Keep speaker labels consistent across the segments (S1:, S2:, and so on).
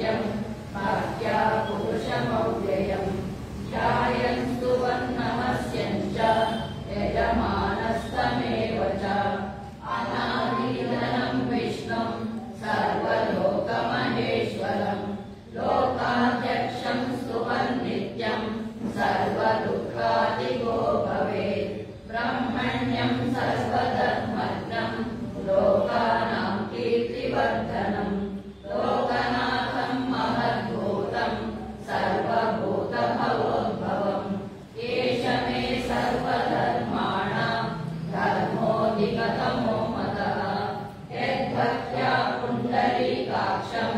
S1: नित्यम् भाग्या पुरुषमव्ययम् ध्यायन्तु वन्नमस्यञ्च यजमानस्तमेव च अनादीनम् विष्णुम् सर्वलोकमहेश्वरम् लोकाध्यक्षम् स्तुवन् नित्यम् सर्वदुःखादिगो भवेत् ब्रह्मण्यम् सर्वधर्मज्ञम् लोकानाम् कीर्तिवर्धनम् लोकनाथम् महद्भूतम् सर्वभूतभवोद्भवम् एष मे सर्वधर्माणाम् धर्मोऽधिगतमो मतः यद्भक्त्या पुण्डरीकाक्षम्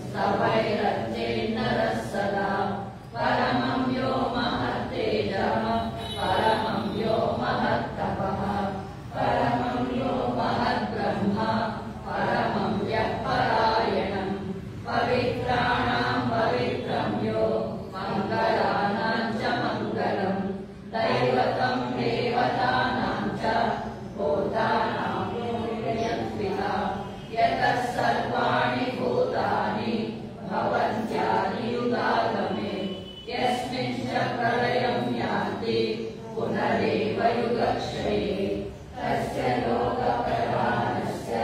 S1: सवैरञ्जेन्नरः सदा परमं यो महत्तेजः परमं यो महत्तपः परमं यो महद्ब्रह्म परमं यः परायणम् पवित्राणां पवित्रं यो मङ्गलानां च मङ्गलम् दैवतं देवतानां च भूतानां यत्पिता यतः सर्वाणि भूतानि भवन्त्यादियुगागमे यस्मिंश्च प्रलयं यान्ति पुनरेव युगक्षये तस्य लोकप्रधानस्य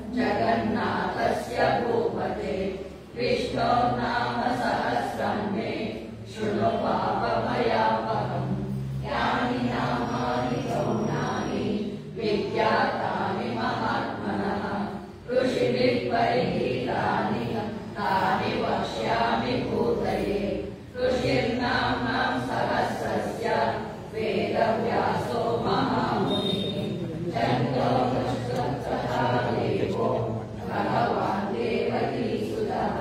S1: जगन्नाथस्य भूपते विष्णो नाम सहस्रं मे शृणु पापभयापहम् यानि नामानि गौणानि विख्यातानि महात्मनः ऋषिभिः परिगीतानि तानि वक्ष्यामि भूतये ऋषिर्नाम्नां सहस्रस्य वेदव्यासो महामुनिः चन्द्रो नक्षत्रधा देवो भगवान् देवकीसुतः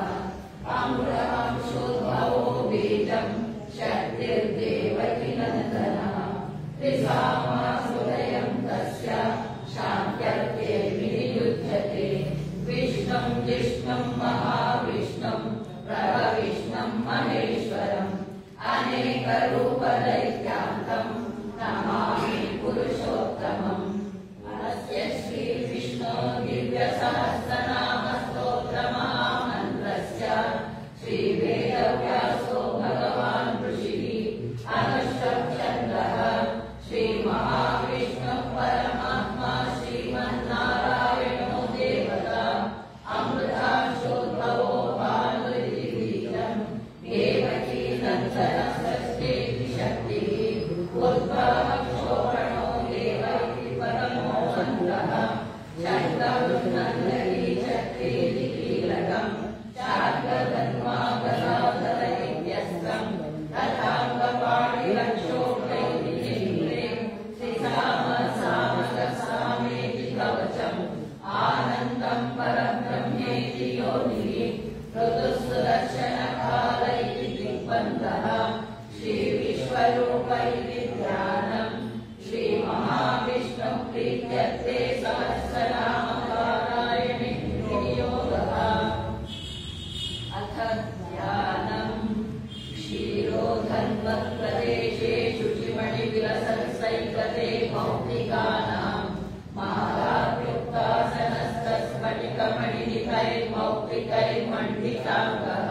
S1: अमृतंशोद्भवो बीजम् शक्तिर्देवकीनन्दनः त्रिसामासुदयम् तस्य शान्त्यर्थे विनियुध्यते विष्णुम् जिष्णुम् महाविष्णुम् प्रभविष्णुम् महेश्वरम् अनेकरूपदैत्यान्तम् नमामि पुरुषोत्तमम् अस्य श्रीविष्णो दिव्यसहस्रनामस्तोत्रमहामन्त्रस्य श्रीवेदव्यासो भगवान् ऋषिः अनुष्ठचन्द्रः श्रीमहाविष्णुः परमात्मा श्रीमन्नारायणो देवता अमृतांशोद्भवो भानुरिति बीजम् देवकी नन्दनसृष्टिः शक्तिः उद्भवक्षोभणो देव इति परमो मन्त्रः शक्तम् नन्दनी शक्तिरिति कीलकम् शार्गधन्वागदाधर इत्यस्त्रम् तथाङ्गपाणिरक्षोभैः निम्ने श्रीसाम सामकसामेति कवचम् आनन्दम् परब्रह्मेति योनिः ऋतुसुदर्शनकाल इति दिग्बन्धः श्रीविश्वरूप इति ध्यानम् श्रीमहाविष्णुः प्रीत्यर्थे सहस्रनामपारायणे विनियोगः अथ ध्यानम् क्षीरोधन्वत्प्रदेशे शुचिमणिविलसत्सैकते मौक्तिकानाम् मालाभ्युक्तासनस्तस्फटिकमणिनिकैर्मौक्तिकैर्मण्डिताङ्गः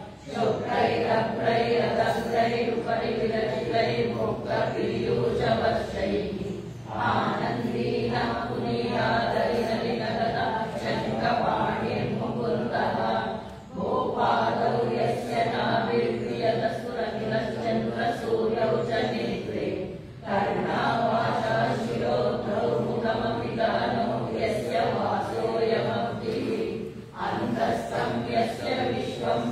S1: शुक्रैरभ्रैरदभ्रैरुपरि विरचितैर्मुक्तपीयूषवर्षैः आनन्दीनः पुनीयादरिनलिनगदा शङ्खपाणिर्मुकुन्दः भोपादौ यस्य नाभिर्प्रियदसुरनिलश्चन्द्रसूर्यौ च नेत्रे कर्णावाचा शिरोद्धौ मुखमपि दहनो यस्य वासोऽयमब्धिः अन्तस्थं यस्य विश्वं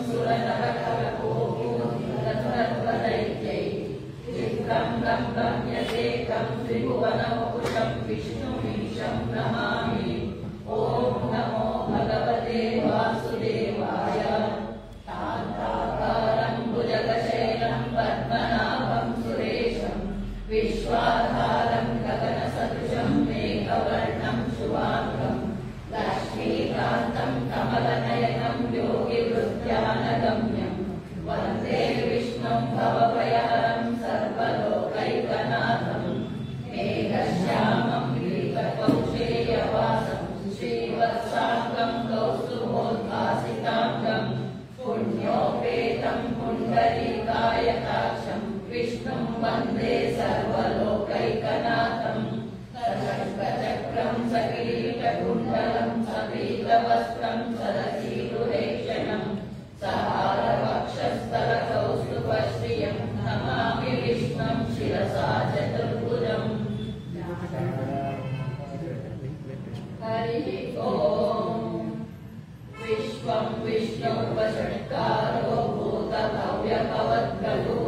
S1: सुरनरकरकोपूर्णदैत्यैः चित्रं गं गम्यसेकं त्रिभुवनवपुषं विष्णुमीशं नमामि ॐ नमो भगवते वासुदेवाय शान्ताकारं भुजगशैलं पद्मनाभं सुरेशं विश्वाधारं गगनसदृशं मेघवर्णं शुभाङ्गं लक्ष्मीकान्तं कमलनयनं योगिवृत्यानगम्यं वन्दे विष्णुं भवभयहरं सर्वलोकैकनाथं मेघश्यामं विष्णोपषट्कारो भूतभव्यभवद्गलु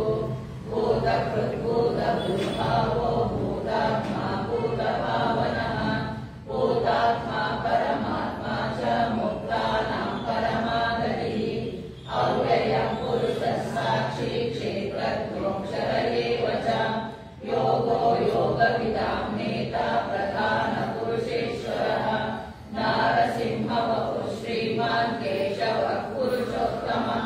S1: भूतकृद्भूतभूभावो भूतात्मा भूतभावनः भूतात्मा परमात्मा च मुक्तानां परमागतिः अव्ययः पुरुषः साक्षी क्षेत्रज्ञोऽक्षर एव च योगो योगविदां नेता प्रधानपुरुषेश्वरः नारसिंहवपुः श्रीमान् केशवः पुरुषोत्तमः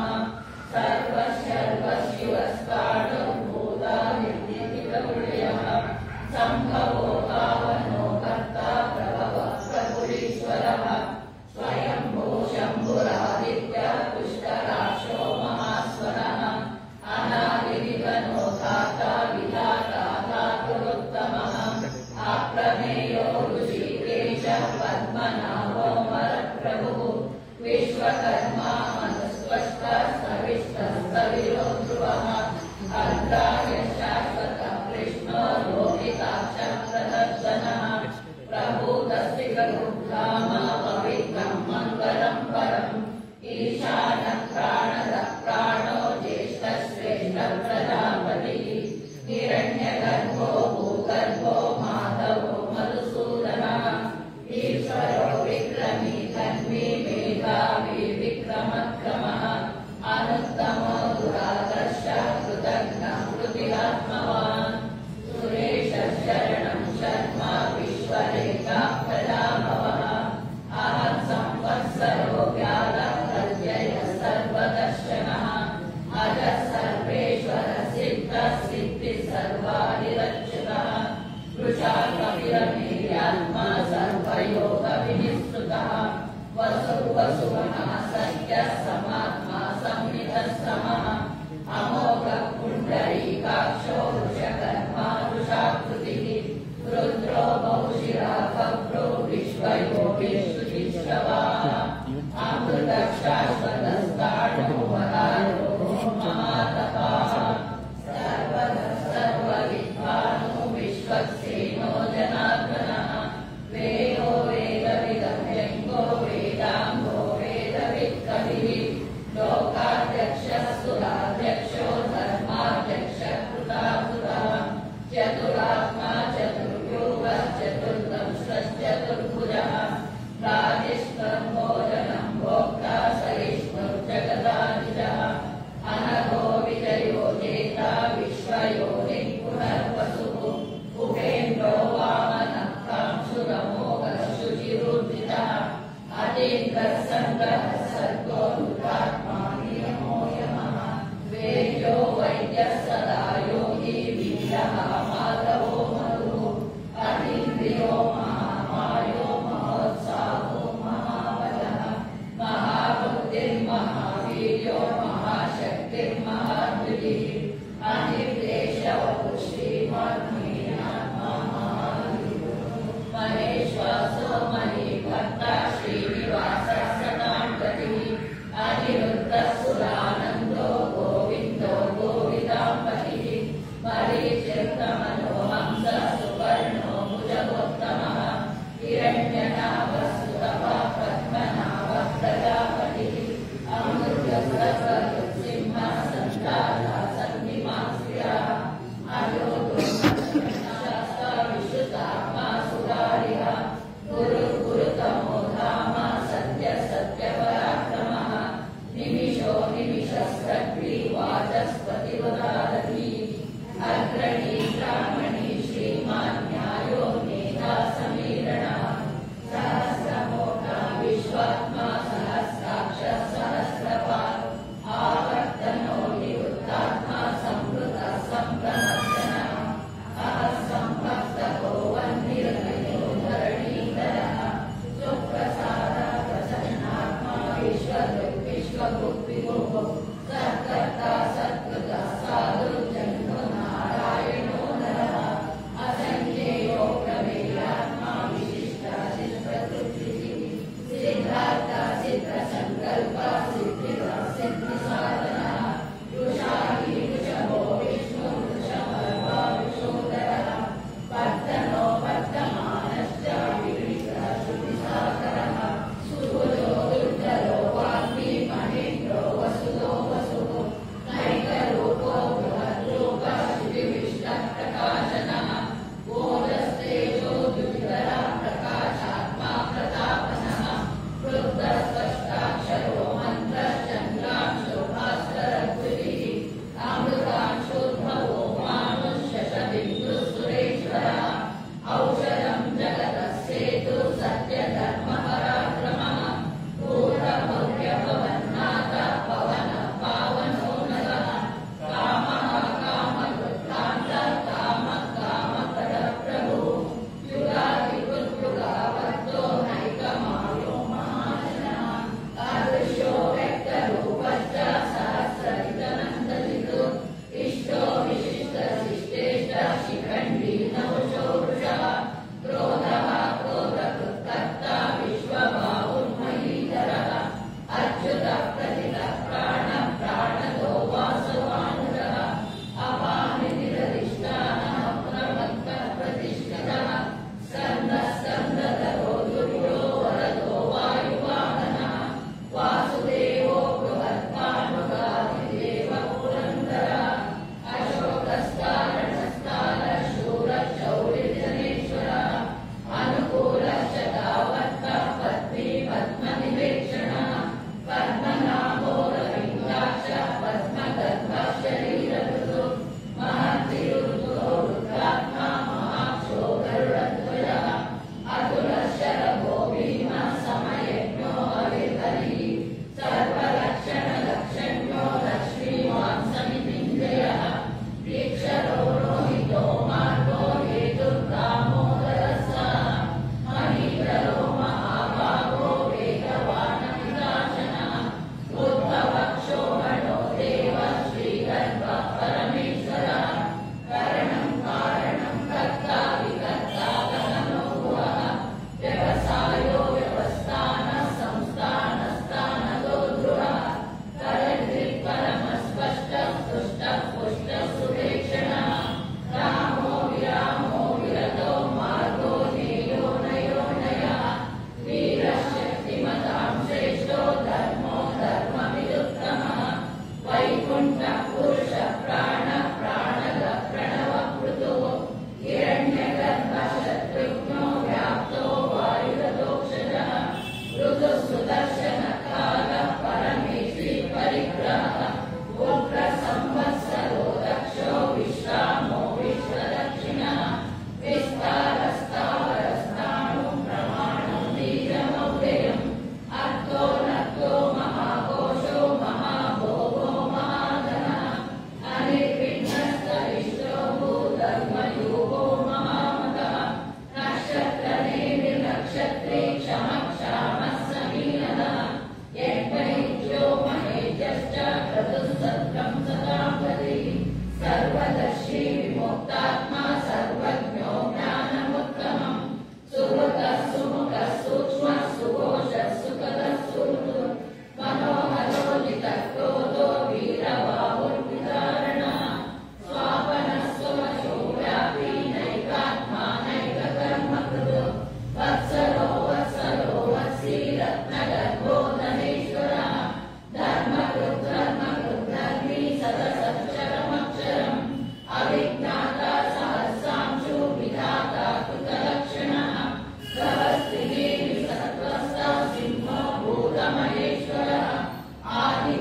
S1: सर्वशर्वशिवस्ताणुर्भूतानिर्दितिगौर्यः सम्भवो पावनो कर्ता प्रभवः प्रभुरीश्वरः स्वयम्भू शम्भुरादित्य पुष्कराक्षो महास्वरः अनादिनिधनो धाता विधाता धातुरुत्तमः अप्रमेयो ऋषिकेशः पद्मनाभो मरप्रभुः विश्वकर्मा मनुस्पष्टः सविष्टः सविरो ध्रुवः अग्राय शाश्वतः कृष्णो लोहिताक्षः प्रदर्शनः प्रभूतस्य गरुग्धाम पवित्रम् मङ्गलम् परम् ईशानः प्राणदः प्राणो ज्येष्ठश्रेष्ठः प्रजापतिः हिरण्यगर्भो भूगर्भो माधवो मधुसूदनः ईश्वरो विक्रमी धन्वी मेधावी विक्रमक्रमः अनुत्तमो दुरादर्शः कृतज्ञः कृतिरात्मवान् सुरेशः शरणं शर्मा विश्वरेखा प्रजाभवः अहं संवत्सरो व्यालः प्रत्ययः सर्वदर्शनः अजः सर्वेश्वर सिद्धः सिद्धिः सर्वादिरक्षितः वृषा कविरमीर्यात्मा सर्वयोगविनिस्तुतः वसु वसुवनः सत्यः समात्मा संहितः समः अमोघः पुण्डरीकाक्षो वृषकर्मा वृषाकृतिः रुद्रो बहुशिरा भद्रो विश्वयोगी शुचिश्रवाः अमृतः शाश्वतस्ताणो वरारो महातपाः सर्वतः सर्वविद्वानो विश्वक्सेनो जनार्दनः वेदो वेदविदं व्यङ्गो वेदाङ्गो वेदवित्कविः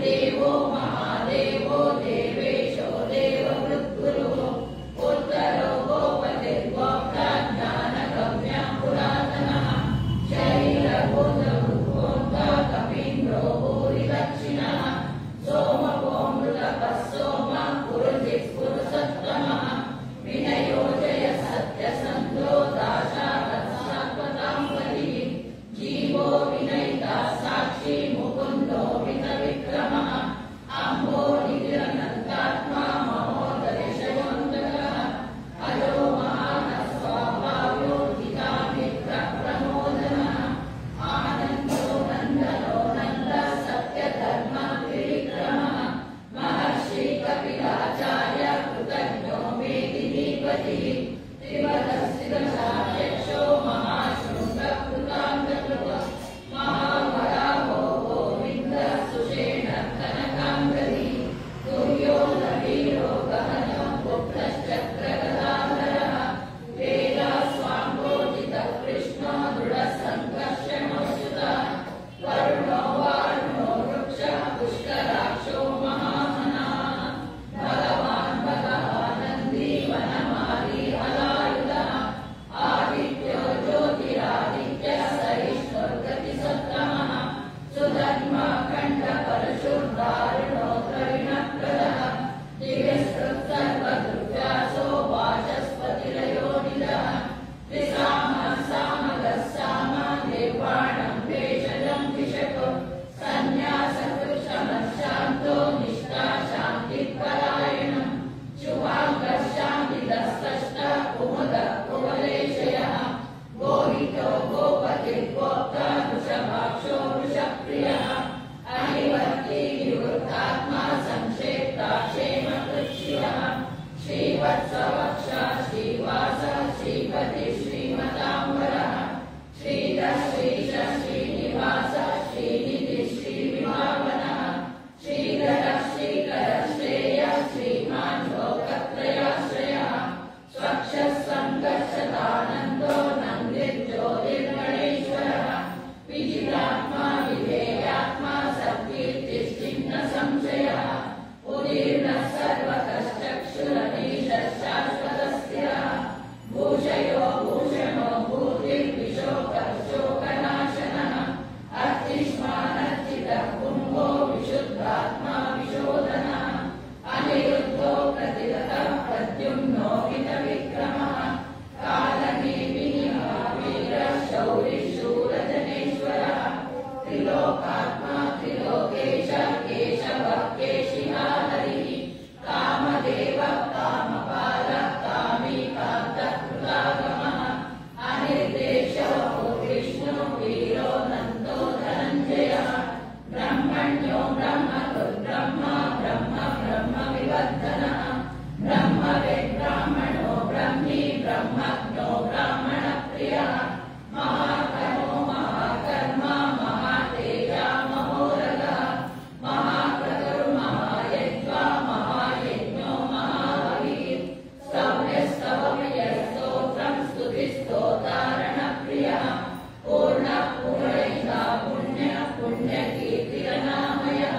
S1: देवो महादेवो देवेशो देववृद्गुरुः उत्तरो गोपतिर्गोप्ता ज्ञानगम्या पुरातनः शरीरभूतभूतोऽन्ता कपीन्द्रो भूरिदक्षिणः सोमवोऽमृतपः सोमः पुरुजिः पुरुषोत्तमः विनयोजय सत्यसन्तो दाशावत्सात्वतां पतिः जीवो विनयिता साक्षी मुकुन्दो वितविक्रमः अम्भो निधिरनन्तात्मा महोदयशयोऽन्तकः अजो महानः स्वाभाव्यो प्रमोदनः आनन्दो नन्दनो नन्दः सत्यधर्मः त्रिविक्रमः महर्षि कपिलाचार्य कृतज्ञो मेदिनीपतिः त्रिवदस्तिदशाध्यक्षो महाशृङ्गकृतान्तकृतः महावराहो गोविन्दः सुषेण कनकाम्बरी तुर्यो नवीरो गहनः पुत्रश्चक्रगदाधरः वेदास्वाङ्गोचितः कृष्णो दृढसङ्कर्षणोच्युतः वरुणो वारुणो वृक्षः पुष्कराक्षो महामनाः भगवान् भगवानन्दी वनमाली हलायुधः आदित्यो ज्योतिरादित्यः सहिष्णुर्गतिसत्तमः सुधर्मा खण्डपरशुर्दारुणो द्रविणप्रदः दिव्यस्कृत् सर्वदुर्व्यासो वाचस्पतिरयोनिदः त्रिसामः सामगः साम निर्वाणं भेषजं विशको सन्न्यासकृशमः शान्तो निष्ठा शान्तिपरायणम् शुभाङ्गः शान्तिदस्तष्टः कुमुदः कुवलेशयः गोहितो गोपतिर्गोप्ता वृषभाक्षो वृषप्रियः अनिवर्ती विवृतात्मा संक्षेप्ता क्षेमकृष्यः श्रीवत्सवक्षा श्रीवासः श्रीपति श्रीमताम्बरः श्रीधः श्रीश श्रीनिवासः श्रीनिधि श्रीविभावनः श्रीधरः श्रीकरः श्रेयः श्रीमान् लोकत्रयाश्रयः स्वक्षः सङ्कर्षदानन्दो नन्दिर्ज्योतिर्गणेश्वरः विजितात्मा विधेयात्मा सत्कीर्तिश्चिन्न संशयः उदीर्णः सर्वकश्चक्षुरनीशः शाश्वतस्थिरः भूषयो भूषणो भूतिर्विशोकः शोकनाशनः अर्तिष्मानर्चितः कुम्भो विशुद्धात्मा विशोधनः अनिरुद्धो प्रतिरतः प्रद्युम्नो हितविक्रमः कालनेमिनिः वीरः शौरिः शूरजनेश्वरः त्रिलोकात्मा त्रिलोकेश केशवः केशिहा हरिः कामदेवः कामपालः कामीकान्तः कृतागमः अनिर्देशो विष्णु वीरो नन्दो धनञ्जयः ब्रह्मण्यो ब्रह्मकृद्ब्रह्मा ब्रह्म ब्रह्म विवर्धनः ब्रह्मवेद्ब्राह्मणो ब्रह्मी ब्रह्मज्ञो ब्राह्मणप्रियः महाकर्मो महाकर्मा महातेजा महोरगः महाक्रतुर्महायज्वा महायज्ञो महाहविः स्तव्यस्तवप्रियस्तोत्रम् स्तुतिस्तोतारणप्रियः पूर्णः पूर्णैका पुण्यः पुण्यकीर्तिरनामयः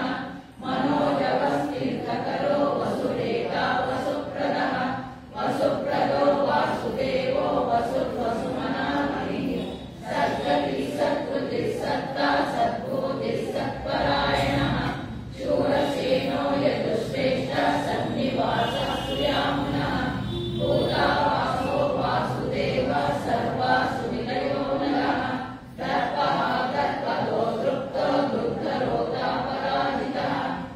S1: मनोजवस्तीर्थकरो वसुरेता वसुप्रदः वसुप्रदो वासुदेवो वसुर्वसुमनामणिः सद्गतिः सत्कृतिः सत्ता सद्भूतिः सत्परायणः शूरसेनो यदुश्रेष्ठः सन्निवासः सुयामुनः भूतावासो वासुदेवः सर्वासु निलयो नरः दर्पः दर्पदो दृप्तो दुर्धरोतापराजितः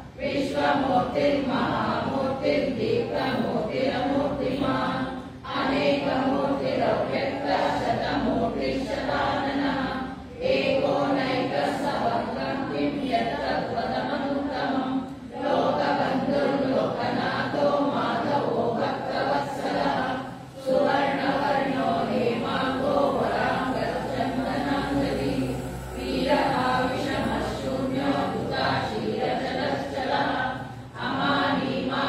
S1: विश्वमूर्तिर्महामूर्तिर्दीप्तमूर्तिरमूर्तिमान् अनेकमूर्तिरव्यक्तः शतमूर्तिशताननः एको नैकः सवर्गं किं यत्तद्वदमनुत्तमम् लोकबन्धुर्लोकनाथो माधवो भक्तवत्सलः सुवर्णवर्णो हेमाङ्गो वराङ्गचन्दनाङ्गली वीरः विषमः शून्यो दुताशीलचलश्चलः अमानी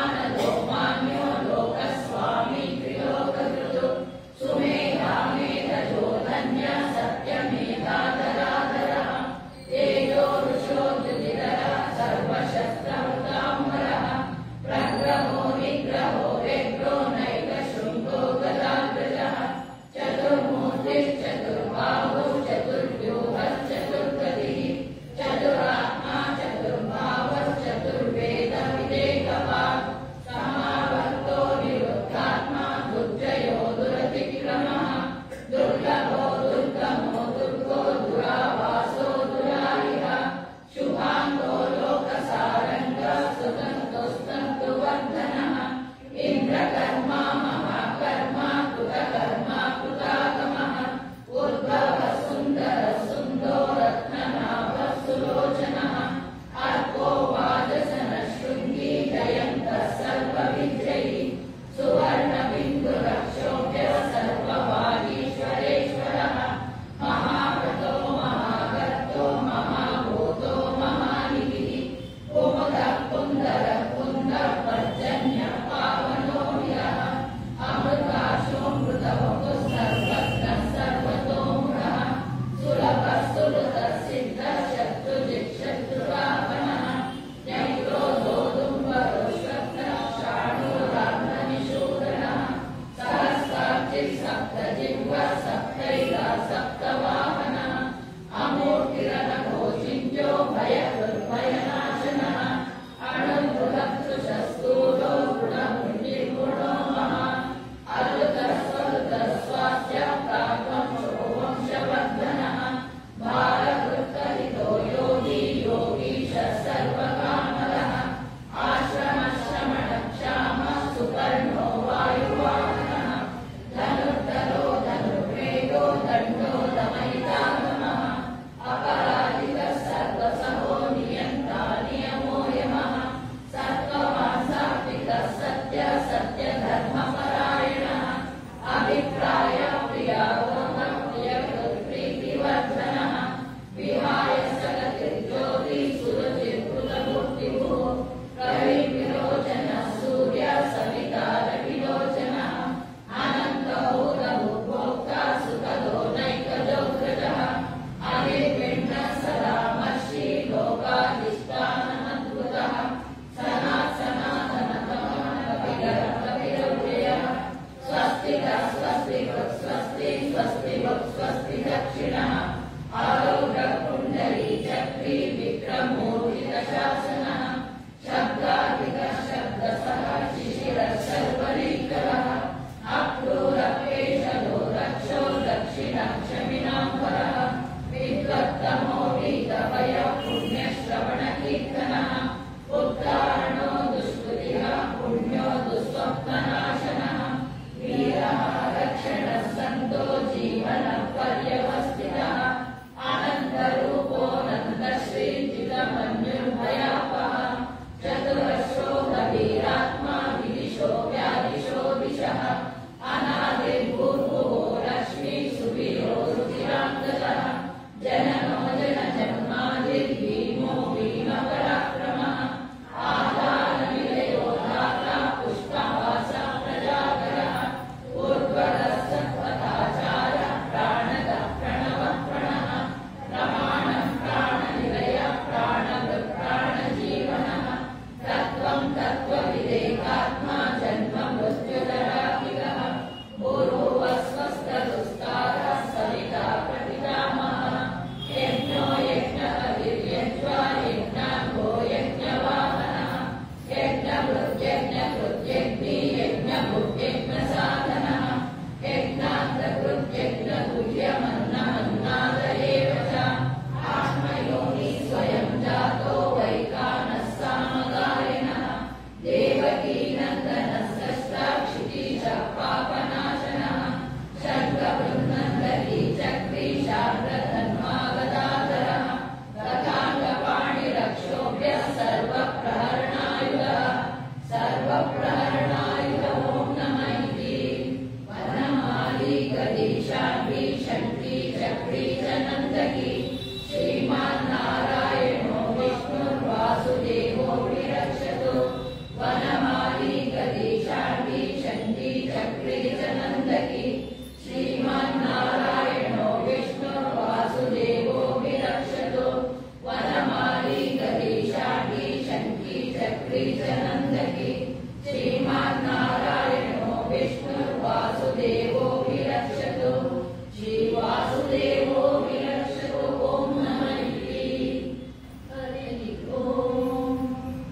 S1: जगत्प्रीतनन्दकी श्रीमान्नारायणो विष्णुर्वासुदेवो विरक्षतु श्रीवासुदेवो विरक्षतु ॐ नमः इति हरिः ॐ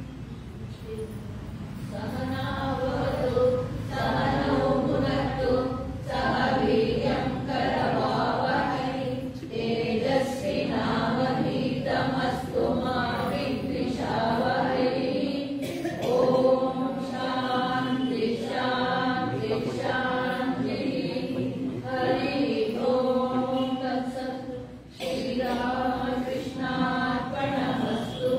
S1: सहनावतु सहनौ भुनक्तु सह वीर्यं करवावहै तेजस्विनावधीतमस्तु मा विद्विषावहै ॐ शान्ति शान्ति शान्तिः हरिः ॐ तत्सत् श्रीरामकृष्णार्पणमस्तु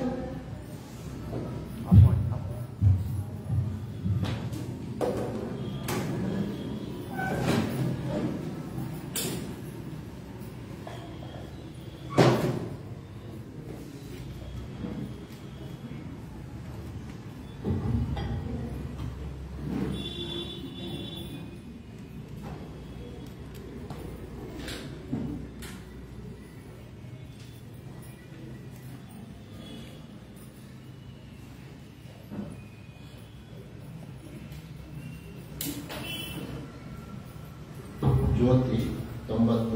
S2: ಜ್ಯೋತಿ ತೊಂಬತ್ತು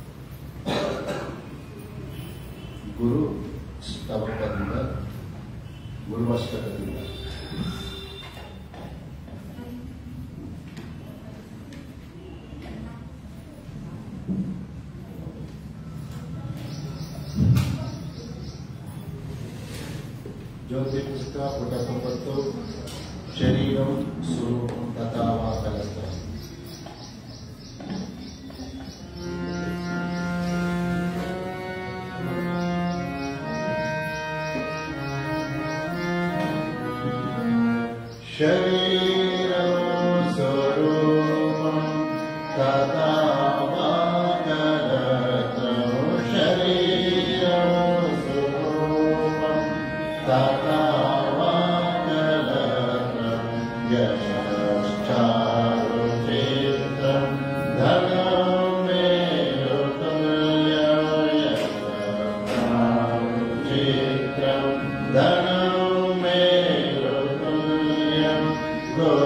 S2: ಗುರು ಸ್ತವಕದಿಂದ ಗುರುವಷ್ಟಕದಿಂದ ಜ್ಯೋತಿ ಪುಸ್ತಕ ಪುಟ ತೊಂಬತ್ತು ಶರೀರಂ ಸ್ವರೂಪಂ ತಥಾವಾ ಕಲಸ್ತ शरीरं स्वरूपं तथा वा कलत्रं शरीरं स्वरूपं तथा वा कलत्रं यशश्चारुचित्रं धनं मे चित्रं धनं मे तुल्यं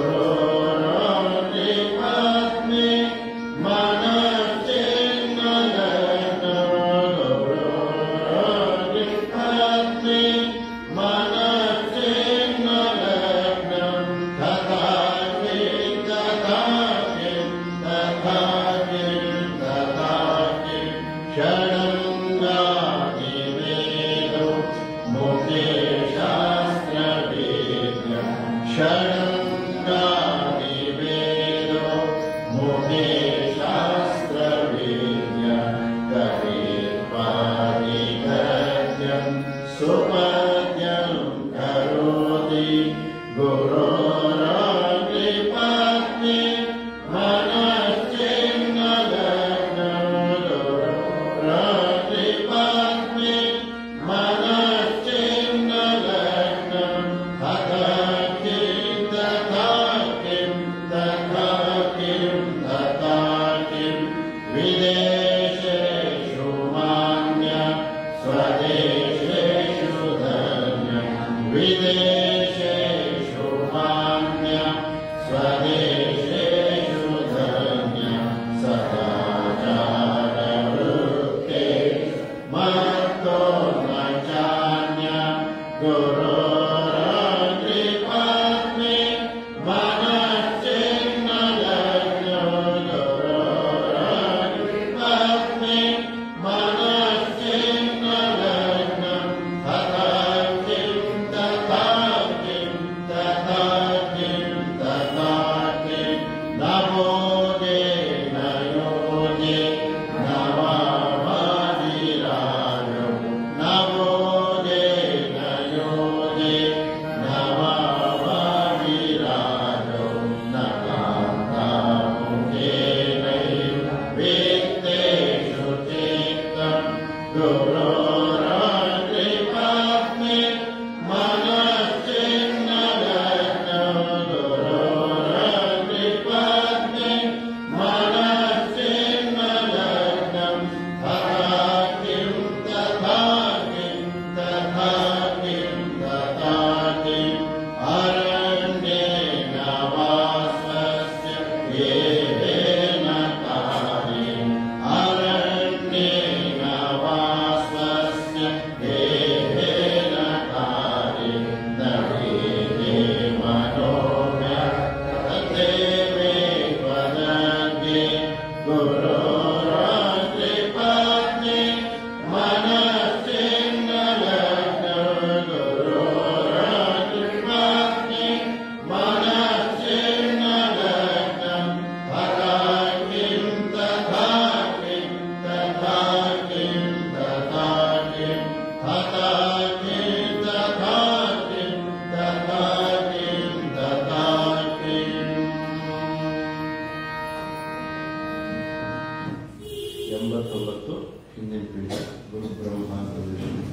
S2: ಐವತ್ತೊಂಬತ್ತು ಹಿಂದಿನ ಪೀಠ ಗುರು ಬ್ರಹ್ಮ ಗುರು ವಿಷ್ಣು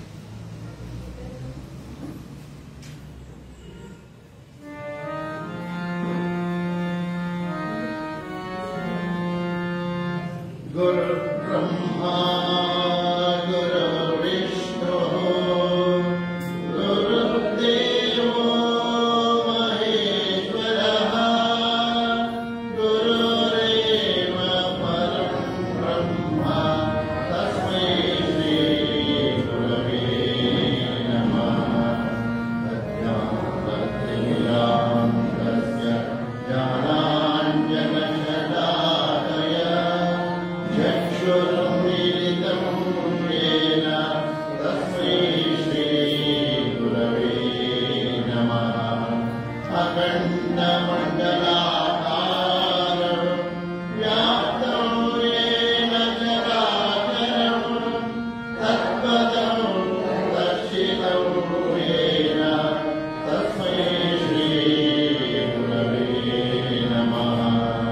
S2: गुरु ब्रह्मा गुरु विष्णु गुरुदेवो महेश्वरः गुरुरेव परं ब्रह्म तस्मै श्रीगुरवे नमः तस्य ज्ञानाञ्जनशलाकय चक्षुर्मिलितं येन तस्मै श्रीगुरवे नमः अखण्डमण्डलाकारं व्याप्तं येन चराचरम् तत्पदं दर्शितं येन तस्मै श्रीगुरवे नमः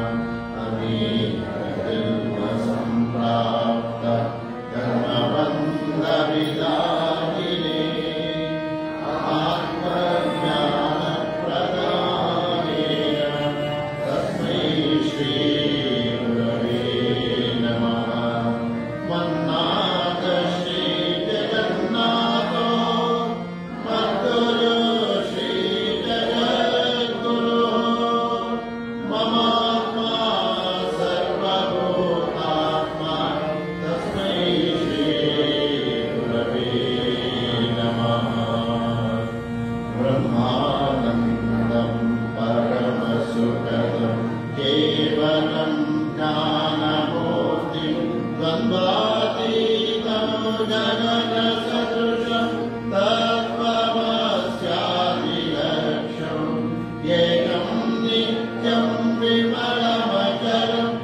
S2: अनेकजन्मसम्प्राप्त कर्मबन्धविदाहिने आत्मज्ञानप्रदानेन तस्मै श्रीगुरवे नमः मन्नाथ श्रीजगन्नाथो मद्गुरु श्रीजगद्गुरो ममात्मा सर्वभूतात्मा तस्मै श्रीगुरवे नमः ब्रह्मानन्दं परमसुखदं केवलं ज्ञानमूर्तिं द्वन्द्वातीतं जगदसदृशं तत्त्वमस्यादिलक्ष्यम् एकं नित्यं विमलमचरं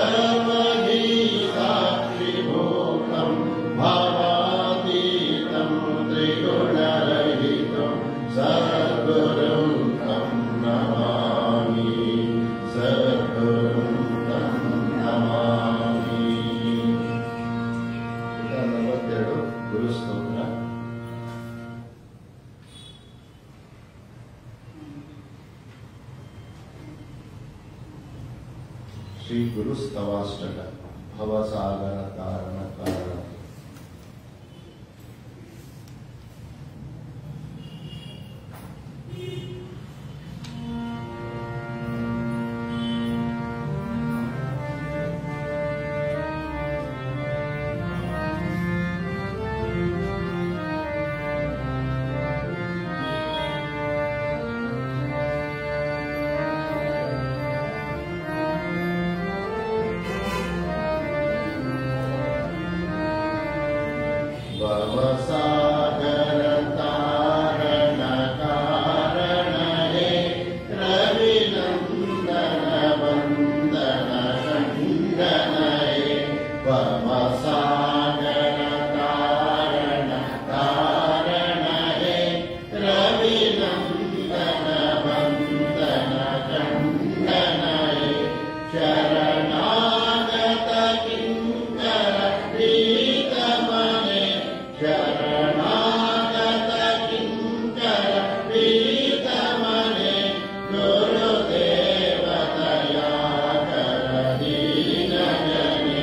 S2: सर्वगीताक्षिभूतं भावातीतं त्रिगुणरहितं सद्गुरुं तं नमामि सद्गुरुं तं नमामि ನಲವತ್ತೆರಡು ಗುರುಸ್ತೋತ್ರ ಶ್ರೀ ಗುರುಸ್ತವಾಷ್ಟಕ ಭವಸಾಗರ ಕಾರಣ ಕಾರಣ भवसागर तारण कारण हे रविनन्दन वन्दन खण्डन हे भवसागर तारण कारण हे रविनन्दन वन्दन खण्डन हे शरणागत किङ्कर प्रीतमने शरणागत किङ्कर प्रीतमने गुरुदेवतया कर दीनजने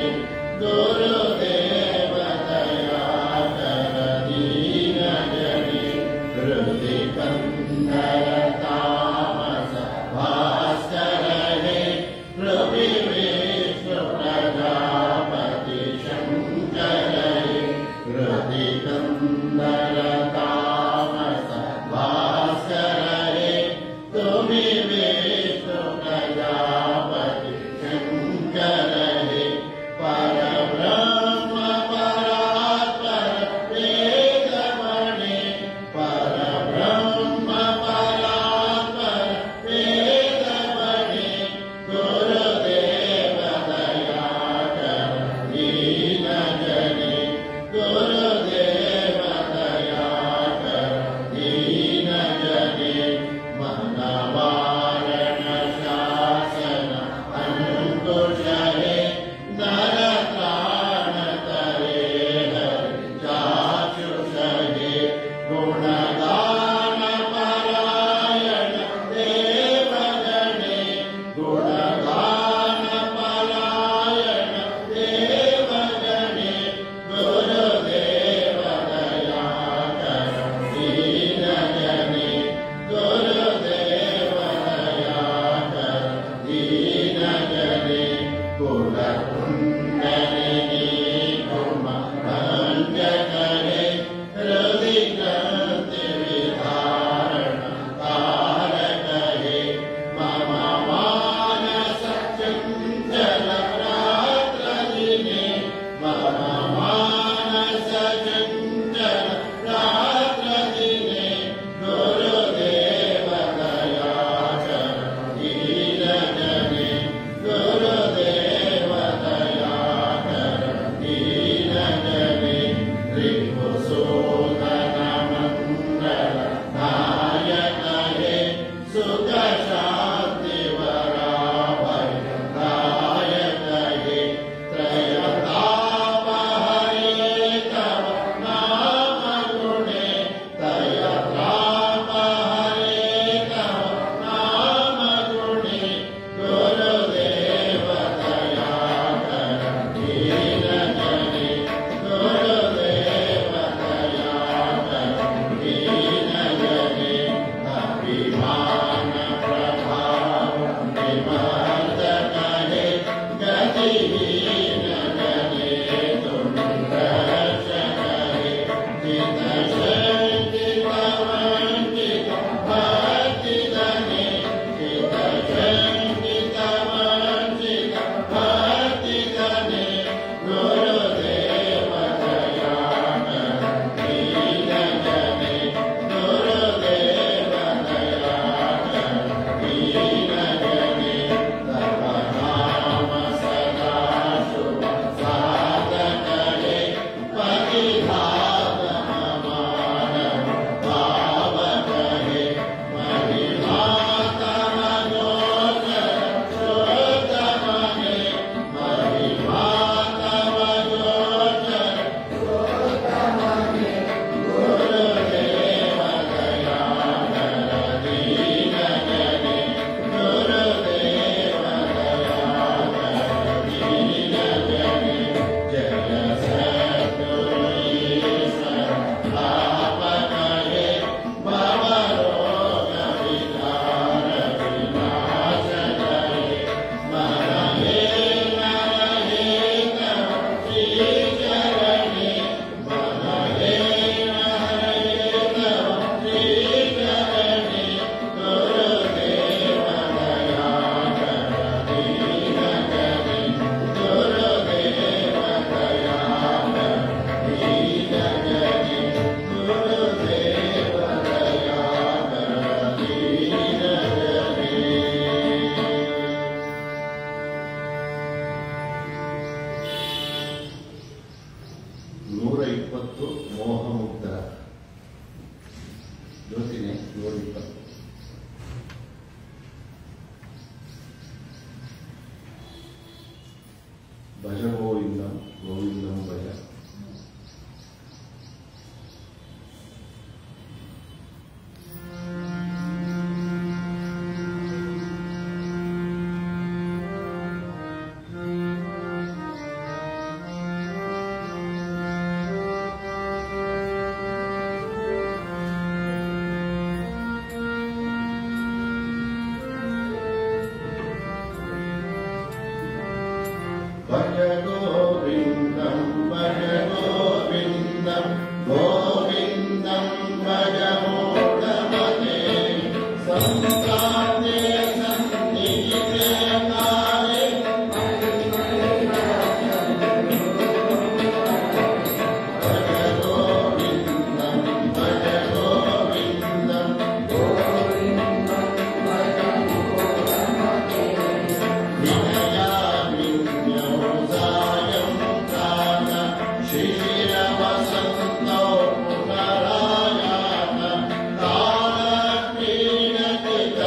S2: गुरुदेवतया कर दीनजने हृदि कन्दर तामस भास्कर हे हृदि विष्णु प्रजापति शङ्कर हे हृदि कन्दर तामस भास्कर हे तुमि विष्णु प्रजापति शङ्कर हे परब्रह्म परात्पर वेदमणि परब्रह्म परात्पर
S3: ಶ್ರೀರವಸಂತೋ ಪುನರಾಯಾತ ಕಾಲ ಕ್ರೀಡತೆ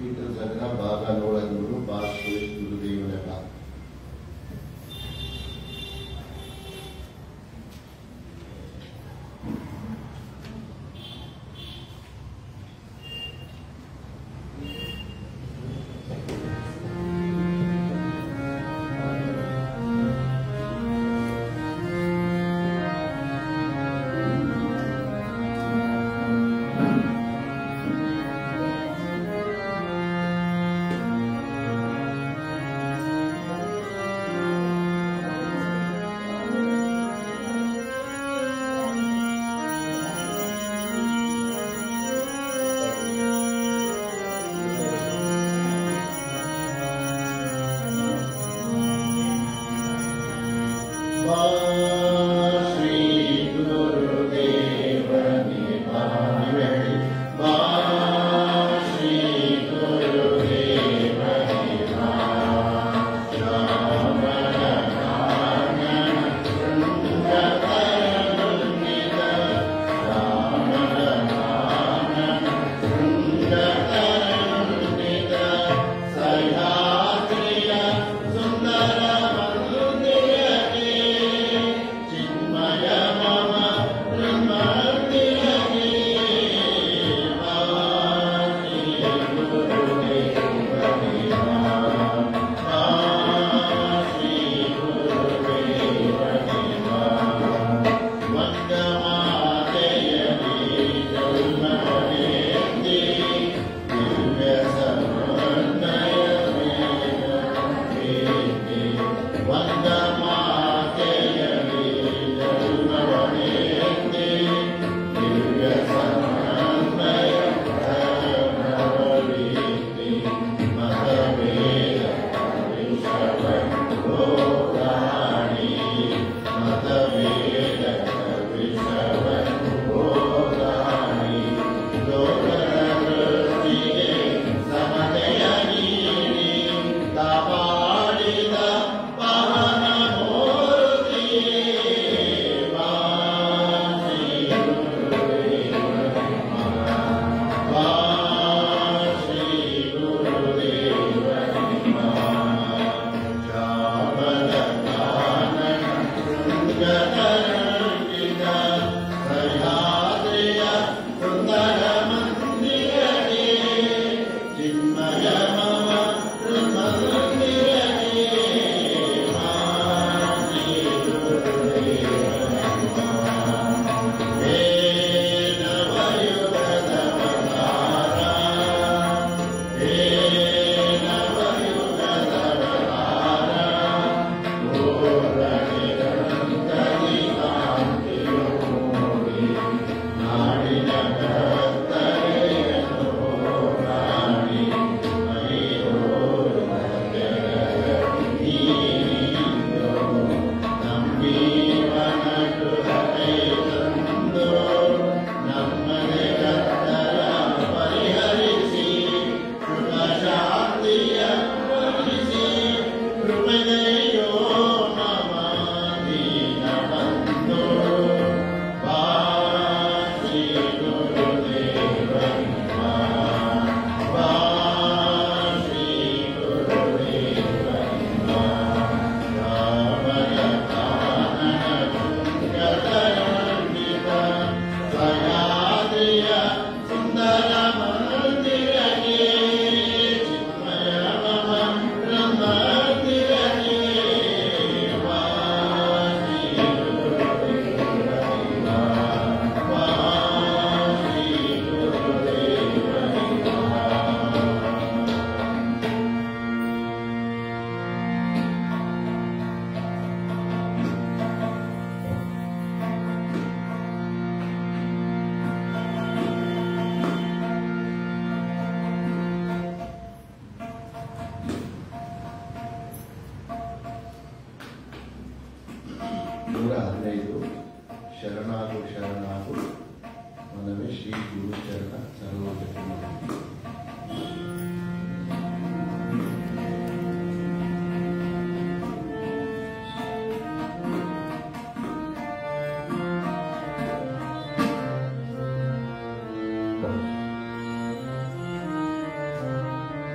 S2: ಕೀರ್ತನ ಸಂಗ್ರಹ ಭಾಗ ನೂರ ನೂರು ಭಾಗ ಸುರೇಶ್ ಗುರುದೇವನ ಭಾಗ ಶ್ರೀ ಗುರುದೇವ ಬಾ ಶ್ರೀ ಗುರುದೇವ ಸಹ್ಯಾದ್ರಿಯ ಸುಂದರ ಮಂದಿರಕ್ಕೆ ಚಿನ್ಮಯ ಮಮ ಮಂದಿರಕ್ಕೆ ನೂರ ಹದಿನೈದು ಶರಣಾಗು ಶರಣಾಗು ಮನವೇ ಶ್ರೀ ಗುರು ಚರಣ ಸರೋಜ
S3: ಶ್ರೀ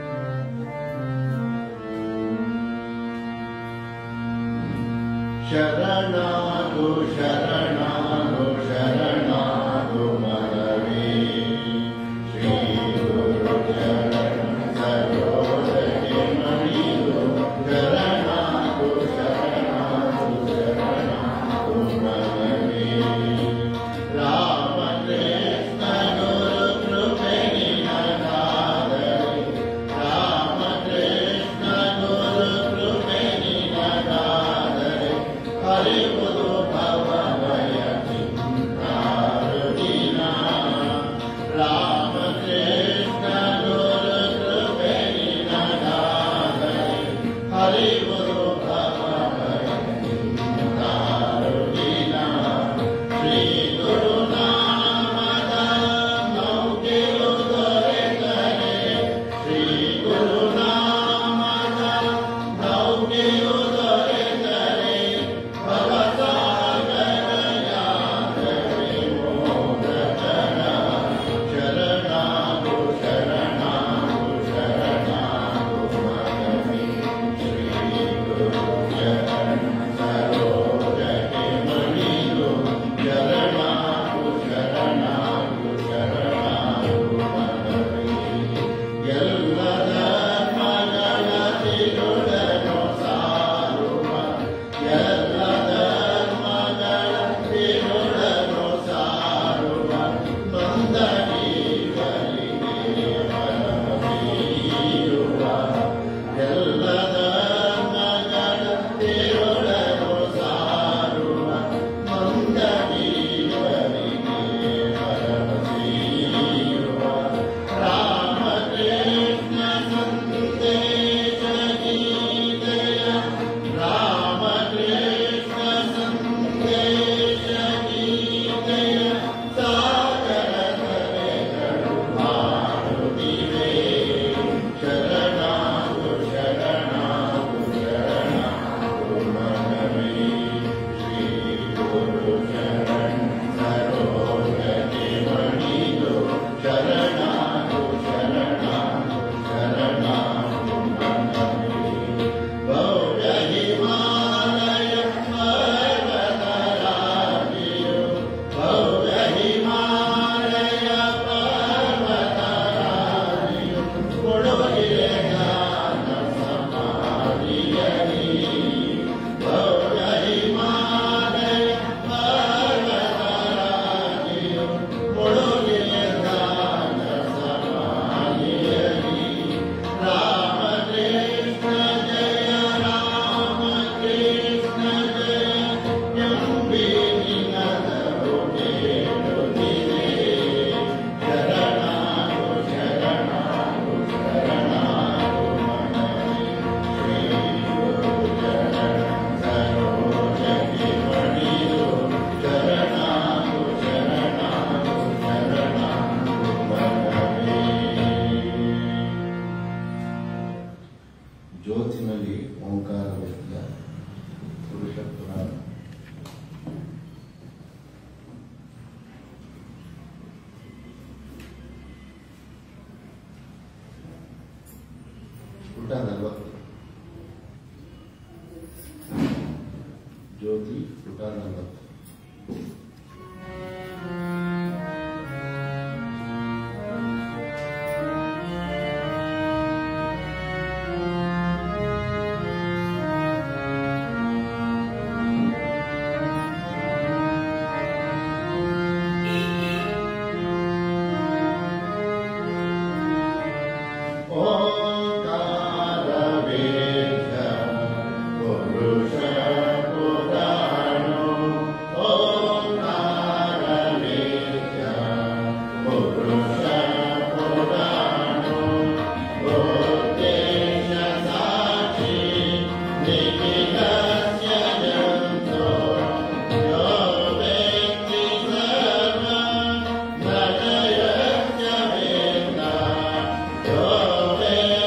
S2: ಶರಣಾಗು ಶರಣಾಗು ಶರಣಾಗು ಮನವೇ ಶ್ರೀ ಗುರು ಶರಣ ಸರೋಜಗೆ ಮಣಿದು ಶರಣಾಗು ಶರಣಾಗು ಶರಣಾಗು ಮನವೇ ರಾಮ ಕೃಷ್ಣ ಗುರು ಕೃಪೆ ನಿನಗಾದರೆ ರಾಮ ಕೃಷ್ಣ ಗುರು ಕೃಪೆ ನಿನಗಾದರೆ ಹರಿವುದು ಭವಭಯ ಚಿಂತಾರುದಿನ ರಾಮ ಕೃಷ್ಣ ಗುರು ಕೃಪೆ ನಿನಗಾದರೆ ಹರಿವುದು ಭವಭಯ ಚಿಂತಾರುದಿನ ಶ್ರೀ ಗುರುನಾಮದ ನೌಕೆಯು ದೊರೆತರೆ ಶ್ರೀ ಗುರುನಾಮದ ನೌಕೆಯು ದೊರೆತರೆ ಭವಸಾಗರಯಾತ್ರೆ ಮೋದಕರ ಶರಣಾಗು ಶರಣಾಗು ಶರಣಾಗು ಮನವೇ ಶ್ರೀ ಗುರು ಶರಣ ಸರೋಜಗೆ ಮಣಿದು ಶರಣಾಗು ಶರಣಾಗು ಶರಣಾಗು ಮನವೇ ಎಲ್ಲ ಧರ್ಮಗಳ ತಿರುಳನು ಸಾರುವ ಎಲ್ಲ ಧರ್ಮಗಳ ತಿರುಳನು ಸಾರುವ ನೊಂದನೀವರಿಗೆ ಮನವೀರುವ ಎಲ್ಲ ಧರ್ಮಗಳ ತಿರುಳನು ಸಾರುವ ನೊಂದನೀವರಿಗೆ ಮನವೀರುವ ರಾಮಕೃಷ್ಣ ಸಂದೇಶ ಗೀತೆಯ ರಾಮಕೃಷ್ಣ ಸಂದೇಶ ಗೀತೆಯ ಸಾಗರ ತಲೆಗಳು ಹಾಡುತ್ತಿವೆ ಶರಣಾಗು ಶರಣಾಗು ಶರಣಾಗು ಮನವೇ ಶ್ರೀ ಗುರು ಶರಣ ಸರೋಜಗೆ ಮಣಿದು ಶರಣಾಗು ಶರಣಾಗು ಶರಣಾಗು ಮನವೇ ಭವ್ಯ ಹಿಮಾಲಯ ಪರ್ವತರಾಜಿಯು ಭವ್ಯ ಹಿಮಾಲಯ ಪರ್ವತರಾಜಿಯು ಕೊಡುಗೆ ಜ್ಞಾನ ಸಮಾಧಿಯಲಿ ಭವ್ಯ ಹಿಮಾಲಯ ಪರ್ವತರಾಜಿಯು ಕೊಡುಗೆ ಜ್ಞಾನ ಸಮಾಧಿಯಲಿ ರಾಮಕೃಷ್ಣ ಜಯ ರಾಮಕೃಷ್ಣ ಜಯ ಎಂಬಿ ನಿನದರು ಕೇಳುತ್ತಿದೆ ಶರಣಾಗು ಶರಣಾಗು ಶರಣಾಗು ಮನವೇ ಶ್ರೀ ಗುರು ಶರಣ ಸರೋಜಗೆ ಮಣಿದು ಶರಣಾಗು ಶರಣಾಗು ಶರಣಾಗು ಮನವೇ ಜ್ಯೋತಿನಲ್ಲಿ ಓಂಕಾರವಿದ್ದ ಪುರುಷ ಪುರಾಣ ಪುಟ ನಲವತ್ತು ಜ್ಯೋತಿ ಪುಟ ನಲವತ್ತು ಓಂಕಾರವೇದ ಪುರುಷ ಪುರಾಣೋ ಓಂಕಾರವೇದ ಪುರುಷ ಪುರಾಣೋ ಗೋತೇಶ ಸಾಕ್ಷಿ ನಿಖಿಲಸ್ಯ ಜಂತೋ ಯೋ ವೇತ್ತಿ ಸರ್ವ ನಟಯಸ್ಯ ವೇದ ಯೋ ವೇತ್ತಿ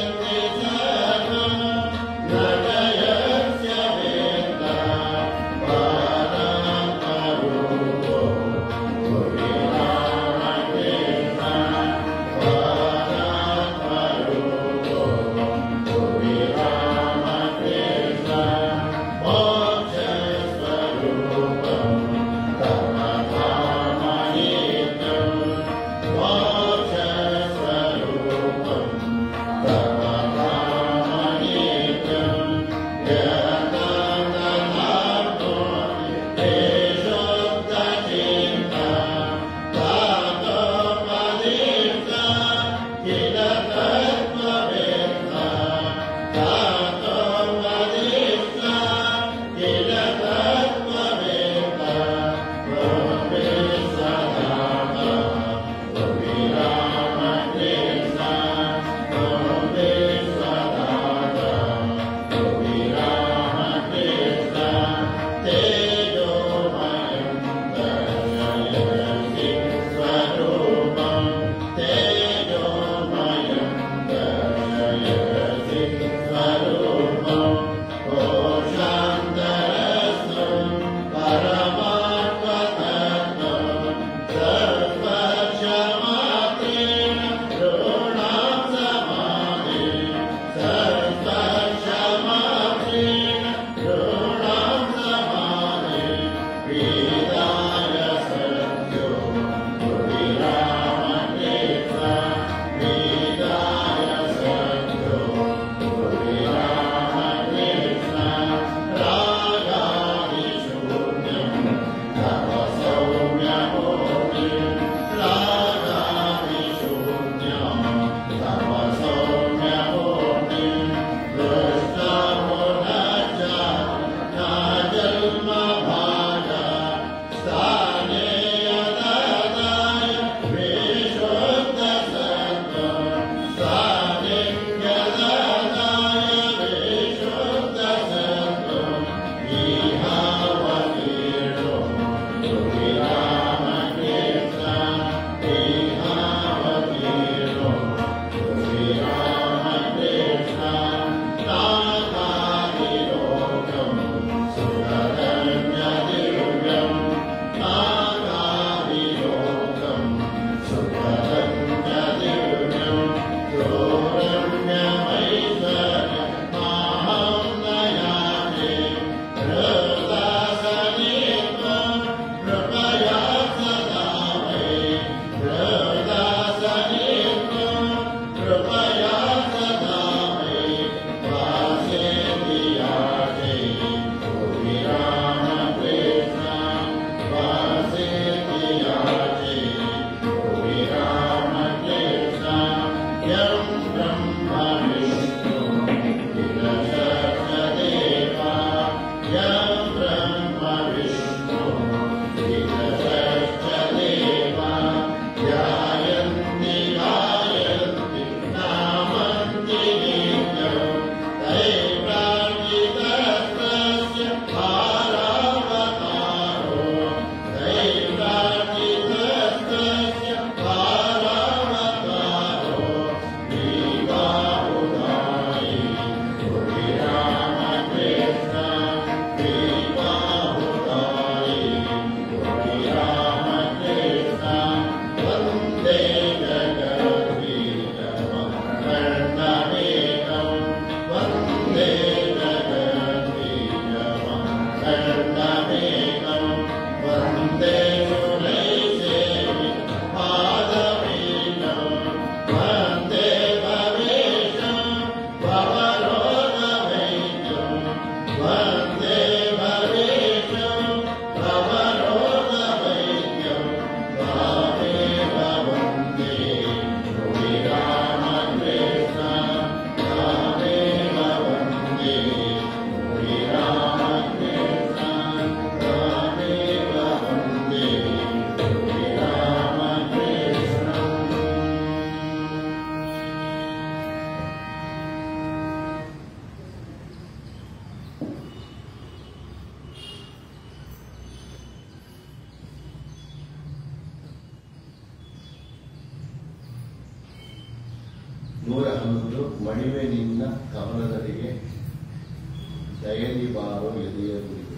S2: ನೂರ ಹನ್ನೊಂದು ಮಣಿವೆ ನಿನ್ನ ಕಮಲದಡಿಗೆ ದಯಲಿ ಬಾರೋ ಎದೆಯ ಗುರಿಗೆ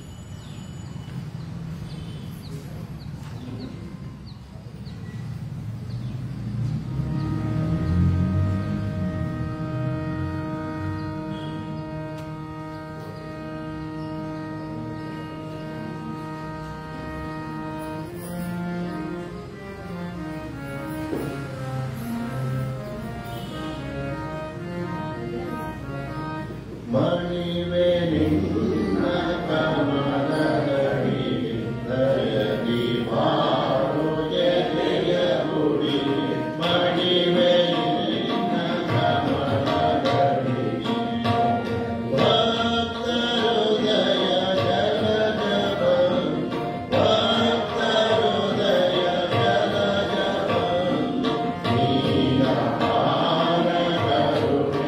S2: ಮಣಿವೆ ನಿನ್ನ ಕಮಲದಡಿಗೆ ದಯಲಿ ಬಾರೋ ಎದೆಯ ಗುರಿಗೆ ಮಣಿವೆ ನಿನ್ನ ಕಮಲದಡಿಗೆ ಭಕ್ತ ಹೃದಯ ಜಲ ಜಪ ಭಕ್ತ ಹೃದಯ ಜಲ ಜಪ ನೀನ ಪಾರ ಕರುಣೆ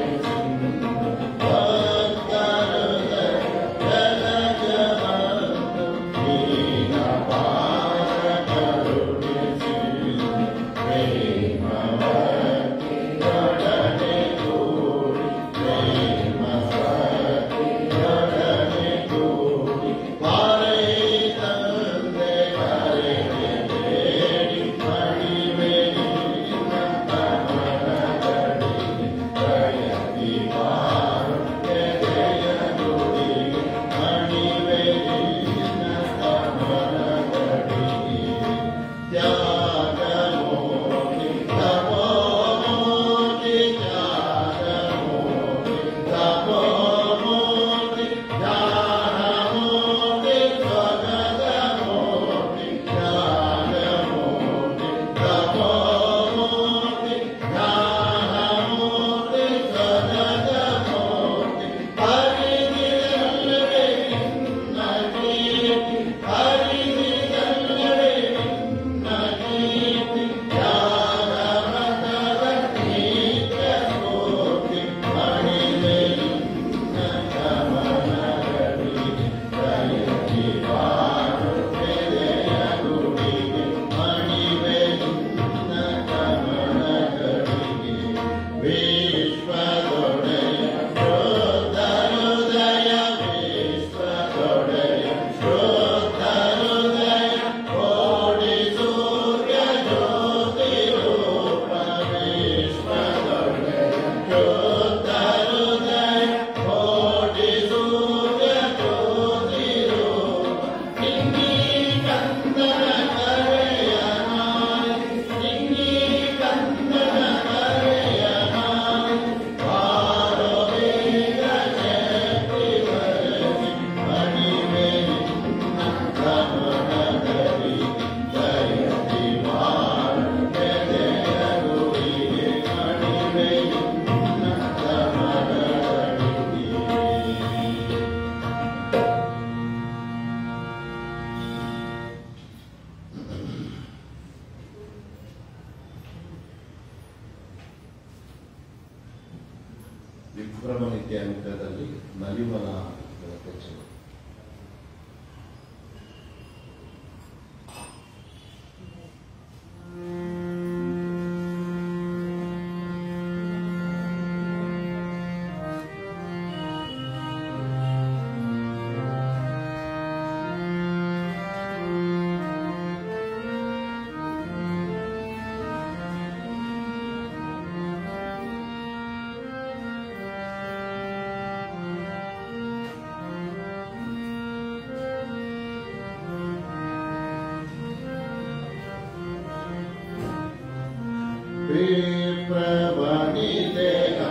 S2: ಭಕ್ತ ಹೃದಯ ಜಲ ಜಪ ನೀನ ಪಾರ ಕರುಣಿಸಿ ಪ್ರೇಮವತಿ ಒಡನೆ ಕೂಡಿ ಪ್ರೇಮವತಿ ಒಡನೆ ಕೂಡಿ ಪಾರೈ ತಂದೆ ಕರೆಗೆ ಬೇಡಿ ಮಣಿವೆ ನಿನ್ನ ಕಮಲದಡಿಗೆ ದಯದಿ ಬಾರು ಎದೆಯ ಗುಡಿಗೆ ಮಣಿವೆ ನಿನ್ನ ಕಮಲದಡಿಗೆ ತ್ಯಾಗ ಮೋದಿ ತಪೋ ಮೋದಿ ತ್ಯಾಗ ಮೋದಿ ತಪೋ ಮೋದಿ ಜ್ಞಾನ ಮೋದಿ ಸ್ವಗತ ಮೋದಿ ತ್ಯಾಗ ಮೋದಿ ತಪೋ ಮೋದಿ ಜ್ಞಾನ ಮೋದಿ ಸ್ವಗತ ಮೋದಿ ಹರಿದಿರಲ್ಲವೇ ನಿನ್ನ ಕೀರ್ತಿ ಹರಿದಿರಲ್ಲವೇ ನಿನ್ನ ಕೀರ್ತಿ ತ್ಯಾಗ ಮತದ ನಿತ್ಯ ಸ್ಫೂರ್ತಿ ಮಣಿವೆ ನಿನ್ನ ಕಮಲಗಳಿಗೆ ದಯದಿ ಬಾರು ಎದೆಯ ಗುಡಿಗೆ ಮಣಿವೆ ನಿನ್ನ ಕಮಲಗಳಿಗೆ ವಿಶ್ವದೊಡೆಯ ಶೋಧ ಹೃದಯ ವಿಶ್ವದೊಡೆಯ ಶೋಧ ಹೃದಯ ಕೋಡಿ ಸೂರ್ಯ ಜ್ಯೋತಿ ರೂಪ ವಿಶ್ವದೊಡೆಯ ಶೋಧ ಹೃದಯ ಕೋಟಿ ಸೂರ್ಯ ಜ್ಯೋತಿ ರೂಪ ನಿಂಗಿ ಕಂದನ ಕರೆಯ ನಾಯಿ ನಿಂಗಿ ಕಂದನ ಕರೆಯ ನಾಯಿ ಬಾರೋ ಬೇಗ ಶಕ್ತಿ ಬರಲಿ ಮಣಿವೆ ನಿನ್ನ ಕಮಲದಲ್ಲಿ ದಯದಿ ಬಾರು ಎದೆಯ ಗುಡಿಗೆ ಮಣಿವೆ ನಿನ್ನ ಕಮಲದಲ್ಲಿ ವಿಭ್ರಮ ನಿತ್ಯಾಂಕದಲ್ಲಿ ನಲಿವನ ಬೆಳಕಚ್ಚಲು ವಿಪ್ರವನಿತೆ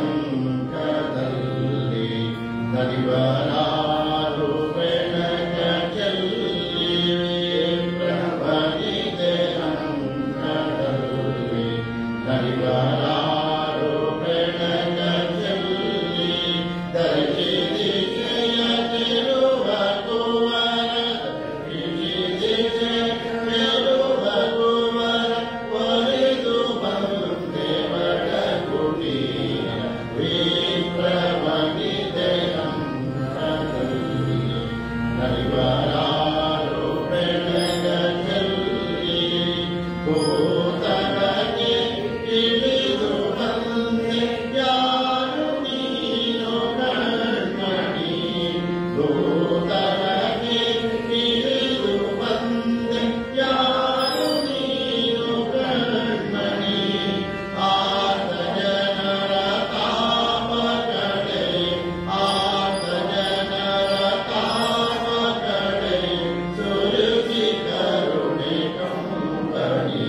S2: ಅಂಕದಲ್ಲಿ ಹರಿವರಾರು ಬೆಳಕ ಚೆಲ್ಲಿ ವಿಪ್ರವನಿತೆ ಅಂಕದಲ್ಲಿ ಹರಿವರಾರು ಬೆಳಕ ಚೆಲ್ಲಿ ದರ್ಶಿಸಿ ಜಯ ತಿರುವ ಕುವರ ದರ್ಶಿಸಿ ತಿರುವ ಕುವರ ಒಲಿದು ಬಂದೆ ಬಡ ಕುಟೀರ ವಿಪ್ರವನಿತೆ ಅಂಕದಲ್ಲಿ ಹರಿವರಾರು ಬೆಳಗ ಚೆಲ್ಲಿ ಭೂತಳಗೆ ಇಳಿದು ಬಂದೆ ಯಾರು ನೀನು ಕಣ್ಮಣಿ ಭೂತಳಗೆ ಇಳಿದು ಬಂದೆ ಯಾರು ನೀನು ಕಣ್ಮಣಿ ಆತ ಜನರ ತಾಪ ಕಡೆ ಆತ ಜನರ ತಾಪ ಕಡೆ ಸುರುಚಿ ಕರುಣೆ ಕಂಬನಿ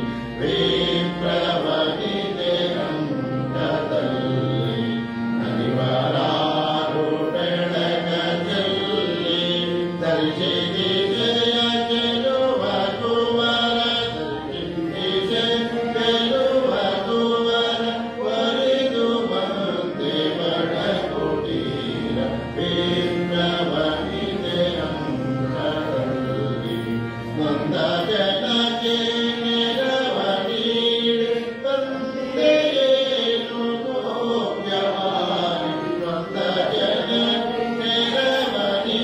S2: ವಿಪ್ರವನಿದೆ ಅಂಕದಲ್ಲಿ ಹರಿವರಾರು ಬೆಳಗ ಚೆಲ್ಲಿ ದರ್ಶಿಸಿ ಜಯ ಚೆಲುವ ಕುವರ ದರ್ಶಿಸಿ ಚೆಲುವ ಕುವರ ಒಲಿದು ಬಂದೆ ಬಡ ಕುಟೀರ ವಿಪ್ರವನಿದೆ ಅಂಕದಲ್ಲಿ ನೊಂದ ಜನಕ್ಕೆ ನೆರವನಿ ತಂದೆಯೇನು ಗೋಪ್ಯವಾನಿ ನೊಂದ ಜನಕ್ಕೆ ನೆರವನಿ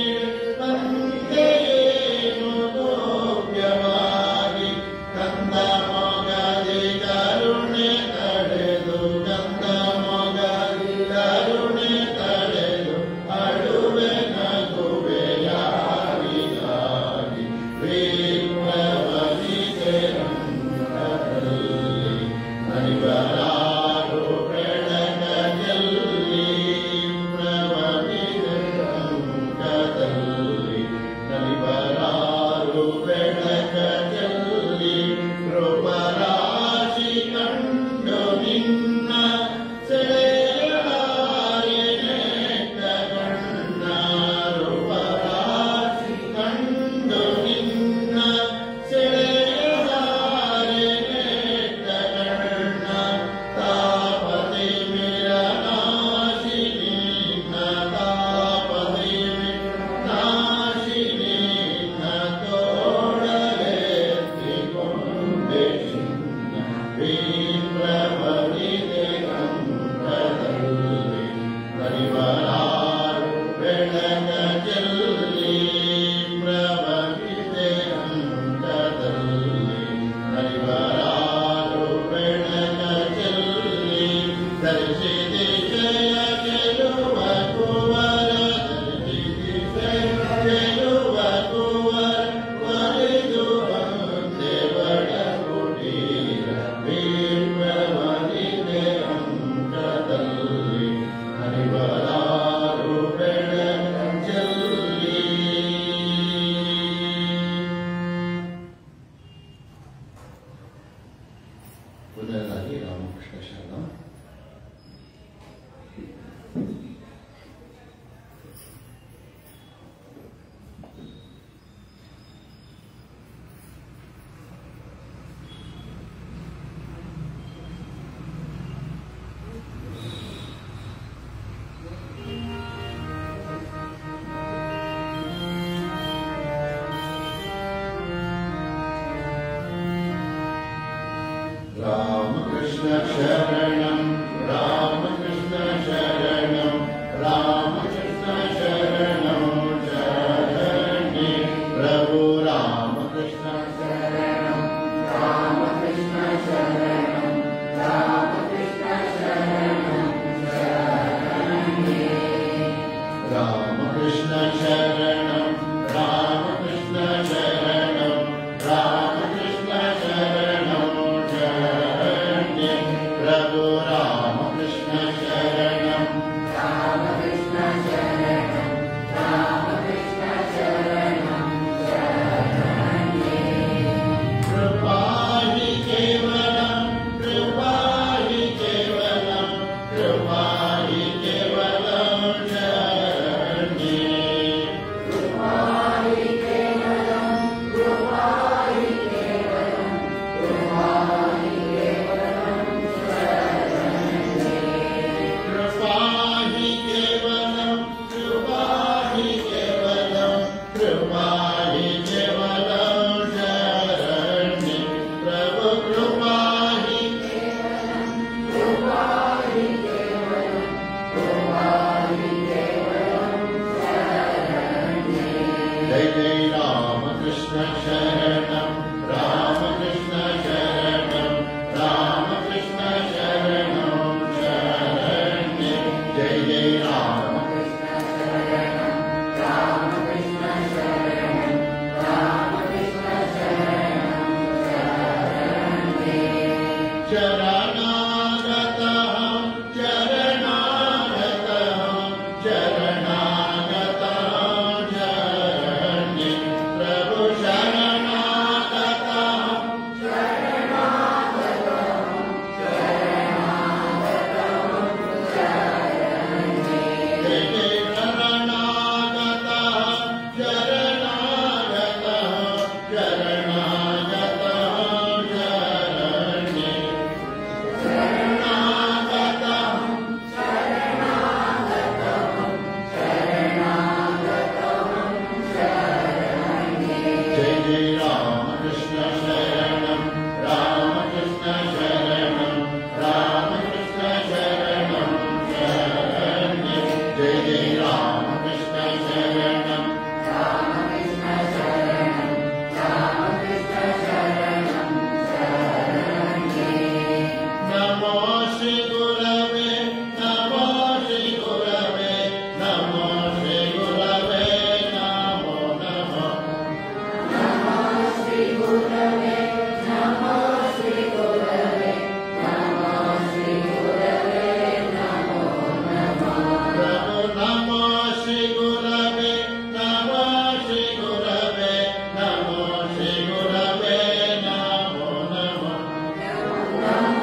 S2: ತಂದೆಯೇನು ಗೋಪ್ಯವಾನಿ ಕಂದ ಮೊಗದಿ ಕರುಣೆ ತಡೆದು ಕಂದ ಮೊಗದಿ ಕರುಣೆ ತಡೆದು ಅಡುವೆ ನಗುವೆ ಯಾರಿಗಾಗಿ ವಿಪ್ರವನಿತೆ ಅಂಕದಲ್ಲಿ ಹರಿವರಾರು ಬೆಳಗ ಚೆಲ್ಲಿ ಪ್ರವನಿತೆ ಅಂಕದಲ್ಲಿ ಹರಿವರಾರು ಬೆಳಗ ಚೆಲ್ಲಿ ಕೃಪರಾಶಿ ಕಂಡು ನಿನ್ನ ಸೆಳೆಯಾರಿನೆಟ್ಟ ಕಣ್ಣ ರೂಪರಾಶಿ ಕಂಡು ನಿನ್ನ ಸೆಳೆಯಾರಿನೆಟ್ಟ ಕಣ್ಣ ತಾಪತಿ ಮಿರನಾಶಿ ನಿನ್ನ ತಾಪತಿ ಮಿರನಾಶಿ ನಿನ್ನ ತೋಳಲೆತ್ತಿಕೊಂಡೆ ಚಿನ್ನ ವಿಪ್ರವನಿದೆ ಅಂಕದಲ್ಲಿ ಹರಿವರಾರು ಬೆಳಗ ಚೆಲ್ಲಿ ಪ್ರವನಿದೆ ಅಂಕದಲ್ಲಿ ಹರಿವರಾರು ಬೆಳಗ ಚೆಲ್ಲಿ ದರ್ಶಿಸಿ ಜಯ ಗೆಲುವ ಕುವರ ದರ್ಶಿಸಿ ಜಯ ಗೆಲುವ ಕುವರ ಒಲಿದು ಬಂದೆ ಬಡ ಕುಟೀರ ವಿಪ್ರವನಿದೆ ಅಂಕದಲ್ಲಿ ಹರಿವರಾರು ಬೆಳಗ ಚೆಲ್ಲಿ ಮೊದಲನೇದಾಗಿ ರಾಮಕೃಷ್ಣ ಶರಣ रामकृष्ण शरणं रामकृष्ण शरणं रामकृष्ण शरणं शरणे प्रभु रामकृष्ण शरणं रामकृष्ण शरणं रामकृष्ण शरणं शरणे रामकृष्ण शरणं रामकृष्ण शरणं रामकृष्ण शरणं शरण्ये प्रभु ಶರಣಾಗತಃ ಶರಣಾಗತಃ ಶರಣಾಗತಃ ಶರಣ್ಯೆ ಪ್ರಭು ಶರಣಾಗತಃ ಜಯ ಜಯ ಶರಣಾಗತಃ ಶರಣಾಗತಃ ಶರಣಾಗತಃ ಶರಣ್ಯೆ ಶರಣಾಗತಃ जय जय रामकृष्ण शरणं रामकृष्ण शरणं रामकृष्ण शरणं शरण्ये जय जय रामकृष्ण शरणं नमो श्री गुरवे नमो श्री गुरवे नमो श्री गुरवे नमो नमः प्रभु नमो श्री गुरवे नमो श्री गुरवे नमो श्री गुरवे नमो नमः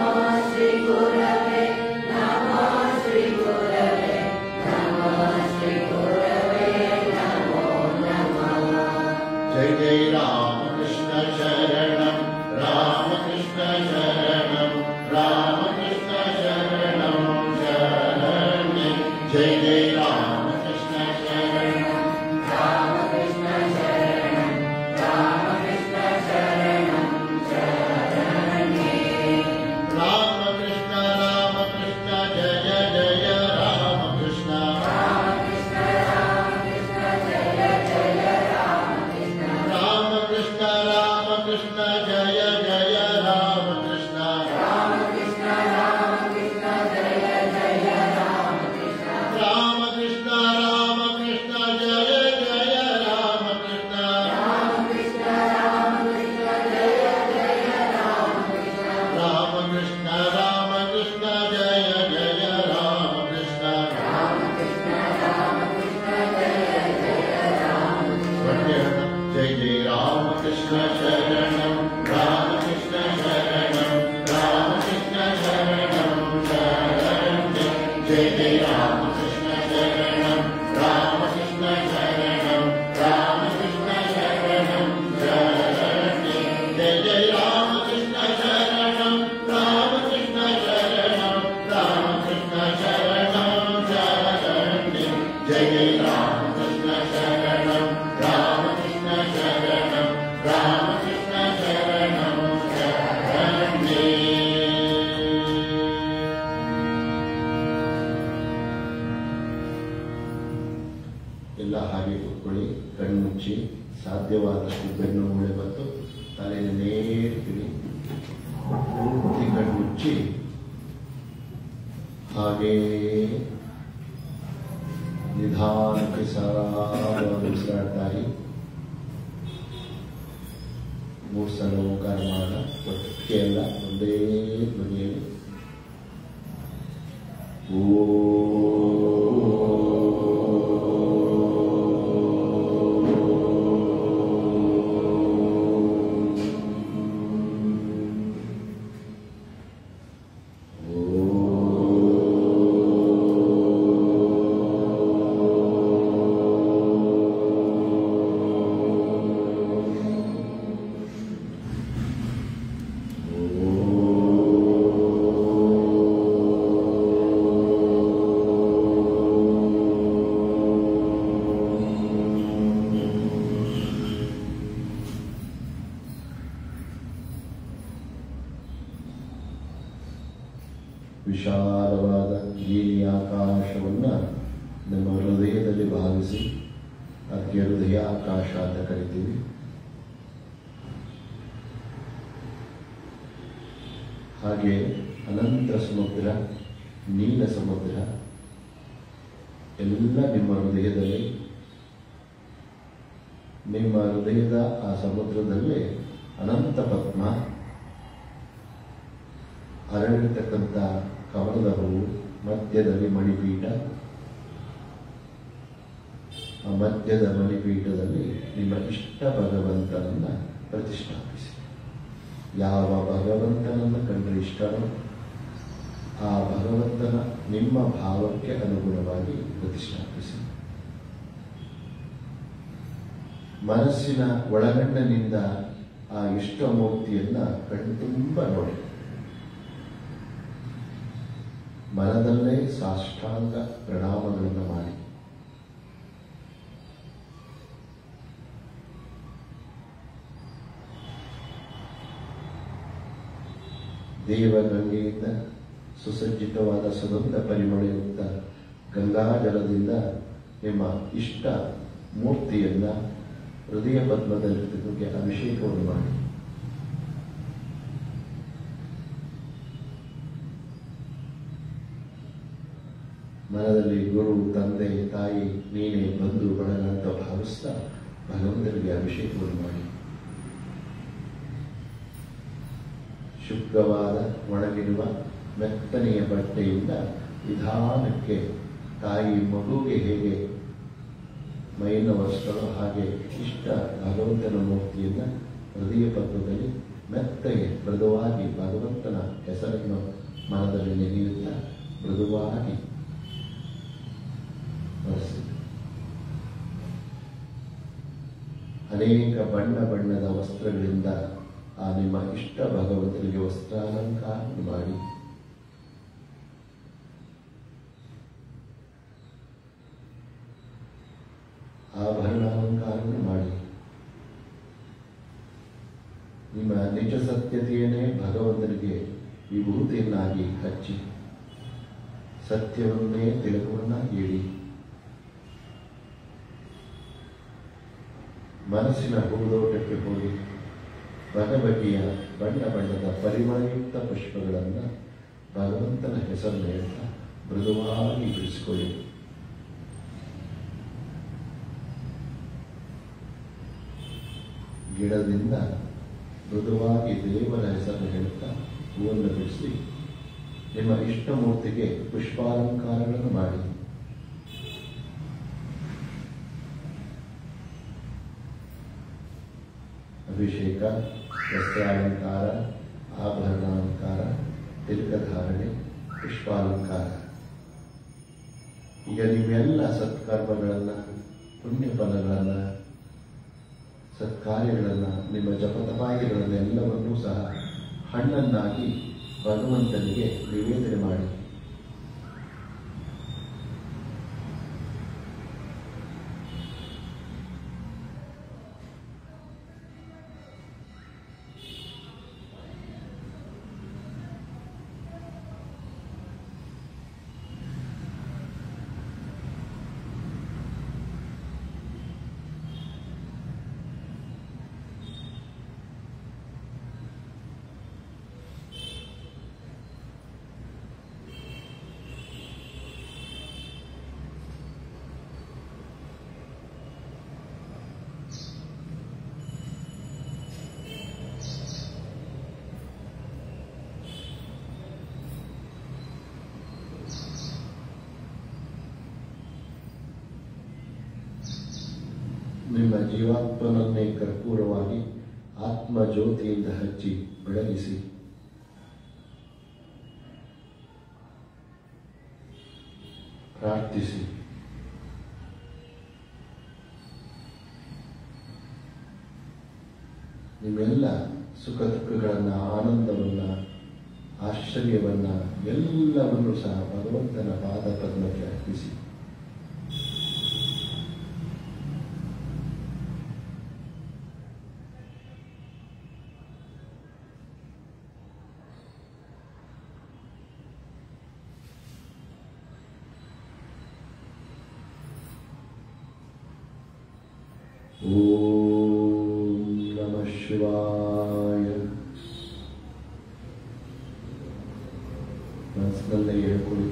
S2: जय जय रामकृष्ण शरणं रामकृष्ण शरणं रामकृष्ण शरणं शरण्ये जय जय रामकृष्ण शरणं रामकृष्ण रामकृष्ण जय जय रामकृष्ण रामकृष्ण रामकृष्ण जय जय रामकृष्ण रामकृष्ण रामकृष्ण जय जय रामकृष्ण रामकृष्ण रामकृष्ण जय जय रामकृष्ण जय जय रामकृष्ण शरणं रामकृष्ण शरणं रामकृष्ण शरणं शरण्ये जय जय रामकृष्ण शरणं रामकृष्ण शरणं रामकृष्ण शरणं शरण्ये जय जय रामकृष्ण शरणं रामकृष्ण शरणं रामकृष्ण शरणं शरण्ये जय जय रामकृष्ण शरणं रामकृष्ण शरणं रामकृष्ण शरणं शरण्ये ಎಲ್ಲ ಹಾಗೆ ಕೂತ್ಕೊಳ್ಳಿ ಕಣ್ಣು ಮುಚ್ಚಿ ಸಾಧ್ಯವಾದಷ್ಟು ಬೆನ್ನು ಮೂಳೆ ಬಂತು ತಲೆಯನ್ನು ನೇರ್ತೀವಿ ಪೂರ್ತಿ ಕಣ್ಣು ಮುಚ್ಚಿ ಹಾಗೇ ನಿಧಾನಕ್ಕೆ ಸರಾಗವಾಗಿ ಉಸಿರಾಡ್ತಾರೆ ಮೂರು ಸಲ ಓಂಕಾರ ಮಾಡೋಣ ಒಟ್ಟಿಗೆ ಎಲ್ಲ ಒಂದೇ ಧ್ವನಿಯಲ್ಲಿ ವಿಶಾಲವಾದ ನೀಲಿ ಆಕಾಶವನ್ನ ನಮ್ಮ ಹೃದಯದಲ್ಲಿ ಭಾವಿಸಿ ಅದಕ್ಕೆ ಹೃದಯ ಆಕಾಶ ಅಂತ ಕರಿತೀವಿ ಹಾಗೆ ಅನಂತ ಸಮುದ್ರ ನೀಲ ಸಮುದ್ರ ಎಲ್ಲ ನಿಮ್ಮ ಹೃದಯದಲ್ಲಿ ನಿಮ್ಮ ಹೃದಯದ ಆ ಸಮುದ್ರದಲ್ಲಿ ಅನಂತ ಪದ್ಮ ಅರಳಿರ್ತಕ್ಕಂಥ ಕಮಲದ ಹೂವು ಮಧ್ಯದಲ್ಲಿ ಮಣಿಪೀಠ ಆ ಮಧ್ಯದ ಮಣಿಪೀಠದಲ್ಲಿ ನಿಮ್ಮ ಇಷ್ಟ ಭಗವಂತನನ್ನ ಪ್ರತಿಷ್ಠಾಪಿಸಿ ಯಾವ ಭಗವಂತನನ್ನು ಕಂಡ್ರೆ ಇಷ್ಟನೋ ಆ ಭಗವಂತನ ನಿಮ್ಮ ಭಾವಕ್ಕೆ ಅನುಗುಣವಾಗಿ ಪ್ರತಿಷ್ಠಾಪಿಸಿ ಮನಸ್ಸಿನ ಒಳಗಣ್ಣಿನಿಂದ ಆ ಇಷ್ಟ ಮೂರ್ತಿಯನ್ನ ಕಣ್ತುಂಬ ನೋಡಿ ಮನದಲ್ಲೇ ಸಾಷ್ಟಾಂಗ ಪ್ರಣಾಮಗಳನ್ನು ಮಾಡಿ ದೇವಗಂಗೆಯಿಂದ ಸುಸಜ್ಜಿತವಾದ ಸುಗಂಧ ಪರಿಮಳಯುಕ್ತ ಗಂಗಾಜಲದಿಂದ ನಿಮ್ಮ ಇಷ್ಟ ಮೂರ್ತಿಯನ್ನ ಹೃದಯ ಪದ್ಮದಲ್ಲಿದ್ದಕ್ಕೆ ಅಭಿಷೇಕವನ್ನು ಮಾಡಿ ಮನದಲ್ಲಿ ಗುರು ತಂದೆ ತಾಯಿ ನೀನೇ ಬಂಧು ಬಳಗ ಅಂತ ಭಾವಿಸ್ತಾ ಭಗವಂತನಿಗೆ ಅಭಿಷೇಕವನ್ನು ಮಾಡಿ ಶುಭ್ರವಾದ ಒಣಗಿರುವ ಮೆತ್ತನೆಯ ಬಟ್ಟೆಯಿಂದ ನಿಧಾನಕ್ಕೆ ತಾಯಿ ಮಗುವಿಗೆ ಹೇಗೆ ಮೈನ ವಸ್ತ್ರಗಳು ಹಾಗೆ ಇಷ್ಟ ಭಗವಂತನ ಮೂರ್ತಿಯನ್ನು ಹೃದಯ ಪದ್ಮದಲ್ಲಿ ಮೆತ್ತಗೆ ಮೃದುವಾಗಿ ಭಗವಂತನ ಹೆಸರನ್ನು ಮನದಲ್ಲಿ ನೆನೆಯುತ್ತಾ ಮೃದುವಾಗಿ ಬಳಸಿ ಅನೇಕ ಬಣ್ಣ ಬಣ್ಣದ ವಸ್ತ್ರಗಳಿಂದ ಆ ನಿಮ್ಮ ಇಷ್ಟ ಭಗವಂತನಿಗೆ ವಸ್ತ್ರಾಲಂಕಾರ ಮಾಡಿ ಆಭರಣಾಲಂಕಾರವನ್ನು ಮಾಡಿ ನಿಮ್ಮ ನಿಜ ಸತ್ಯತೆಯನ್ನೇ ಭಗವಂತನಿಗೆ ವಿಭೂತಿಯನ್ನಾಗಿ ಹಚ್ಚಿ ಸತ್ಯವನ್ನೇ ತಿಲಕವನ್ನಾಗಿ ಇಡಿ ಮನಸ್ಸಿನ ಹೂದೋಟಕ್ಕೆ ಹೋಗಿ ಬಗೆಬಗೆಯ ಬಣ್ಣ ಬಣ್ಣದ ಪರಿಮಳಯುಕ್ತ ಪುಷ್ಪಗಳನ್ನು ಭಗವಂತನ ಹೆಸರನ್ನು ಹೇಳ್ತಾ ಮೃದುವಾಗಿ ಬಿಡಿಸಿಕೊಳ್ಳಿ ಗಿಡದಿಂದ ಮೃದುವಾಗಿ ದೇವರ ಹೆಸರನ್ನು ಹೇಳ್ತಾ ಹೂವನ್ನು ಬಿಡಿಸಿ ನಿಮ್ಮ ಇಷ್ಟ ಮೂರ್ತಿಗೆ ಪುಷ್ಪಾಲಂಕಾರಗಳನ್ನು ಮಾಡಿ ಅಭಿಷೇಕ ವಸ್ತ್ರಾಲಂಕಾರ ಆಭರಣಾಲಂಕಾರ ತಿಲಕಧಾರಣೆ ಪುಷ್ಪಾಲಂಕಾರ ಈಗ ನೀವೆಲ್ಲ ಸತ್ಕರ್ಮಗಳನ್ನು ಪುಣ್ಯ ಫಲಗಳನ್ನು ಸತ್ಕಾರ್ಯಗಳನ್ನು ನಿಮ್ಮ ಜಪತಪಾದಿಗಳನ್ನೆಲ್ಲವನ್ನೂ ಸಹ ಹಣ್ಣನ್ನಾಗಿ ಭಗವಂತನಿಗೆ ನಿವೇದನೆ ಮಾಡಿ ನಿಮ್ಮ ಜೀವಾತ್ಮನನ್ನೇ ಕರ್ಪೂರವಾಗಿ ಆತ್ಮ ಜ್ಯೋತಿಯಿಂದ ಹಚ್ಚಿ ಬೆಳಗಿಸಿ ಪ್ರಾರ್ಥಿಸಿ ನಿಮ್ಮೆಲ್ಲ ಸುಖ ದುಃಖಗಳನ್ನು ಆನಂದವನ್ನ ಆಶ್ಚರ್ಯವನ್ನ ಎಲ್ಲವನ್ನೂ ಸಹ ಭಗವಂತನ ಪಾದ ಪದ್ಮಕ್ಕೆ ಅರ್ಪಿಸಿ ಓಂ ನಮಃ ಶಿವಾಯ ಮನಸ್ಸಿನಲ್ಲೇ ಹೇಳ್ಕೊಳ್ಳಿ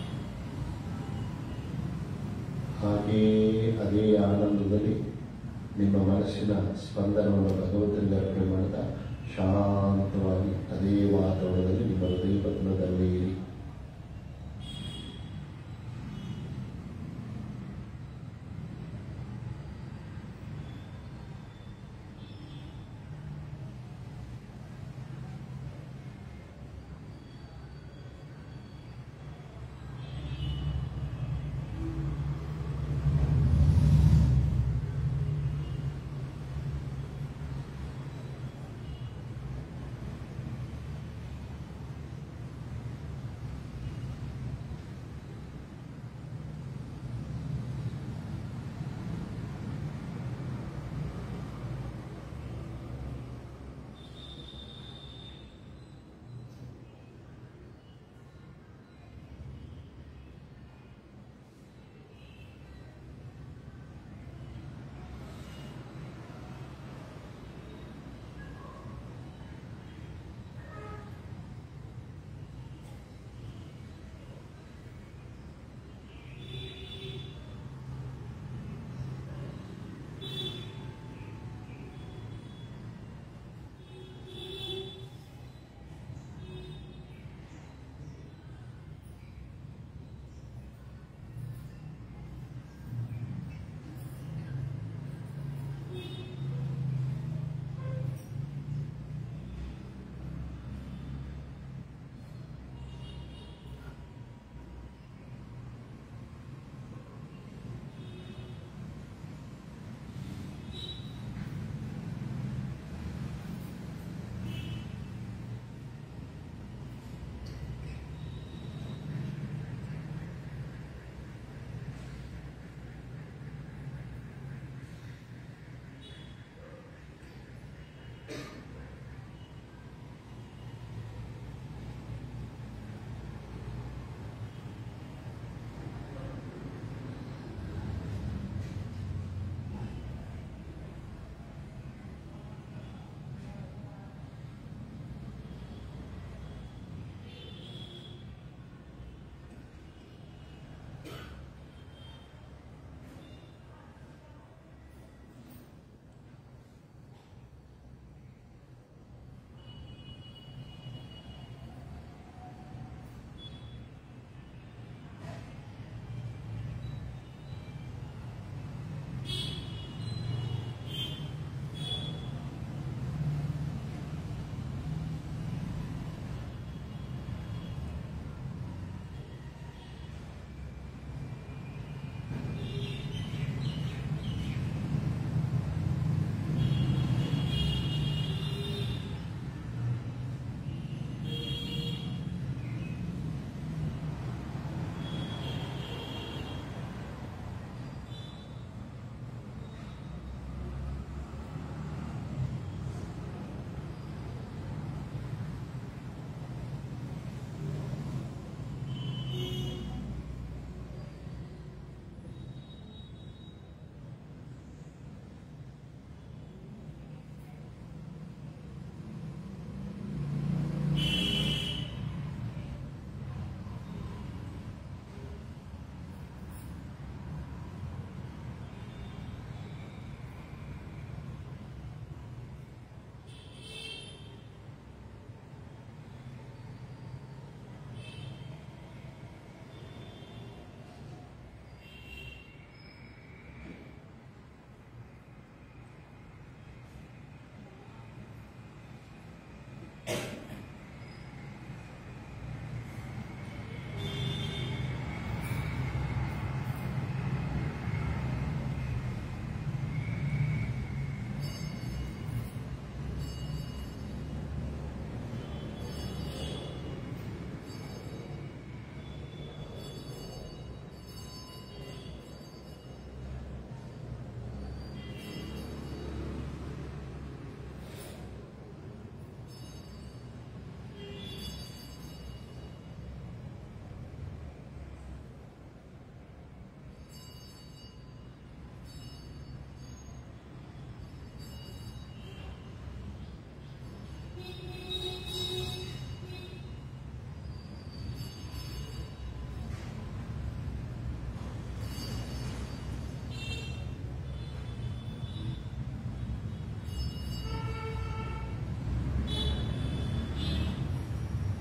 S2: ಹಾಗೇ ಅದೇ ಆನಂದದಲ್ಲಿ ನಿಮ್ಮ ಮನಸ್ಸಿನ ಸ್ಪಂದನವನ್ನು ಭಗವಂತನಿಗೆ ಅರ್ಪಣೆ ಮಾಡ್ತಾ ಶಾಂತವಾಗಿ ಅದೇ ವಾತಾವರಣದಲ್ಲಿ ನಿಮ್ಮ ಹೃದಯ ಪದ್ಮದಲ್ಲಿ ಇರಿ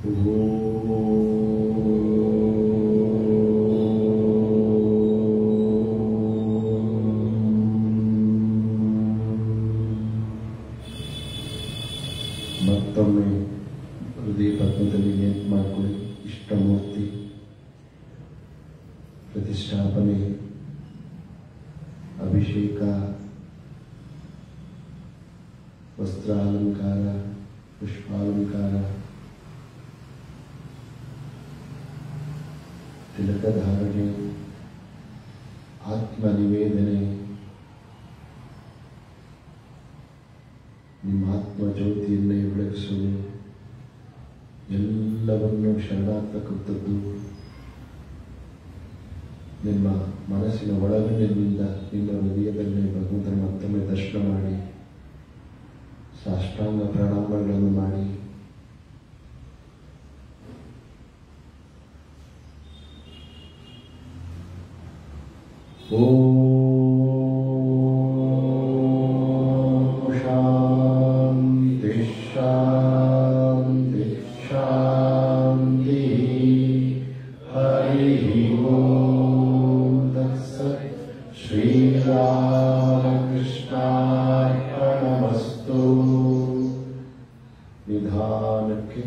S2: ಮತ್ತೊಮ್ಮೆ ಹೃದಯ ಪದ್ಮದಲ್ಲಿ ನೆನಪು ಮಾಡಿಕೊಳ್ಳಿ ಇಷ್ಟಮೂರ್ತಿ ಪ್ರತಿಷ್ಠಾಪನೆ ಅಭಿಷೇಕ ವಸ್ತ್ರಾಲಂಕಾರ ಪುಷ್ಪಾಲಂಕಾರ ತಿಲಕಧಾರಣೆ ಆತ್ಮ ನಿವೇದನೆ ನಿಮ್ಮ ಆತ್ಮ ಜ್ಯೋತಿಯನ್ನೇ ಬೆಳಗಿಸುವುದು ಎಲ್ಲವನ್ನು ಶರಣಾಗ್ತಕ್ಕಂಥದ್ದು ನಿಮ್ಮ ಮನಸ್ಸಿನ ಒಳಗಣ್ಣಿನಿಂದ ನಿಮ್ಮ ಹೃದಯದಲ್ಲೇ ಭಗವಂತನ ಮತ್ತೊಮ್ಮೆ ದರ್ಶನ ಮಾಡಿ ಸಾಷ್ಟಾಂಗ ಪ್ರಣಾಮಗಳನ್ನು ಮಾಡಿ ಓಂ ಶಾಂತಿ ಶಾಂತಿ ಶಾಂತಿ ಹರಿ ಓಂ ತತ್ಸತ್ ಶ್ರೀರಾಮಕೃಷ್ಣಾರ್ಪಣಮಸ್ತು ನಿಧಾನಕ್ಕೆ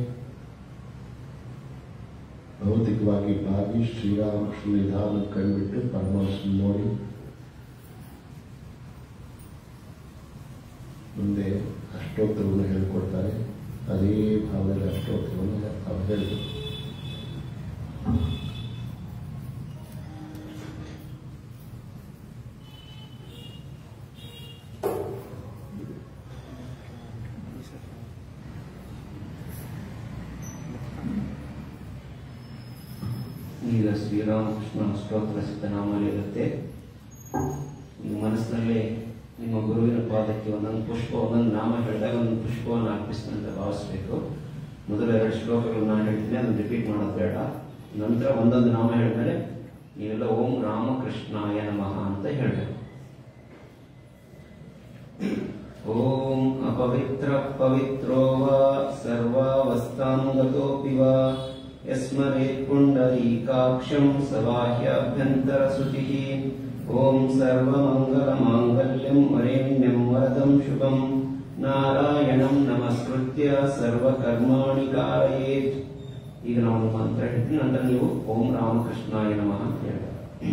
S2: ಭೌತಿಕವಾಗಿ ಭಾಗಿ ಶ್ರೀರಾಮಕೃಷ್ಣ ನಿಧಾನ ಕೈಬಿಟ್ಟು ಪರಮಾತ್ಮ ನೋಡಿ ಮುಂದೆ ಅಷ್ಟೋತ್ತರವನ್ನು ಹೇಳ್ಕೊಡ್ತಾರೆ ಅದೇ ಭಾವದಲ್ಲಿ ಅಷ್ಟೋತ್ತರವನ್ನು ತಾವು ಹೇಳಿ
S3: ಈಗ ಶ್ರೀರಾಮಕೃಷ್ಣ ಸ್ತೋತ್ರ ಸಿದ್ಧನಾಮಲ್ಲಿ ಇರುತ್ತೆ ನಿಮ್ಮ ಮನಸ್ಸಿನಲ್ಲಿ ನಿಮ್ಮ ಗುರುವಿನ ಪಾದಕ್ಕೆ ಒಂದೊಂದು ಪುಷ್ಪ ಒಂದೊಂದು ನಾಮ ಹೇಳಿದಾಗ ಒಂದು ಪುಷ್ಪವನ್ನು ಅರ್ಪಿಸ್ತೀನಿ ಅಂತ ಭಾವಿಸ್ಬೇಕು ಮೊದಲು ಎರಡು ಶ್ಲೋಕಗಳು ನಾನು ಹೇಳ್ತೀನಿ ಅದನ್ನು ರಿಪೀಟ್ ಮಾಡೋದು ಬೇಡ ನಂತರ ಒಂದೊಂದು ನಾಮ ಹೇಳಿದ್ಮೇಲೆ ನೀವೆಲ್ಲ ಓಂ ರಾಮಕೃಷ್ಣಾಯ ನಮಃ ಅಂತ ಹೇಳಬೇಕು ಓಂ ಅಪವಿತ್ರ ಪವಿತ್ರೋ ವಾ ಸರ್ವಾವಸ್ಥಾನುಗತೋಪಿ ವಾ ಯಸ್ಮರೇತ್ ಪುಂಡರೀಕಾಕ್ಷಂ ಸಬಾಹ್ಯಾಭ್ಯಂತರ ಶುಚಿಃ ಓಂ ಸರ್ವಮಂಗಲಮಾಂಗಲ್ಯಂ ವರೇಣ್ಯಂ ವರದಂ ಶುಭಂ ನಾರಾಯಣಂ ನಮಸ್ಕೃತ್ಯ ಸರ್ವಕರ್ಮಾಣಿ ಕಾರಯೇತ್ ಈಗ ನಾವು ಒಂದು ಮಂತ್ರ ಹೇಳ್ತೀನಿ ನಂತರ ನೀವು ಓಂ ರಾಮಕೃಷ್ಣಾಯ ನಮಃ ಅಂತ ಹೇಳ್ತಾರೆ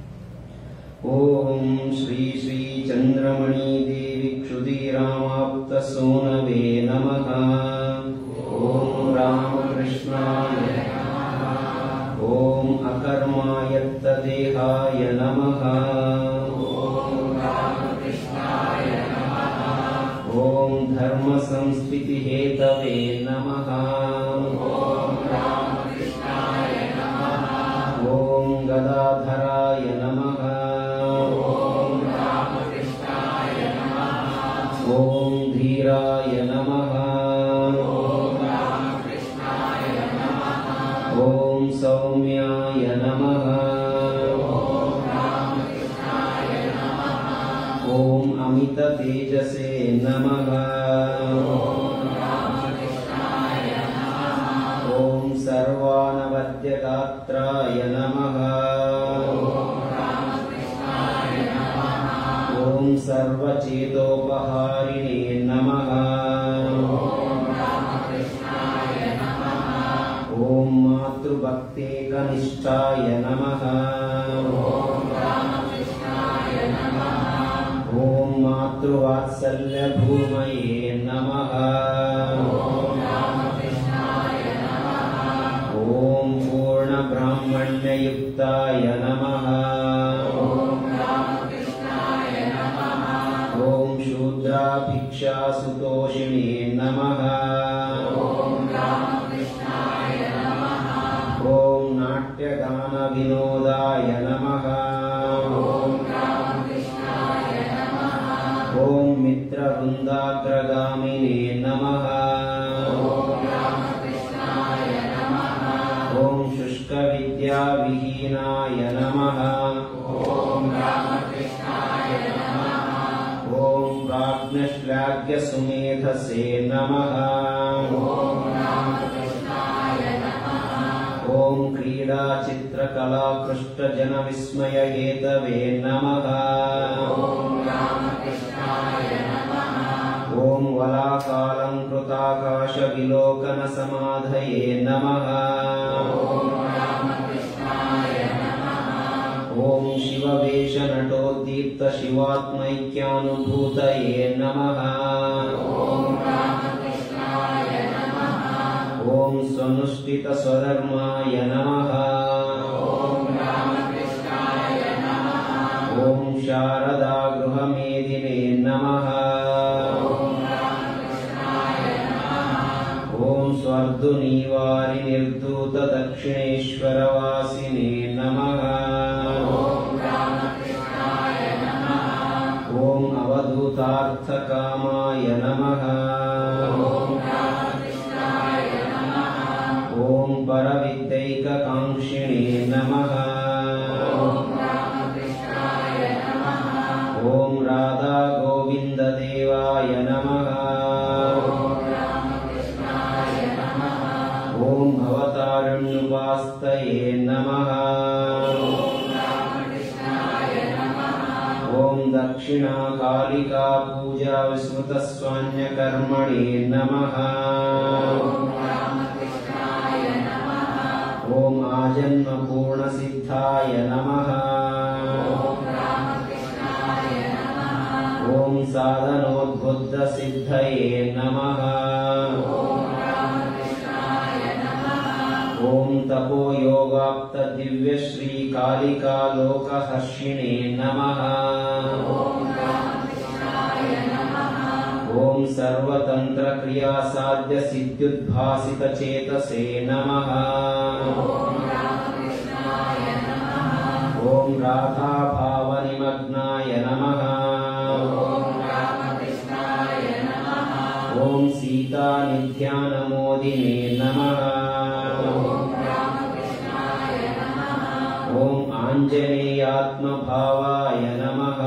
S3: ಓಂ ಶ್ರೀ ಶ್ರೀ ಚಂದ್ರಮಣಿ ದೇವಿ ಕ್ಷುದಿರಾಮಾಪ್ತ ಸೋನವೇ ನಮಃ ಓಂ ರಾಮಕೃಷ್ಣಾಯ ಓಂ ಅಕರ್ಮಾಯತ್ತ ದೇಹಾಯ ನಮಃ ಓಂ ಧರ್ಮ ಸಂಸ್ಕೃತಿ ಹೇತವೇ ನಮಃ ಓಂ ಗದಾಧರಾಯ ನಮಃ ಓಂ ಧೀರಾಯ ನಮಃ ಓಂ ಸೌಮ್ಯಾಯ ನಮಃ ಓಂ ಅಮಿತ ತೇಜಸೇ ನಮಃ ಓಂ ಸರ್ವಾನವದ್ಯಗಾತ್ರಾಯ ನಮಃ ಓಂ ಸರ್ವಚೇತೋಪಹಾರಿಣೇ ನಮಃ ಓಂ ಮಾತೃಭಕ್ತೇಕನಿಷ್ಠಾಯ ನಮಃ ಓಂ ಮಾತೃವಾತ್ಸಲ್ಯಭೂಮಯೇ ನಮಃ ಓಂ ಪೂರ್ಣಬ್ರಾಹ್ಮಣ್ಯಯುಕ್ತಾಯ ನಮಃ ಓಂ ಶೂದ್ರಾಭಿಕ್ಷಾಸುತೋಷಿಣೇ ನಮಃ ಓಂ ನಾಟ್ಯಗಾನವಿನೋದಾಯ ನಮಃ ಓಂ ಮಿತ್ರವೃಂದಾಗ್ರಗಾಮಿನೇ ನಮಃ ಓಂ ಶುಷ್ಕವಿದ್ಯಾವಿಹೀನಾಯ ನಮಃ ಓಂ ಪ್ರಾಜ್ಞಶ್ಲಾಘ್ಯಸುಮೇಧಸೇ ನಮಃ ॐ क्रीडाचित्रकलाकृष्टजनविस्मयहेतवे नमः ॐ वलाकालङ्कृताकाशविलोकनसमाधये नमः ॐ शिववेशनटोद्दीप्तशिवात्मैक्यानुभूतये नमः ॐ स्वनुष्ठितस्वधर्माय नमः ॐ शारदागृहमेदिने नमः ॐ स्वर्धुनीवारिनिर्धूतदक्षिणेश्वरवासिने नमः ॐ अवधूतार्थकामाय नमः ॐ परविद्यैककाङ्क्षिणे नमः ॐ राधागोविन्ददेवाय नमः ॐ भवतारण्युपास्तये नमः ॐ दक्षिणाकालिकापूजा विस्मृतस्वान्यकर्मणे नमः ॐ आजन्मपूर्णसिद्धाय नमः ॐ साधनोद्बुद्धसिद्धये नमः ॐ तपोयोगाप्तदिव्यश्रीकालिकालोकहर्षिणे नमः ॐ सर्वतन्त्रक्रियासाध्यसिद्ध्युद्भासितचेतसे नमः ॐ राधाभावनिमग्नाय नमः ॐ सीतानिध्यानमोदिने नमः ॐ आञ्जनेयात्मभावाय नमः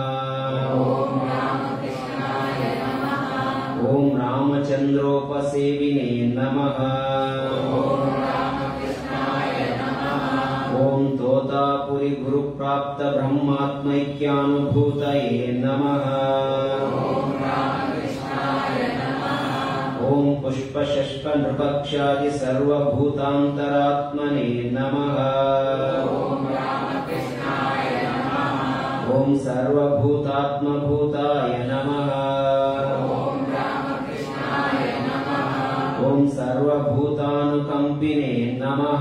S3: ॐ रामचन्द्रोपसेविने नमः ॐ तोतापुरिगुरुप्राप्तब्रह्मात्मैक्यानुभूतये नमः ॐ पुष्पशष्पनृपक्षादि सर्वभूतान्तरात्मने नमः ॐ सर्वभूतात्मभूताय नमः ॐ सर्वभूतानुकम्पिने नमः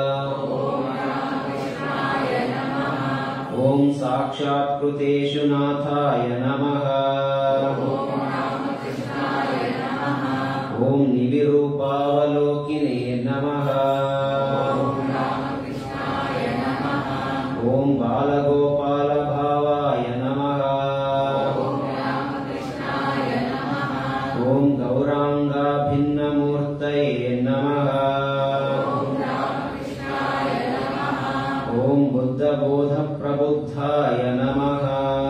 S3: ॐ साक्षात्कृतेषु नाथाय नमः ॐ निविरूपावलोकिने नमः ॐ बालगोपालभावाय नमः ॐ गौराङ्गाभिन्नमूर्तये नमः ॐ बुद्धबोधप्रबुद्धाय नमः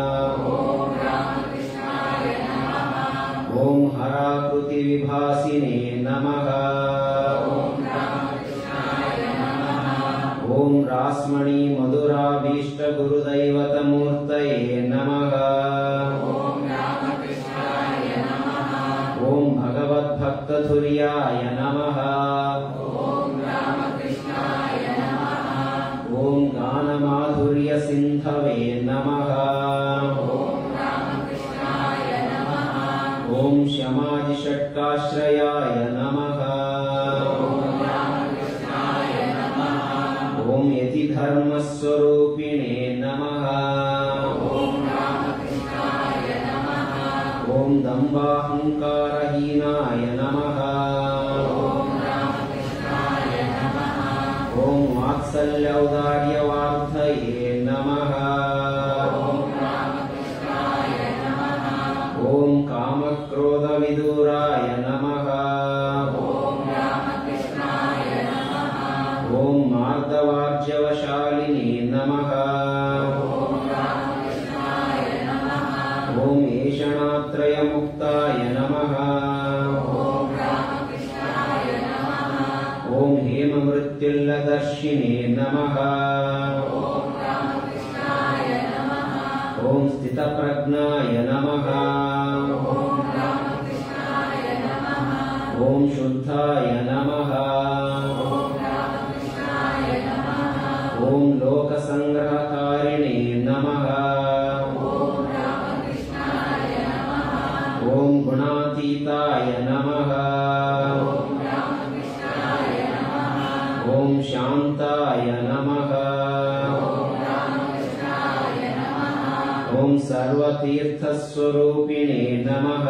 S3: ॐ हराकृतिविभासिने नमः ॐ रास्मणी मधुराभीष्टगुरुदैवतमूर्तये नमः ॐ भगवद्भक्तधुर्याय नमः ॐ गानमाधुर्यसिन्धवे नमः ॐ शमाजिषट्काश्रयाय नमः ॐ यतिधर्मस्वरूपिणे नमः ॐ दम्बाहङ्कारहीनाय नमः ॐ वात्सल्यौदार्यवार्थये नमः ॐ कामक्रोधविदूराय नमः ॐ मार्दवार्जवशालिने नमः ॐ एषणात्रयमुक्ताय नमः ॐ हेममृत्युञ्जयाय मृत्युल्लदर्शिने नमः ॐ स्थितप्रज्ञाय नमः ॐ शुद्धाय नमः ॐ लोकसङ्ग्रहकारिणे नमः ॐ गुणातीताय नमः ॐ शान्ताय नमः ॐ सर्वतीर्थस्वरूपिणे नमः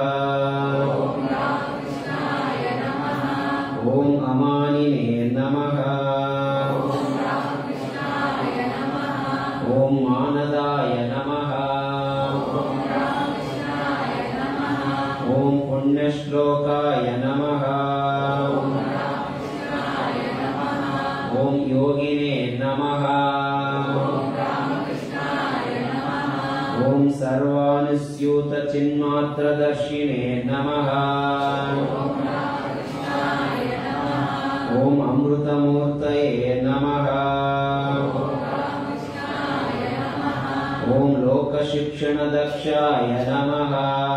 S3: ॐ अमानिने नमः ॐ मानदाय नमः ॐ पुण्यश्लोकाय नमः ॐ योगिने नमः ॐ सर्वानुस्यूतचिन्मात्रदर्शिने नमः ॐ अमृतमूर्तये नमः ॐ लोकशिक्षणदक्षाय नमः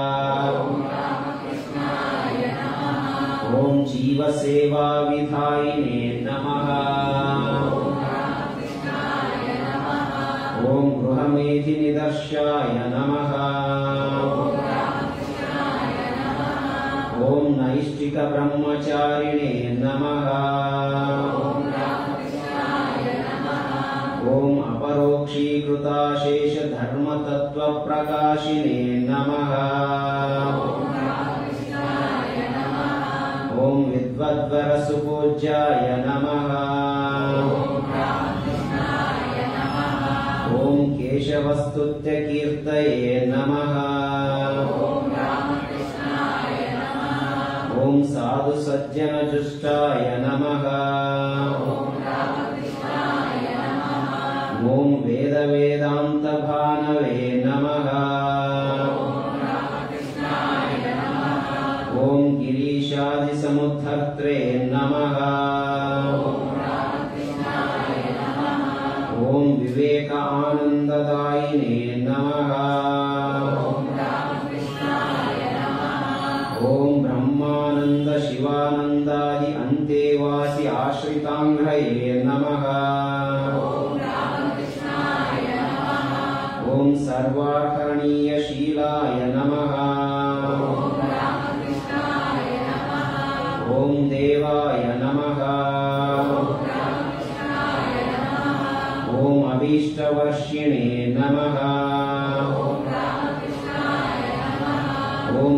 S3: ॐ जीवसेवाविधायिने नमः ॐ गृहमेधिनिदर्शाय नमः ॐ नैष्टिकब्रह्मचारिणे नमः ॐ अपरोक्षीकृताशेषधर्मतत्त्वप्रकाशिने नमः ॐ विद्वद्वरसुपूज्याय नमः ॐ केशवस्तुत्यकीर्तये नमः ॐ साधुसज्जनजुष्टाय नमः ॐ वेदवेदान्तभानवे नमः ॐ गिरीशादिसमुद्धर्त्रे नमः ॐ विवेक आनन्ददायिने नमः ॐ ब्रह्मानन्दशिवानन्दादि अन्तेवासि आश्रिताङ्घ्रये नमः ॐ सर्वाकरणीयशीलाय नमः ॐ देवाय नमः ॐ अभीष्टवर्षिणे नमः ॐ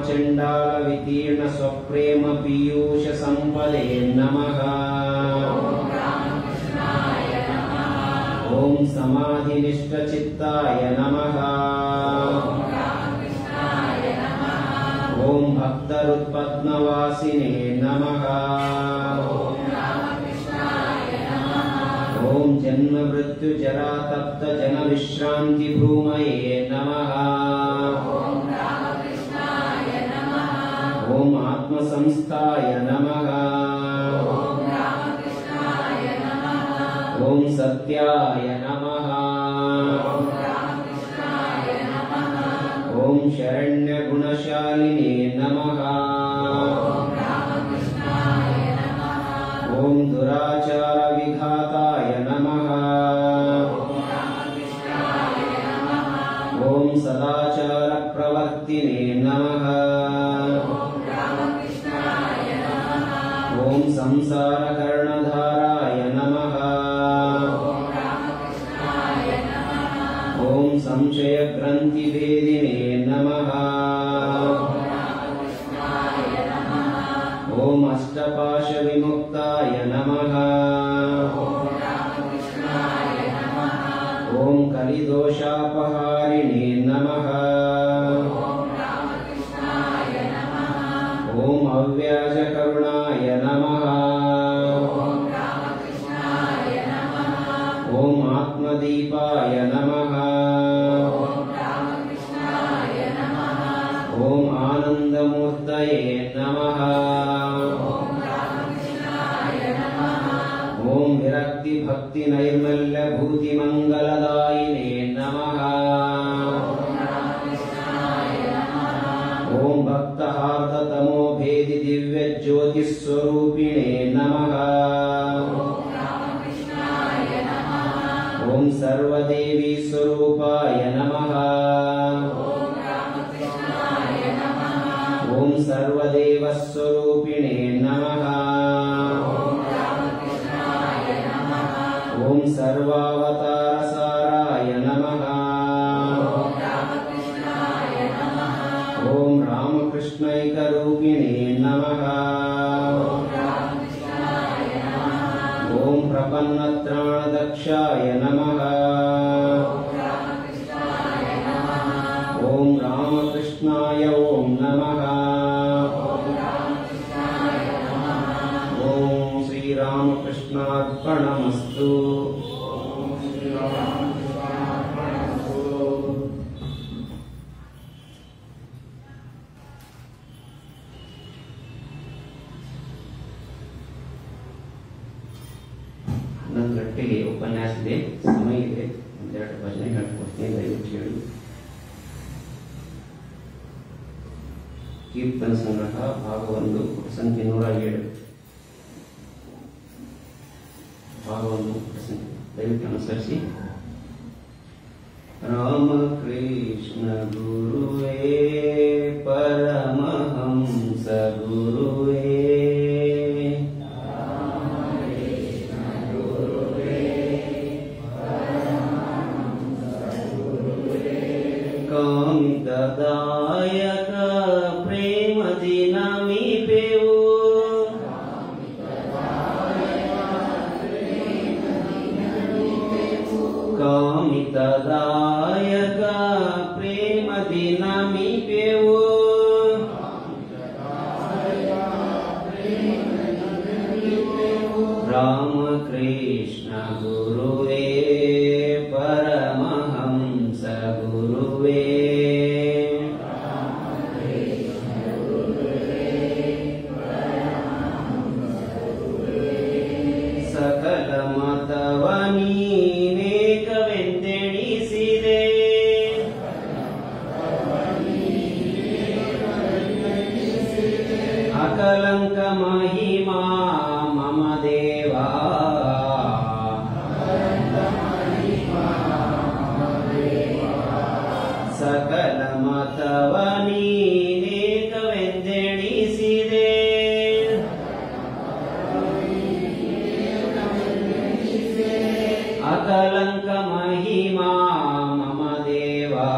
S3: आचण्डालवितीर्णस्वप्रेमपीयूषसम्पदे नमः ॐ समाधिनिष्ठचित्ताय नमः ॐ भक्तरुत्पद्मवासिने नमः ॐ जन्ममृत्युजरातप्तजनविश्रान्तिभूमये नमः ॐ आत्मसंस्थाय नमः ॐ सत्याय नमः ॐ शरण्यगुणशालिने नमः ॐ दुराचारविघाताय नमः ॐ सदाचारप्रवर्तिने नमः ॐ संसारकर्णधाराय नमः ॐ संशयग्रन्थिभेदिने नमः ॐ अष्टपाशविमुक्ताय नमः ॐ कलिदोषापहारिणे नमः ॐ अव्याजकरुणाय नमः ॐ आत्मदीपाय नमः ॐ आनन्दमूर्तये नमः ॐ ಭಕ್ತಿ ನೈರ್ಮಲ್ಯ ಭೂತಿ ಮಂಗಲದಾಯಿನೇ ನಮಃ ಓಂ ಭಕ್ತಹಾರ್ದ ತಮೋ ಭೇದಿ ದಿವ್ಯ ಜ್ಯೋತಿ ಸ್ವರೂಪಿಣೇ ನಮಃ ಓಂ ಸರ್ವದೇವಿ ಸ್ವರೂಪಾಯ ನಮಃ ಓಂ ಸರ್ವದೇವ ಸ್ವರೂಪಿಣೇ ನಮಃ ಓಂ ಸರ್ವಾವತಾರ ಸಾರಾಯ ನಮಃ ಓಂ ರಾಮಕೃಷ್ಣೈಕರೂಪಿಣೇ ನಮಃ ಓಂ ಪ್ರಪನ್ನತ್ರಾಣದಕ್ಷಾಯ ನಮಃ ಓಂ ರಾಮಕೃಷ್ಣಾಯ ಓಂ ನಮಃ ಓಂ ಶ್ರೀರಾಮಕೃಷ್ಣಾರ್ಪಣಮಸ್ತು ನನ್ನ ಗಂಟೆಗೆ ಉಪನ್ಯಾಸ ಇದೆ ಸಮಯ ಇದೆ ಒಂದೆರಡು ಭಜನೆ ಹೇಳ್ಕೊಡ್ತೀನಿ ದಯವಿಟ್ಟು ಹೇಳಿ ಕೀರ್ತನ ಸಂಗ್ರಹ ಭಾಗ ಒಂದು ಪುಟ ಸಂಖ್ಯೆ ನೂರ ಏಳು ಭಾಗ ಒಂದು ಪುಟ ಸಂಖ್ಯೆ ದಯವಿಟ್ಟು ಅನುಸರಿಸಿ ರಾಮ ಕೃಷ್ಣ ಗುರುವೇ ಪರಮಹಂಸ ಗುರುವೇ ಕಾಮಿತದಾಯಕ ಪ್ರೇಮದಿ ನಮಿಪೆವು ಕಾಮಿತದಾಯಕ ಪ್ರೇಮದಿ ನಮಿಪೆವು ರಾಮಕೃಷ್ಣ ಗುರುವೇ ಪರಮಹಂಸ ಗುರುವೇ ಸಕಲ ಮತವ ನೀನೇಕವೆಂದೆಣಿಸಿದೆ ಅಕಲಂಕ ಮಹಿಮಾ ಮಮ ದೇವಾ ಸಕಲ ಮತವ ನೀನೇಕವೆಂದೆಣಿಸಿದೆ ಅಕಲಂಕ ಮಹಿಮಾ ಮಮ ದೇವಾ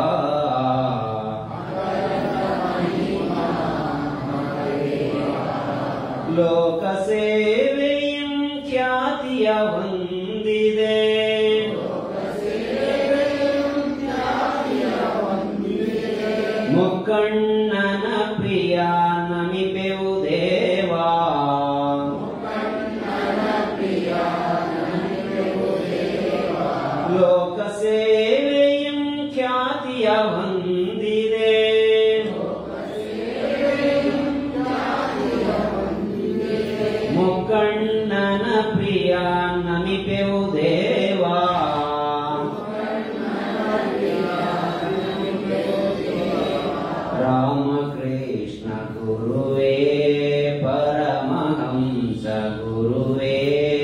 S3: ಲೋಕ ಸೇವೆಯಂ ಖ್ಯಾತಿಯ ಹೊಂದಿದೆ ಮುಕ್ಕಣ್ಣನ ಪ್ರಿಯ ನಮಿಪೆವು ದೇವಾ ಲೋಕ ಸೇವೆಯಂ ಖ್ಯಾತಿಯ ಹೊಂದಿದೆ ಮುಕ್ಕಣ್ಣನ ಪ್ರಿಯ ನಮಿಪೆವು ದೇವಾ ರಾಮಕೃಷ್ಣ ಗುರುವೇ ಪರಮಹಂಸ ಗುರುವೇ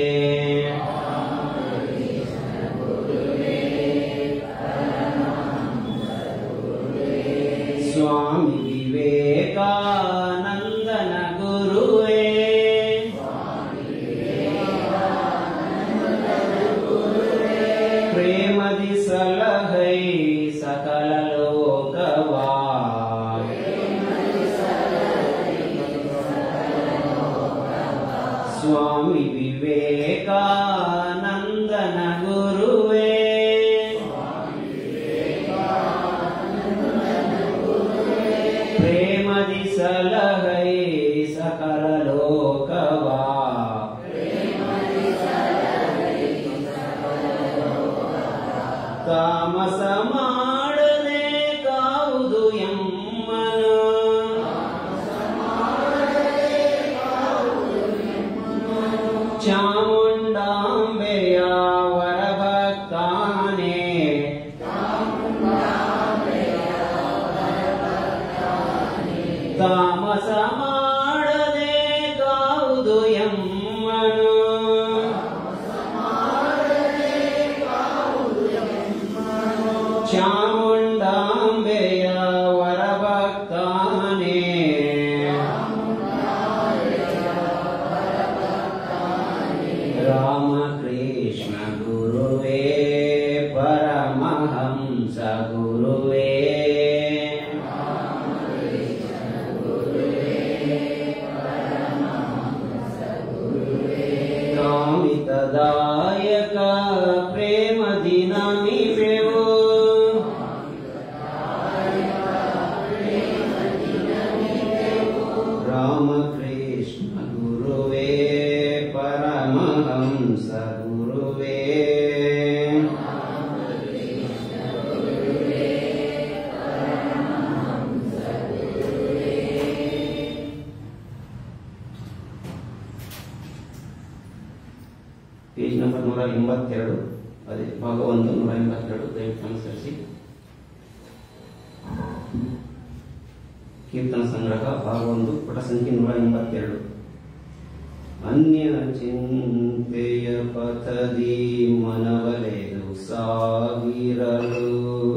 S3: ಸ್ವಾಮಿ ವಿವೇಕಾನಂದನ ಗುರುವೇ ಪ್ರೇಮದಿ ಸಲಹೈ ಸಕಲ ಲೋಕವಾ ಸ್ವಾಮಿ ವಿವೇಕಾನಂದನ ಗುರುವೇ ಪ್ರೇಮದಿ ಸಲಹೈ ಸಕಲ ಲೋಕವಾ ತಾಮಸ ಮಾಡದೆ ಕಾವುದು ಎಮ್ಮನು ಚಾಮುಂಡಾಂಬೆಯ ಪೇಜ್ ನಂಬರ್ ನೂರ ಎಂಬತ್ತೆರಡು ಅದೇ ಭಾಗ ಒಂದು ನೂರ ಎಂಬತ್ತೆರಡು ದಯವಿಟ್ಟು ಅನುಸರಿಸಿ ಕೀರ್ತನ ಸಂಗ್ರಹ ಭಾಗ ಒಂದು ಪುಟ ಸಂಖ್ಯೆ ನೂರ ಎಂಬತ್ತೆರಡು ಅನ್ಯ ಚಿಂತೆಯ ಪಥದಿ ಮನವಲೆದು ಸಾವಿರಲು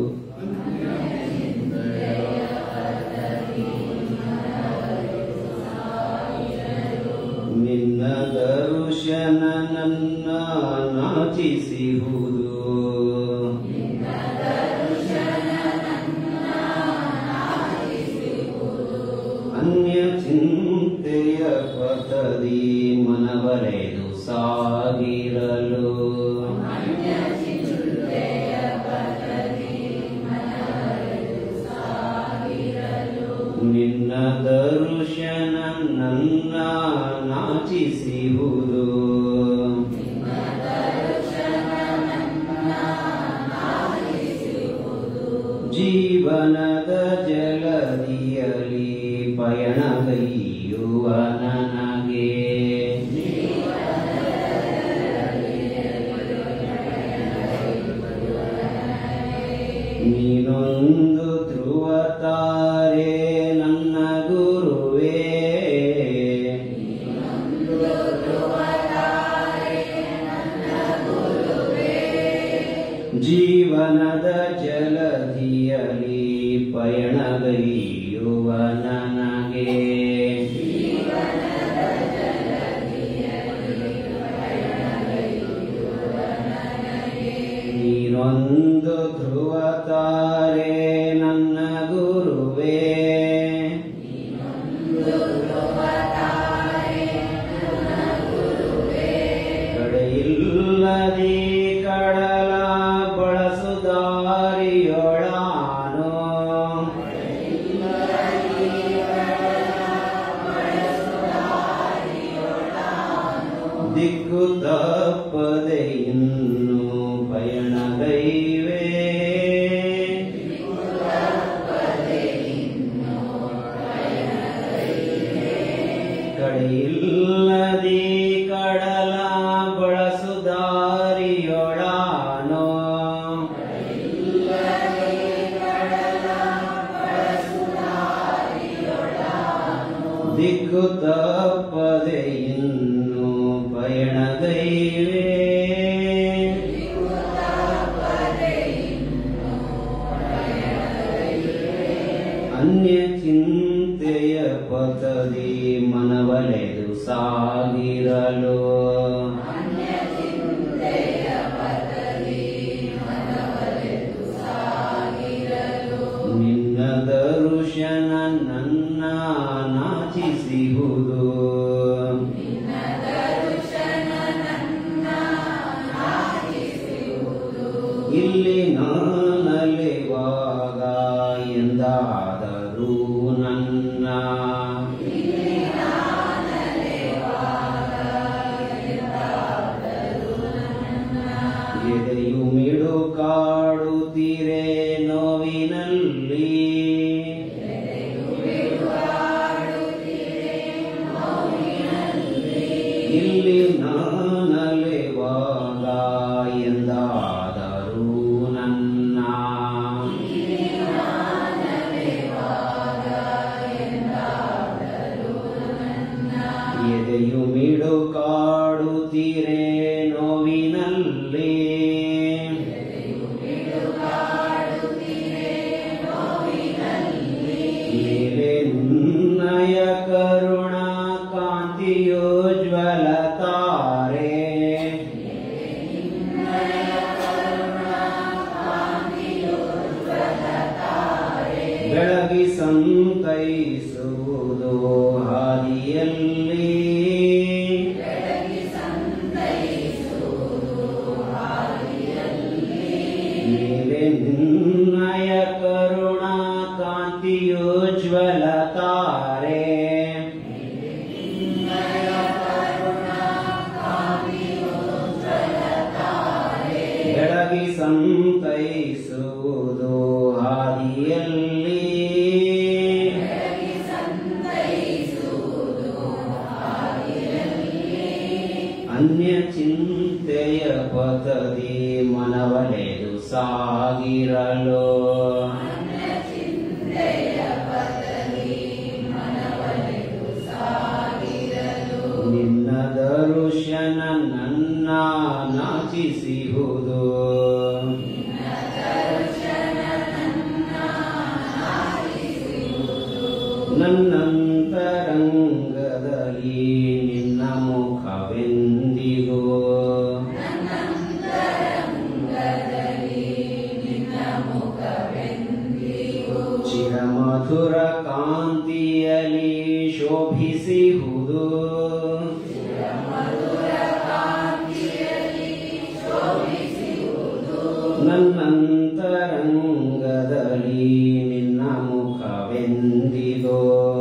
S3: ನಿನ್ನ ದರುಶನ ನನ್ನ ನಾಚಿಸಿಹುದು ಅನ್ಯ ಚಿಂತೆಯ ಪಥದಿ ಮನವಲೆದು ಸಾಗಿರಲು ನಿನ್ನ ದರುಶನ ನನ್ನ ನಾಚಿಸಿಹುದು ಜೀವನದ ಜಲದಿಯಲಿ ಪಯಣಗೈಯುವ ನನಗೆ ನೀನೊಂದು ಧ್ರುವ ತಾರೆ ನನ್ನ ಗುರುವೇ ಜೀವನದ ಜಲಧಿಯಲಿ ಪಯಣಗೈಯುವ ನನಗೆ ನೀನೊಂದು ಧ್ರುವ ತಾರೆ ನನ್ನ ಗುರುವೇ ಕಡೆಯಿಲ್ಲದೆ ಕಡಲ ಬಳಸುದಾರಿಯೊಳಾನೋ ದಿಕ್ಕು ತಪ್ಪದೆ ಇನ್ನು ಪಯಣಗೈವೇ ಕಡೆಯಿಲ್ಲದೆ ಕಡಲ ಬಳಸುದಾರಿಯೊಳಾನೋ ದಿಕ್ಕು ತಪ್ಪದೆ ಇನ್ನು ಪಯಣಗೈವೇ ಅನ್ಯ ಚಿಂತೆಯ ಪಥದಿ ಮನವಲೆದು ಸಾಗಿರಲು ನಿನ್ನ ದರುಶನ ನನ್ನ ನಾಚಿಸಿಹುದು ಇಲ್ಲಿ ನಾನಲೆವಾಗ ಎಂದಾದರೂ ನನ್ನ ಎದೆಯು ಮಿಡು ಕಾಡುತ್ತೀರೆ ನೋವಿನಲ್ಲಿ ಇಲ್ಲಿ ನಾನಲೆವಾಗ ಎಂದಾದರೂ ನನ್ನ ಎದೆಯು ಮಿಡು ಕಾಡುತ್ತೀರೆ ನೋವಿನಲ್ಲಿ ಮೇಲೆ ನಿನ್ನಯ ಕರುಣ ಕಾಂತಿಯೋಜ್ವಲ ತಾರೆ ಬೆಳಗಿ ಸಂತೈಸುವುದು ಹಾದಿಯಲ್ಲಿ ಮೇಲೆ ನಿನ್ನಯ ಕರುಣ ಕಾಂತಿಯೋಜ್ವಲ ತಾರೆ ಅನ್ಯ ಚಿಂತೆಯ ಪತದಿ ಮನವಲೆದು ಸಾಗಿರಲು ನಿನ್ನ ದರುಶನ ನನ್ನ ನಾಚಿಸಿಹುದು ನನ್ನಂತರಂಗದಲ್ಲಿ ನಿನ್ನ ಮುಖವೆಂದಿಗೂ ಚಿರಮಧುರ ಕಾಂತಿಯಲಿ ಶೋಭಿಸಿಹುದು ನನ್ನಂತರಂಗದಲ್ಲಿ ನಿನ್ನ ಮುಖವೆಂದಿದೋ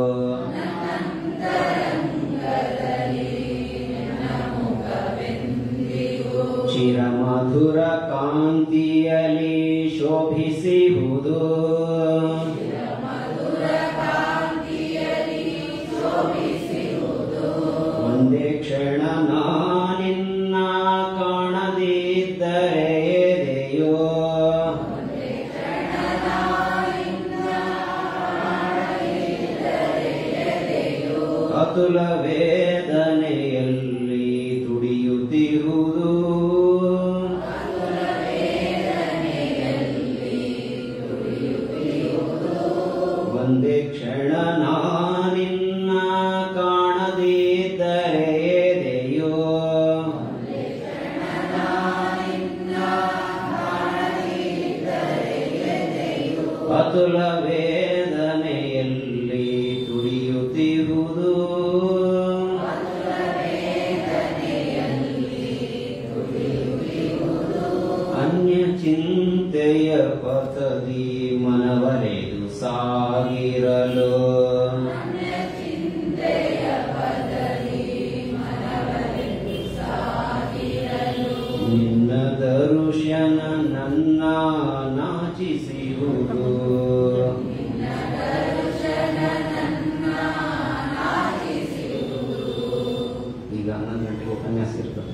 S3: ಚಿರಮಧುರ ಕಾಂತಿಯಲಿ ಶೋಭಿಸಿಹುದು ಒಂದೇ ಕ್ಷಣ ನಾನಿನ್ನ ಕಾಣದಿದ್ದರೆ ಎದೆಯೋ ಅತುಲ ವೇದನೆಯಲ್ಲಿ ತುಡಿಯುತ್ತಿರುವುದು ಒಂದೇ ಕ್ಷಣ ನಾನಿನ್ನ ಕಾಣದಿದ್ದರೆ ಎದೆಯೋ ಅತುಲ ವೇದನೆಯಲ್ಲಿ ತುಡಿಯುತ್ತಿರುವುದು ಅನ್ಯ ಚಿಂತೆಯ ಪಥದಿ ಮನವರೆದು ಸಾಗಿರಲು ನಿನ್ನ ದರುಶನ ನನ್ನ ನಾಚಿಸಿರುವುದು ಈಗ ಹನ್ನೊಂದು ಗಂಟೆಗೆ ಉಪನ್ಯಾಸ ಇರ್ತದೆ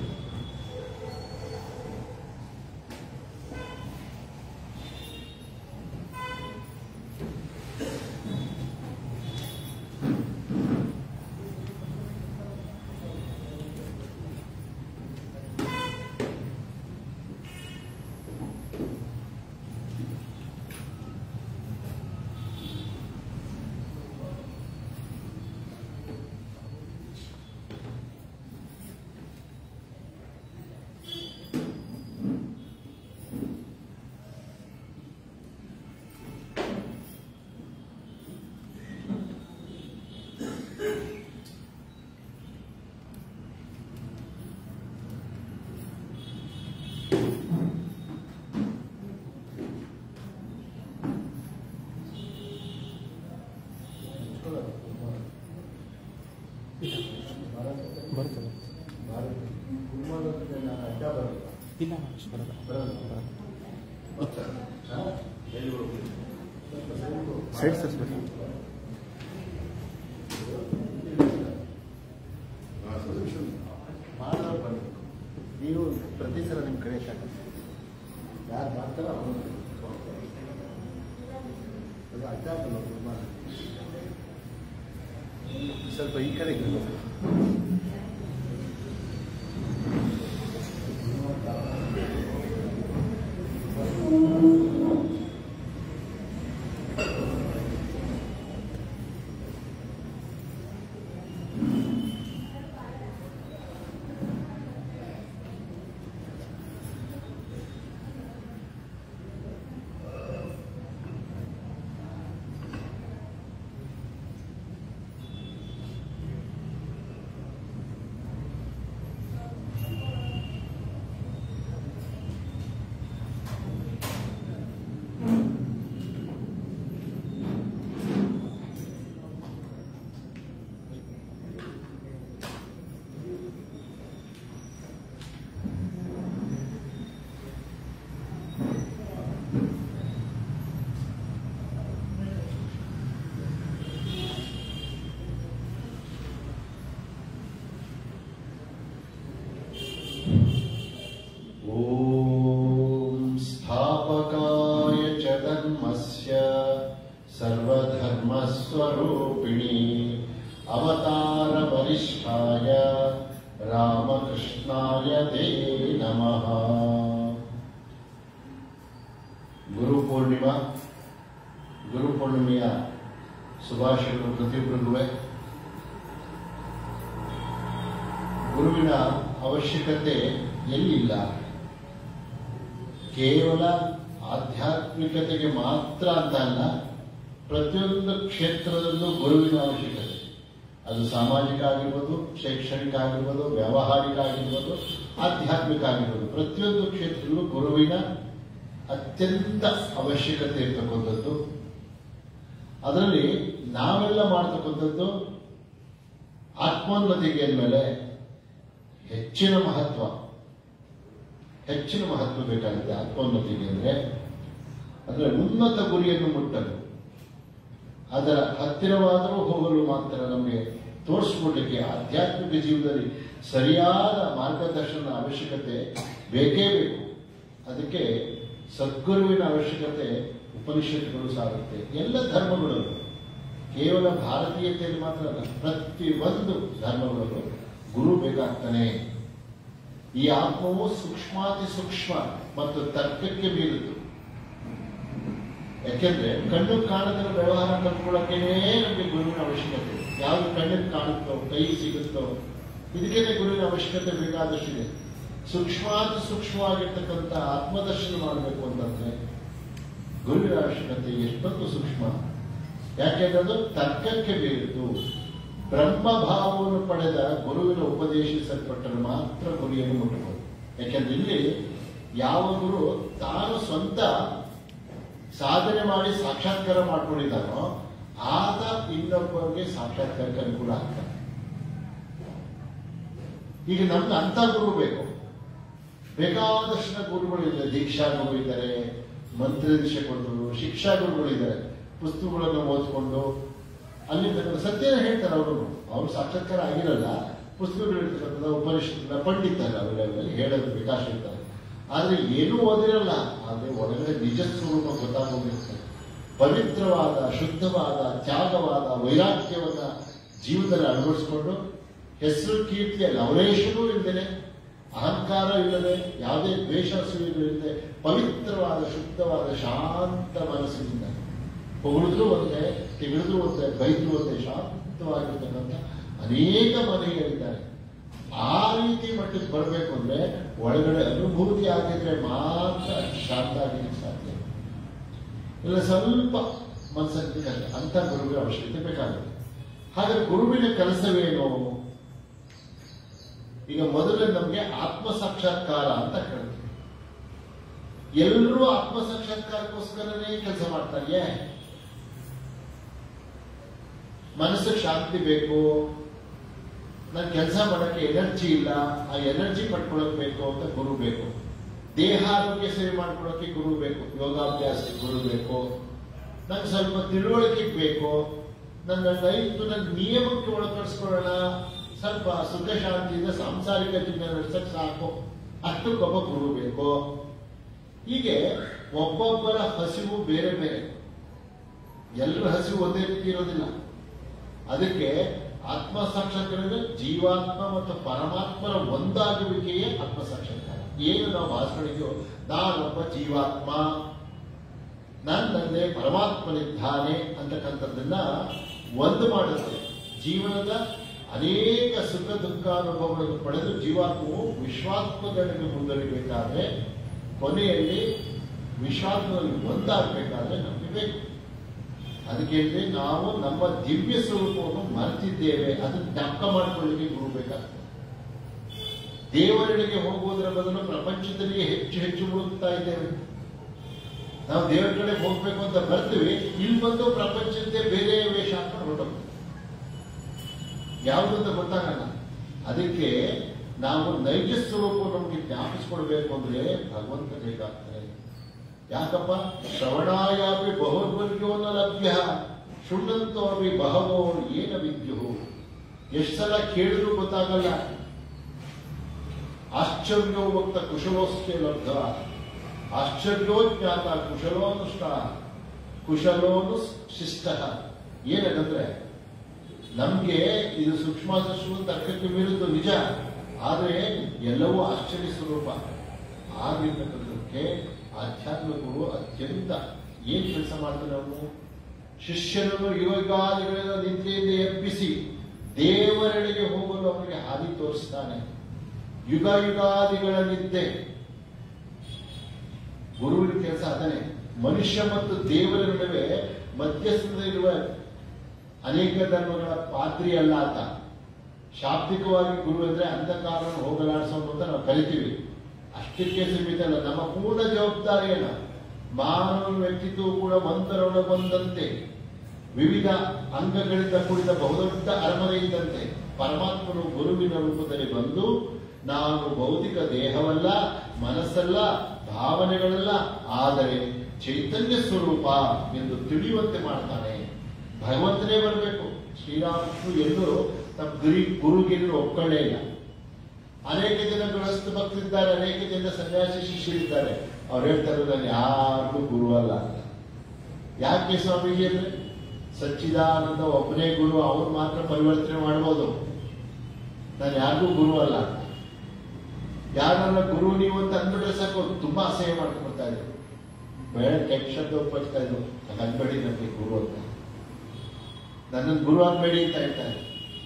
S4: ಬರ್ತದೆ ಇಲ್ಲ ಮಹೇಶ್ ಬರಲ್ಲ ಬರಲ್ಲ ಸೈಡ್ ಸರಿಸ್ಬೇಕು
S2: ನೀವು ಪ್ರತಿ ಸಲ ನಿಮ್ಮ ಕಡೆ ಯಾರು ಮಾಡ್ತಾರೋ ಅವರು ಅದು ಅಡ್ಡ ಆಗಲ್ಲ ತುಂಬ ಸ್ವಲ್ಪ ಈ ಕಡೆಗೆ ಇರ್ಬೇಕು. ಸ್ವರೂಪಿಣಿ ಅವತಾರ ವರಿಷ್ಠಾಯ ರಾಮಕೃಷ್ಣಾಯ ದೇ ನಮಃ ಗುರು ಪೂರ್ಣಿಮಾ ಗುರು ಪೂರ್ಣಿಮೆಯ ಶುಭಾಶಯಗಳು ಪ್ರತಿಯೊಬ್ಬರಿಗೂ ಗುರುವಿನ ಅವಶ್ಯಕತೆ ಎಲ್ಲಿಲ್ಲ ಕೇವಲ ಆಧ್ಯಾತ್ಮಿಕತೆಗೆ ಮಾತ್ರ ಅಂತ ಅಲ್ಲ ಪ್ರತಿಯೊಂದು ಕ್ಷೇತ್ರದಲ್ಲೂ ಗುರುವಿನ ಅವಶ್ಯಕತೆ ಅದು ಸಾಮಾಜಿಕ ಆಗಿರ್ಬೋದು ಶೈಕ್ಷಣಿಕ ಆಗಿರ್ಬೋದು ವ್ಯಾವಹಾರಿಕ ಆಗಿರ್ಬೋದು ಆಧ್ಯಾತ್ಮಿಕ ಆಗಿರ್ಬೋದು ಪ್ರತಿಯೊಂದು ಕ್ಷೇತ್ರದಲ್ಲೂ ಗುರುವಿನ ಅತ್ಯಂತ ಅವಶ್ಯಕತೆ ಇರ್ತಕ್ಕಂಥದ್ದು ಅದರಲ್ಲಿ ನಾವೆಲ್ಲ ಮಾಡ್ತಕ್ಕಂಥದ್ದು ಆತ್ಮೋನ್ನತಿಗೆ ಅಂದಮೇಲೆ ಹೆಚ್ಚಿನ ಮಹತ್ವ ಹೆಚ್ಚಿನ ಮಹತ್ವ ಬೇಕಾಗುತ್ತೆ ಆತ್ಮೋನ್ನತಿಗೆ ಅಂದ್ರೆ ಅಂದ್ರೆ ಉನ್ನತ ಗುರಿಯನ್ನು ಮುಟ್ಟಲು ಅದರ ಹತ್ತಿರವಾದರೂ ಹೋಗಲು ಮಾತ್ರ ನಮಗೆ ತೋರಿಸ್ಕೊಡ್ಲಿಕ್ಕೆ ಆಧ್ಯಾತ್ಮಿಕ ಜೀವನದಲ್ಲಿ ಸರಿಯಾದ ಮಾರ್ಗದರ್ಶನ ಅವಶ್ಯಕತೆ ಬೇಕೇ ಬೇಕು ಅದಕ್ಕೆ ಸದ್ಗುರುವಿನ ಅವಶ್ಯಕತೆ ಉಪನಿಷತ್ತುಗಳು ಸಾಗುತ್ತೆ ಎಲ್ಲ ಧರ್ಮಗಳು ಕೇವಲ ಭಾರತೀಯತೆಯಲ್ಲಿ ಮಾತ್ರ ಅಲ್ಲ ಪ್ರತಿ ಒಂದು ಧರ್ಮಗಳು ಗುರು ಬೇಕಾಗ್ತಾನೆ ಈ ಆತ್ಮವು ಸೂಕ್ಷ್ಮಾತಿ ಸೂಕ್ಷ್ಮ ಮತ್ತು ತರ್ಕಕ್ಕೆ ಮೀರಿತು ಯಾಕೆಂದ್ರೆ ಕಣ್ಣು ಕಾಣದಿರೋ ವ್ಯವಹಾರ ಕಲ್ತ್ಕೊಳ್ಳೋಕೆನೇ ನಮಗೆ ಗುರುವಿನ ಅವಶ್ಯಕತೆ ಯಾವ್ದು ಕಣ್ಣಿಗೆ ಕಾಣುತ್ತೋ ಕೈ ಸಿಗುತ್ತೋ ಇದಕ್ಕೇನೆ ಗುರುವಿನ ಅವಶ್ಯಕತೆ ಬೇಕಾದಷ್ಟಿದೆ ಸೂಕ್ಷ್ಮಾತಿ ಸೂಕ್ಷ್ಮವಾಗಿರ್ತಕ್ಕಂಥ ಆತ್ಮದರ್ಶನ ಮಾಡಬೇಕು ಅಂತಂದ್ರೆ ಗುರುವಿನ ಅವಶ್ಯಕತೆ ಎಷ್ಟೊಂದು ಸೂಕ್ಷ್ಮ ಯಾಕೆಂದ್ರೆ ಅದು ತರ್ಕಕ್ಕೆ ಮೀರಿತು ಬ್ರಹ್ಮಭಾವವನ್ನು ಪಡೆದ ಗುರುವಿನ ಉಪದೇಶಿಸಲ್ಪಟ್ಟರೆ ಮಾತ್ರ ಗುರಿಯನ್ನು ಮುಟ್ಟಬಹುದು ಯಾಕೆಂದ್ರೆ ಇಲ್ಲಿ ಯಾವ ಗುರು ತಾನು ಸ್ವಂತ ಸಾಧನೆ ಮಾಡಿ ಸಾಕ್ಷಾತ್ಕಾರ ಮಾಡ್ಕೊಂಡಿದ್ದಾನೋ ಆತ ಇನ್ನೊಬ್ಬರಿಗೆ ಸಾಕ್ಷಾತ್ಕಾರಕ್ಕೆ ಅನುಕೂಲ ಆಗ್ತಾನೆ ಈಗ ನಮ್ಗೆ ಅಂತ ಗುರು ಬೇಕು ಬೇಕಾದಷ್ಟು ಗುರುಗಳಿದ್ದಾರೆ ದೀಕ್ಷಾ ಗುರು ಇದ್ದಾರೆ ಮಂತ್ರದೀಕ್ಷೆ ಕೊಟ್ಟರು ಶಿಕ್ಷಾ ಗುರುಗಳಿದ್ದಾರೆ ಪುಸ್ತಕಗಳನ್ನು ಓದ್ಕೊಂಡು ಅಲ್ಲಿ ಸತ್ಯನ ಹೇಳ್ತಾರೆ ಅವರು ಅವ್ರು ಸಾಕ್ಷಾತ್ಕಾರ ಆಗಿರಲ್ಲ ಪುಸ್ತಕಗಳು ಇರ್ತಕ್ಕಂಥ ಉಪನಿಷತ್ತಿನ ಪಂಡಿತರ ಅವರಲ್ಲಿ ಹೇಳೋದು ವಿಕಾಸ ಇರ್ತಾರೆ ಆದ್ರೆ ಏನೂ ಓದಿರಲ್ಲ ಆದ್ರೆ ಒಳಗಡೆ ನಿಜ ಸ್ವರೂಪ ಗೊತ್ತಾಗೋಗಿರ್ತದೆ ಪವಿತ್ರವಾದ ಶುದ್ಧವಾದ ತ್ಯಾಗವಾದ ವೈರಾಗ್ಯವನ್ನ ಜೀವನದಲ್ಲಿ ಅಳವಡಿಸಿಕೊಂಡು ಹೆಸರು ಕೀರ್ತಿಯ ಲವಲೇಶನೂ ಇಲ್ಲದೆ ಅಹಂಕಾರ ಇಲ್ಲದೆ ಯಾವುದೇ ದ್ವೇಷ ಇಲ್ಲದೆ ಪವಿತ್ರವಾದ ಶುದ್ಧವಾದ ಶಾಂತ ಮನಸ್ಸಿನಿಂದ ಹೊಗಳಿದ್ರು ಒಂದೇ ತೆಗೆಳಿದ್ರು ಒಂದೇ ಬೈದ್ರು ಒಂದೇ ಶಾಂತವಾಗಿರ್ತಕ್ಕಂಥ ಅನೇಕ ಮನೆಗಳಿದ್ದಾರೆ ಆ ರೀತಿ ಮಟ್ಟಕ್ಕೆ ಬರಬೇಕು ಅಂದ್ರೆ ಒಳಗಡೆ ಅನುಭೂತಿ ಆಗಿದ್ರೆ ಮಾತ್ರ ಶಾಂತ ಆಗಲಿಕ್ಕೆ ಸಾಧ್ಯ ಇಲ್ಲ ಸ್ವಲ್ಪ ಮನಸ್ಸಲ್ಲಿ ಕಷ್ಟ ಅಂತ ಗುರುವಿನ ಅವಶ್ಯಕತೆ ಬೇಕಾಗುತ್ತೆ ಹಾಗಾದ್ರೆ ಗುರುವಿನ ಕೆಲಸವೇನು ಈಗ ಮೊದಲೇ ನಮಗೆ ಆತ್ಮ ಸಾಕ್ಷಾತ್ಕಾರ ಅಂತ ಹೇಳ್ತೀವಿ ಎಲ್ಲರೂ ಆತ್ಮ ಸಾಕ್ಷಾತ್ಕಾರಕ್ಕೋಸ್ಕರನೇ ಕೆಲಸ ಮಾಡ್ತಾರೆ ಮನಸ್ಸಿಗೆ ಶಾಂತಿ ಬೇಕು ನನ್ ಕೆಲಸ ಮಾಡಕ್ಕೆ ಎನರ್ಜಿ ಇಲ್ಲ ಆ ಎನರ್ಜಿ ಪಡ್ಕೊಳಕ್ ಬೇಕು ಅಂತ ಗುರು ಬೇಕು ದೇಹ ಆರೋಗ್ಯ ಸರಿ ಮಾಡ್ಕೊಳಕ್ಕೆ ಗುರು ಬೇಕು ಯೋಗಾಭ್ಯಾಸಕ್ಕೆ ಗುರು ಬೇಕು ನಂಗೆ ಸ್ವಲ್ಪ ತಿಳುವಳಿಕೆ ಬೇಕು ನನ್ನ ಲೈಫ್ ನನ್ನ ನಿಯಮಕ್ಕೆ ಒಳಪಡಿಸ್ಕೊಳ್ಳೋಣ ಸ್ವಲ್ಪ ಸುಖ ಶಾಂತಿಯಿಂದ ಸಾಂಸಾರಿಕ ಜೀವನ ನಡೆಸಕ್ ಸಾಕು ಅಷ್ಟಕ್ಕೊಬ್ಬ ಗುರು ಬೇಕು ಹೀಗೆ ಒಬ್ಬೊಬ್ಬರ ಹಸಿವು ಬೇರೆ ಬೇರೆ ಎಲ್ಲರ ಹಸಿವು ಒಂದೇ ರೀತಿ ಇರೋದಿಲ್ಲ ಅದಕ್ಕೆ ಆತ್ಮ ಸಾಕ್ಷಾತ್ಕಾರ ಜೀವಾತ್ಮ ಮತ್ತು ಪರಮಾತ್ಮನ ಒಂದಾಗುವಿಕೆಯೇ ಆತ್ಮ ಸಾಕ್ಷಾತ್ಕಾರ ಏನು ನಾವು ಭಾಷಣಿಗೆಯೋ ನಾನೊಬ್ಬ ಜೀವಾತ್ಮ ನನ್ನಲ್ಲೇ ಪರಮಾತ್ಮನಿದ್ದಾನೆ ಅಂತಕ್ಕಂಥದ್ದನ್ನ ಒಂದು ಮಾಡುತ್ತೆ ಜೀವನದ ಅನೇಕ ಸುಖ ದುಃಖಾನುಭವಗಳನ್ನು ಪಡೆದು ಜೀವಾತ್ಮವು ವಿಶ್ವಾತ್ಮಗಳಿಗೆ ಮುಂದುವರಿಬೇಕಾದ್ರೆ ಕೊನೆಯಲ್ಲಿ ವಿಶ್ವಾತ್ಮದಲ್ಲಿ ಒಂದಾಗಬೇಕಾದ್ರೆ ನಮಗೆ ಬೇಕು ಅದಕ್ಕೆ ನಾವು ನಮ್ಮ ದಿವ್ಯ ಸ್ವರೂಪವನ್ನು ಮರೆತಿದ್ದೇವೆ ಅದನ್ನು ಜ್ಞಾಪಕ ಮಾಡಿಕೊಳ್ಳಿಕ್ಕೆ ಗುರು ಬೇಕಾಗ್ತದೆ ದೇವರೆಡೆಗೆ ಹೋಗುವುದರ ಬದಲು ಪ್ರಪಂಚದಲ್ಲಿ ಹೆಚ್ಚು ಹೆಚ್ಚು ಮುಳುಗ್ತಾ ಇದ್ದೇವೆ ನಾವು ದೇವರ ಕಡೆ ಹೋಗ್ಬೇಕು ಅಂತ ಬರ್ತೀವಿ ಇಲ್ಲಿ ಬಂದು ಪ್ರಪಂಚದ ಬೇರೆ ವೇಷ ಹಾಕೊಂಡು ಹೊರಟೋಗ್ತೀವಿ ಯಾವುದಂತ ಗೊತ್ತಾಗಲ್ಲ ಅದಕ್ಕೆ ನಾವು ನೈಜ ಸ್ವರೂಪ ನಮಗೆ ಜ್ಞಾಪಿಸ್ಕೊಡ್ಬೇಕು ಅಂದ್ರೆ ಭಗವಂತ ಬೇಕಾಗ್ತಾರೆ ಯಾಕಪ್ಪ ಶ್ರವಣಾಯಾಪಿ ಬಹುರ್ವರ್ಗ್ಯೋನ ಲಭ್ಯ ಶೃಣ್ಣಂತೋ ಅಪಿ ಬಹವೋ ಏನ ವಿದ್ಯು ಎಷ್ಟು ಸಲ ಕೇಳಿದ್ರು ಗೊತ್ತಾಗಲ್ಲ ಆಶ್ಚರ್ಯೋ ಭಕ್ತ ಕುಶಲೋಸ್ತೆ ಲಬ್ಧ ಆಶ್ಚರ್ಯೋ ಜ್ಞಾತ ಕುಶಲೋನುಷ್ಟ ಕುಶಲೋನು ಶಿಷ್ಟ ಏನಂದ್ರೆ ನಮ್ಗೆ ಇದು ಸೂಕ್ಷ್ಮ ಸೂಕ್ಷ್ಮ ತರ್ಕಕ್ಕೆ ವಿರುದ್ಧ ನಿಜ ಆದರೆ ಎಲ್ಲವೂ ಆಶ್ಚರ್ಯ ಸ್ವರೂಪ ಆಗಿರ್ತಕ್ಕಂಥಕ್ಕೆ ಆಧ್ಯಾತ್ಮಿಕರು ಅತ್ಯಂತ ಏನ್ ಕೆಲಸ ಮಾಡ್ತಾರೆ ನಾವು ಶಿಷ್ಯನನ್ನು ಯುಗಾದಿಗಳಿಂದ ನಿದ್ರೆಯಿಂದ ಎಬ್ಬಿಸಿ ದೇವರೆಡೆಗೆ ಹೋಗಲು ಅವರಿಗೆ ಹಾದಿ ತೋರಿಸ್ತಾನೆ ಯುಗ ಯುಗಾದಿಗಳ ನಿದ್ದೆ ಗುರುವಿನ ಕೆಲಸ ಅದನ್ನೇ ಮನುಷ್ಯ ಮತ್ತು ದೇವರ ನಡುವೆ ಮಧ್ಯಸ್ಥದಲ್ಲಿರುವ ಅನೇಕ ಧರ್ಮಗಳ ಪಾತ್ರಿ ಅಲ್ಲ ಆತ ಶಾಬ್ದಿಕವಾಗಿ ಗುರು ಅಂದ್ರೆ ಅಂಧಕಾರವನ್ನು ಹೋಗಲಾಡಿಸೋನು ಅಂತ ನಾವು ಕರಿತೀವಿ ಅಷ್ಟಕ್ಕೆ ಸೀಮಿತ ಅಲ್ಲ ನಮ್ಮ ಪೂರ್ಣ ಜವಾಬ್ದಾರಿಯನ್ನ ಮಾನವ ವ್ಯಕ್ತಿತ್ವ ಕೂಡ ಒಂದರೊಳಗೊಂದಂತೆ ವಿವಿಧ ಅಂಗಗಳಿಂದ ಕೂಡಿದ ಬಹುದೊಡ್ಡ ಅರಮನೆ ಇದ್ದಂತೆ ಪರಮಾತ್ಮನು ಗುರುವಿನ ರೂಪದಲ್ಲಿ ಬಂದು ನಾನು ಭೌತಿಕ ದೇಹವಲ್ಲ ಮನಸ್ಸಲ್ಲ ಭಾವನೆಗಳಲ್ಲ ಆದರೆ ಚೈತನ್ಯ ಸ್ವರೂಪ ಎಂದು ತಿಳಿಯುವಂತೆ ಮಾಡ್ತಾನೆ ಭಗವಂತನೇ ಬರಬೇಕು ಶ್ರೀರಾಮಕೃಷ್ಣ ಎಲ್ಲೂ ತಮ್ಮ ಗುರಿ ಗುರುಗೆಲ್ಲೂ ಒಪ್ಕೊಳ್ಳೇ ಇಲ್ಲ ಅನೇಕ ಜನ ಗೃಹಸ್ಥ ಭಕ್ತರಿದ್ದಾರೆ ಅನೇಕ ಜನ ಸನ್ಯಾಸಿ ಶಿಷ್ಯರಿದ್ದಾರೆ ಅವ್ರು ಹೇಳ್ತಾರೆ ನಾನು ಯಾರಿಗೂ ಗುರು ಅಲ್ಲ ಅಂತ ಯಾಕೆ ಸ್ವಾಮೀಜಿ ಅಂದ್ರೆ ಸಚ್ಚಿದಾನಂದ ಒಬ್ಬನೇ ಗುರು ಅವ್ರು ಮಾತ್ರ ಪರಿವರ್ತನೆ ಮಾಡ್ಬೋದು ನಾನು ಯಾರಿಗೂ ಗುರು ಅಲ್ಲ ಅಂತ ಯಾರನ್ನ ಗುರು ನೀವು ಅಂತ ಅಂದ್ಬಿಟ್ರೆ ಸಾಕು ಅವ್ರು ತುಂಬಾ ಅಸಹ್ಯ ಮಾಡ್ಕೊಳ್ತಾ ಇದ್ರು ಬೇಡ ಕೆಟ್ಟ ಶಬ್ದ ಉಪಯೋಗಿಸ್ತಾ ಇದ್ರು ನಾನು ಅನ್ಬೇಡಿ ನನಗೆ ಗುರು ಅಂತ ನನ್ನನ್ನು ಗುರು ಅನ್ಬೇಡಿ ಅಂತ ಹೇಳ್ತಾರೆ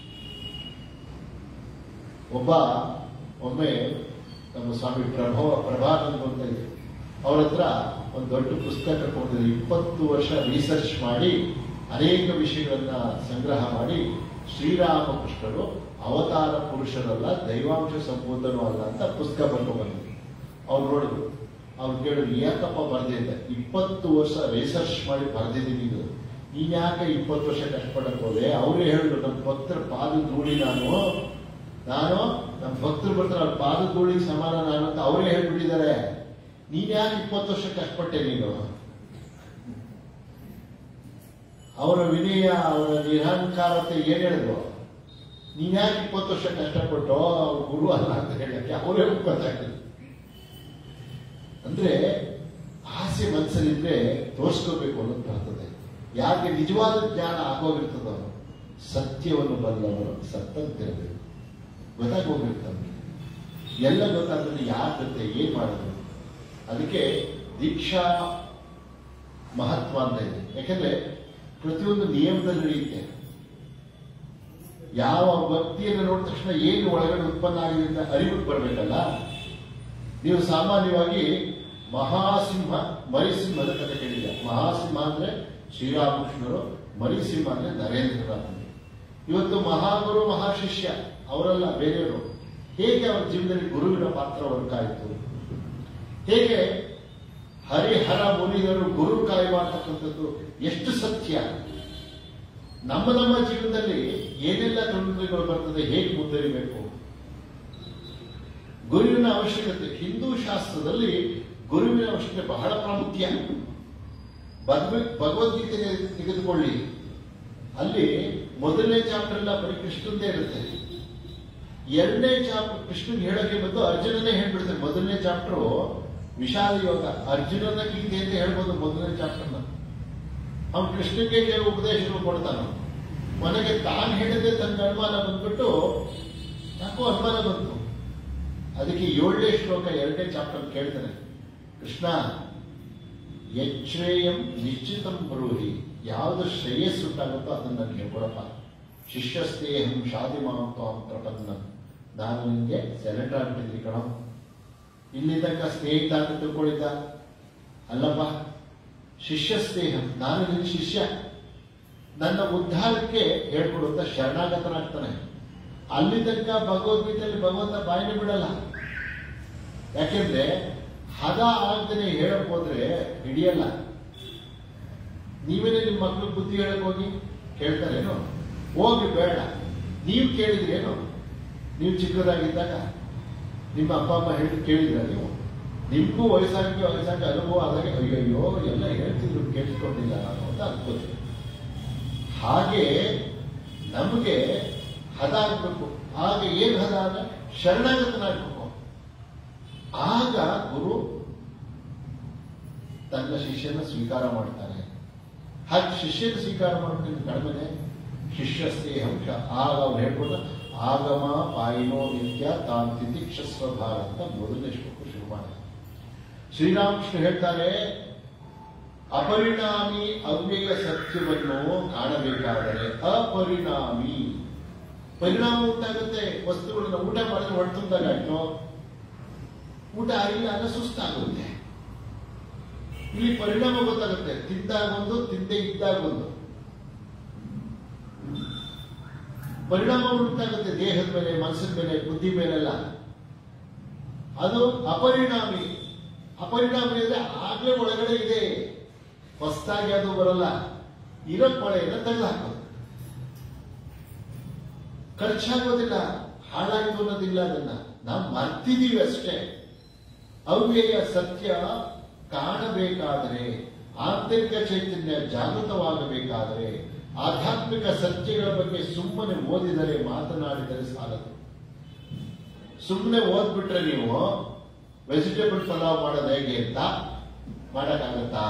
S2: ಒಬ್ಬ ಒಮ್ಮೆ ನಮ್ಮ ಸ್ವಾಮಿ ಪ್ರಭೋ ಪ್ರಭಾನಂದ ಅಂತ ಇದೆ ಅವ್ರ ಹತ್ರ ಒಂದು ದೊಡ್ಡ ಪುಸ್ತಕ ತಗೊಂಡಿದ್ರು ಇಪ್ಪತ್ತು ವರ್ಷ ರಿಸರ್ಚ್ ಮಾಡಿ ಅನೇಕ ವಿಷಯಗಳನ್ನ ಸಂಗ್ರಹ ಮಾಡಿ ಶ್ರೀರಾಮಕೃಷ್ಣರು ಅವತಾರ ಪುರುಷರಲ್ಲ ದೈವಾಂಶ ಸಂಪೂರ್ಣನೂ ಅಲ್ಲ ಅಂತ ಪುಸ್ತಕ ಬರ್ಕೊಂಡು ಬಂದ್ರು ಅವ್ರು ನೋಡಿದ್ರು ಅವ್ರು ಕೇಳಿದ್ರು ಯಾಕಪ್ಪ ಬರ್ದಿದ್ದೆ ಇಪ್ಪತ್ತು ವರ್ಷ ರಿಸರ್ಚ್ ಮಾಡಿ ಬರ್ದಿದ್ದೀನಿ ಇದು ನೀನ್ ಯಾಕೆ ಇಪ್ಪತ್ತು ವರ್ಷ ಕಷ್ಟಪಡಕ್ ಹೋದೆ ಅವರೇ ಹೇಳಿದ್ರು ನಮ್ಮ ಭಕ್ತರ ಪಾದ ಧೂಳಿ ನಾನು ನಾನು ನಮ್ಮ ಭಕ್ತರು ಬರ್ತಾರೆ ಅವ್ರ ಪಾದ ಧೂಳಿಗೆ ಸಮಾನ ನಾನು ಅಂತ ಅವರೇ ಹೇಳ್ಬಿಟ್ಟಿದ್ದಾರೆ ನೀನ್ ಯಾಕೆ ಇಪ್ಪತ್ತು ವರ್ಷ ಕಷ್ಟಪಟ್ಟೆ ನೀನು ಅವರ ವಿನಯ ಅವರ ನಿರಹಂಕಾರತೆ ಏನ್ ಹೇಳಿದ್ರು ನೀನ್ ಯಾಕೆ ಇಪ್ಪತ್ತು ವರ್ಷ ಕಷ್ಟಪಟ್ಟು ಅವ್ರು ಗುರು ಅಲ್ಲ ಅಂತ ಹೇಳಕ್ಕೆ ಅವರೇ ಗೊತ್ತಾಗ್ತದೆ ಅಂದ್ರೆ ಆಸೆ ಮನಸ್ಸಲ್ಲಿದ್ರೆ ತೋರಿಸ್ಕೋಬೇಕು ಅನ್ನೋದು ಬರ್ತದೆ ಯಾಕೆ ನಿಜವಾದ ಜ್ಞಾನ ಆಗೋಗಿರ್ತದೋ ಸತ್ಯವನ್ನು ಬಲ್ಲವರು ಸತ್ತಂತಿರಬೇಕು ಗೊತ್ತಾಗೋಗಿರುತ್ತೆ ನಮ್ಗೆ ಎಲ್ಲ ಗೊತ್ತಾದ್ರೆ ಯಾರ ಜೊತೆ ಏನ್ ಮಾಡೋದು ಅದಕ್ಕೆ ದೀಕ್ಷಾ ಮಹತ್ವ ಅಂತ ಇದೆ ಯಾಕಂದ್ರೆ ಪ್ರತಿಯೊಂದು ನಿಯಮದಲ್ಲಿ ನಡೆಯುತ್ತೆ ಯಾವ ವ್ಯಕ್ತಿಯನ್ನು ನೋಡಿದ ತಕ್ಷಣ ಏನು ಒಳಗಡೆ ಉತ್ಪನ್ನ ಆಗಿದೆ ಅಂತ ಅರಿವು ಬರಬೇಕಲ್ಲ ನೀವು ಸಾಮಾನ್ಯವಾಗಿ ಮಹಾಸಿಂಹ ಮರಿಸಿಂಹದ ಕಥೆ ಕೇಳಿದೆ ಮಹಾಸಿಂಹ ಅಂದ್ರೆ ಶ್ರೀರಾಮಕೃಷ್ಣರು ಮರಿಸಿಂಹ ಅಂದ್ರೆ ನರೇಂದ್ರನಾಥ್ ಇವತ್ತು ಮಹಾಗುರು ಮಹಾಶಿಷ್ಯ ಅವರೆಲ್ಲ ಬೇರೆಯವರು ಹೇಗೆ ಅವರ ಜೀವನದಲ್ಲಿ ಗುರುವಿನ ಪಾತ್ರ ವರ್ಕಾಯಿತು ಹೇಗೆ ಹರಿಹರ ಮುನಿಗಳು ಗುರು ಕಾಯಿ ಮಾಡ್ತಕ್ಕಂಥದ್ದು ಎಷ್ಟು ಸತ್ಯ ನಮ್ಮ ನಮ್ಮ ಜೀವನದಲ್ಲಿ ಏನೆಲ್ಲ ತೊಂದರೆಗಳು ಬರ್ತದೆ ಹೇಗೆ ಮುದ್ದರಿಬೇಕು ಗುರುವಿನ ಅವಶ್ಯಕತೆ ಹಿಂದೂ ಶಾಸ್ತ್ರದಲ್ಲಿ ಗುರುವಿನ ಅವಶ್ಯಕತೆ ಬಹಳ ಪ್ರಾಮುಖ್ಯ ಭಗವ- ಭಗವದ್ಗೀತೆ ತೆಗೆದುಕೊಳ್ಳಿ ಅಲ್ಲಿ ಮೊದಲನೇ ಚಾಪ್ಟರ್ ಎಲ್ಲ ಬರೀ ಕೃಷ್ಣಂದೇ ಇರುತ್ತೆ ಎರಡನೇ ಚಾಪ್ಟರ್ ಕೃಷ್ಣನ್ ಹೇಳಕ್ಕೆ ಬಂದು ಅರ್ಜುನನೇ ಹೇಳ್ಬಿಡ್ತಾರೆ ಮೊದಲನೇ ಚಾಪ್ಟರ್ ವಿಶಾಲ ಯೋಗ ಅರ್ಜುನನ ಗೀತೆ ಅಂತ ಹೇಳ್ಬೋದು ಮೊದಲನೇ ಚಾಪ್ಟರ್ನ ಅವನು ಕೃಷ್ಣನಿಗೆ ಕೆಲವು ಉಪದೇಶಗಳು ಕೊಡ್ತಾನ ಮನೆಗೆ ತಾನು ಹೇಳಿದ್ರೆ ತನ್ನ ಅನುಮಾನ ಬಂದ್ಬಿಟ್ಟು ಯಾಕೋ ಅನುಮಾನ ಬಂತು ಅದಕ್ಕೆ ಏಳನೇ ಶ್ಲೋಕ ಎರಡನೇ ಚಾಪ್ಟರ್ ಕೇಳ್ತಾನೆ ಕೃಷ್ಣ ಯಚ್ಛ್ರೇಯಂ ನಿಶ್ಚಿತಂ ಬ್ರೂಹಿ ಯಾವುದು ಶ್ರೇಯಸ್ಸುಂಟಾಗುತ್ತೋ ಅದನ್ನ ನನಗೆ ಹೇಳ್ಕೊಡಪ್ಪ ಶಿಷ್ಯಸ್ತೇಹಂ ಶಾದಿ ಮಾಂ ಪ್ರಪನ್ನ ನಾನು ನಿನ್ಗೆ ಸೆಲೆಕ್ಟ್ ಆಗ್ಬಿಟ್ಟಿದ್ರಿ ಕಣ ಇಲ್ಲಿ ತನಕ ಸ್ನೇಹಿತ ಅಂತ ತಿಳ್ಕೊಂಡಿದ್ದ ಅಲ್ಲಪ್ಪ ಶಿಷ್ಯ ಸ್ನೇಹ ನಾನು ನಿನ್ನ ಶಿಷ್ಯ ನನ್ನ ಉದ್ಧಾರಕ್ಕೆ ಹೇಳ್ಕೊಡುತ್ತ ಶರಣಾಗತನಾಗ್ತಾನೆ ಅಲ್ಲಿ ತನಕ ಭಗವದ್ಗೀತೆಯಲ್ಲಿ ಭಗವಂತ ಬಾಯಿನ ಬಿಡಲ್ಲ ಯಾಕೆಂದ್ರೆ ಹದ ಆಗದೆ ಹೇಳಕ್ ಹೋದ್ರೆ ಹಿಡಿಯಲ್ಲ ನೀವೇನೇ ನಿಮ್ಮ ಮಕ್ಳಿಗೆ ಬುದ್ಧಿ ಹೇಳಕ್ ಹೋಗಿ ಕೇಳ್ತಾರೇನು ಹೋಗಿ ಬೇಡ ನೀವು ಕೇಳಿದ್ರೇನು ನೀವು ಚಿಕ್ಕದಾಗಿದ್ದಾಗ ನಿಮ್ಮ ಅಪ್ಪ ಅಮ್ಮ ಹೇಳಿ ಕೇಳಿದ್ರ ನೀವು ನಿಮ್ಗೂ ವಯಸ್ಸಾಗಿ ವಯಸ್ಸಾಗಿ ಅನುಭವ ಆದಾಗ ಅಯ್ಯಯ್ಯೋ ಎಲ್ಲ ಹೇಳ್ತಿದ್ರು ಕೇಳಿಸ್ಕೊಂಡಿಲ್ಲ ನಾನು ಅಂತ ಅನ್ಕೋತೀನಿ ಹಾಗೆ ನಮಗೆ ಹದ ಆಗ್ಬೇಕು ಆಗ ಏನ್ ಹದ ಅಂದ್ರೆ ಶರಣಾಗತನಾಗ್ಬೇಕು ಆಗ ಗುರು ತನ್ನ ಶಿಷ್ಯನ ಸ್ವೀಕಾರ ಮಾಡ್ತಾನೆ ಹಾಗೆ ಶಿಷ್ಯನ ಸ್ವೀಕಾರ ಮಾಡೋದಕ್ಕೆ ಕಡಿಮೆನೆ ಶಿಷ್ಯಸ್ತೆ ಅಂಶ ಆಗ ಅವ್ರು ಹೇಳ್ಕೊಂಡು ಆಗಮ ಪಾಯಿನೋ ನಿತ್ಯ ತಾನ್ ತಿತಿಕ್ಷಸ್ವ ಭಾರತ ಮೊದಲನೇ ಶ್ಲೋಕ ಶುರು ಮಾಡ ಶ್ರೀರಾಮಕೃಷ್ಣ ಹೇಳ್ತಾರೆ ಅಪರಿಣಾಮಿ ಅವ್ಯಯ ಸತ್ಯವನ್ನು ಕಾಣಬೇಕಾದರೆ ಅಪರಿಣಾಮಿ ಪರಿಣಾಮ ಉಂಟಾಗುತ್ತೆ ವಸ್ತುಗಳನ್ನ ಊಟ ಮಾಡಿದ್ರೆ ಹೊಟ್ಟೆ ತುಂಬಿದಾಗಾಯ್ತು ಊಟ ಆಗಿಲ್ಲ ಅಂದ್ರೆ ಸುಸ್ತಾಗುತ್ತೆ ಇಲ್ಲಿ ಪರಿಣಾಮ ಗೊತ್ತಾಗುತ್ತೆ ತಿಂದಾಗ ಒಂದು ತಿಂದೆ ಇದ್ದಾಗ ಒಂದು ಪರಿಣಾಮ ಉಂಟಾಗುತ್ತೆ ದೇಹದ ಮೇಲೆ ಮನಸ್ಸಿನ ಮೇಲೆ ಬುದ್ಧಿ ಮೇಲೆಲ್ಲ ಅದು ಅಪರಿಣಾಮಿ ಅಪರಿಣಾಮಿ ಅಂದ್ರೆ ಆಗ್ಲೇ ಒಳಗಡೆ ಇದೆ ಹೊಸದಾಗಿ ಅದು ಬರಲ್ಲ ಇರೋ ಪಳೆಯನ್ನ ತೆಗೆದು ಹಾಕೋದು ಖರ್ಚಾಗೋದಿಲ್ಲ ಹಾಳಾಯ್ತು ಅನ್ನೋದಿಲ್ಲ ಅದನ್ನ ನಾವು ಮರ್ತಿದೀವಿ ಅಷ್ಟೇ ಅವ್ಯಯ ಸತ್ಯ ಕಾಣಬೇಕಾದರೆ ಆಂತರಿಕ ಚೈತನ್ಯ ಜಾಗೃತವಾಗಬೇಕಾದರೆ ಆಧ್ಯಾತ್ಮಿಕ ಸತ್ಯಗಳ ಬಗ್ಗೆ ಸುಮ್ಮನೆ ಓದಿದರೆ ಮಾತನಾಡಿದರೆ ಸಾಲದು ಸುಮ್ಮನೆ ಓದ್ಬಿಟ್ರೆ ನೀವು ವೆಜಿಟೇಬಲ್ ಪಲಾವ್ ಮಾಡೋದು ಹೇಗೆ ಅಂತ ಮಾಡಕ್ಕಾಗತ್ತಾ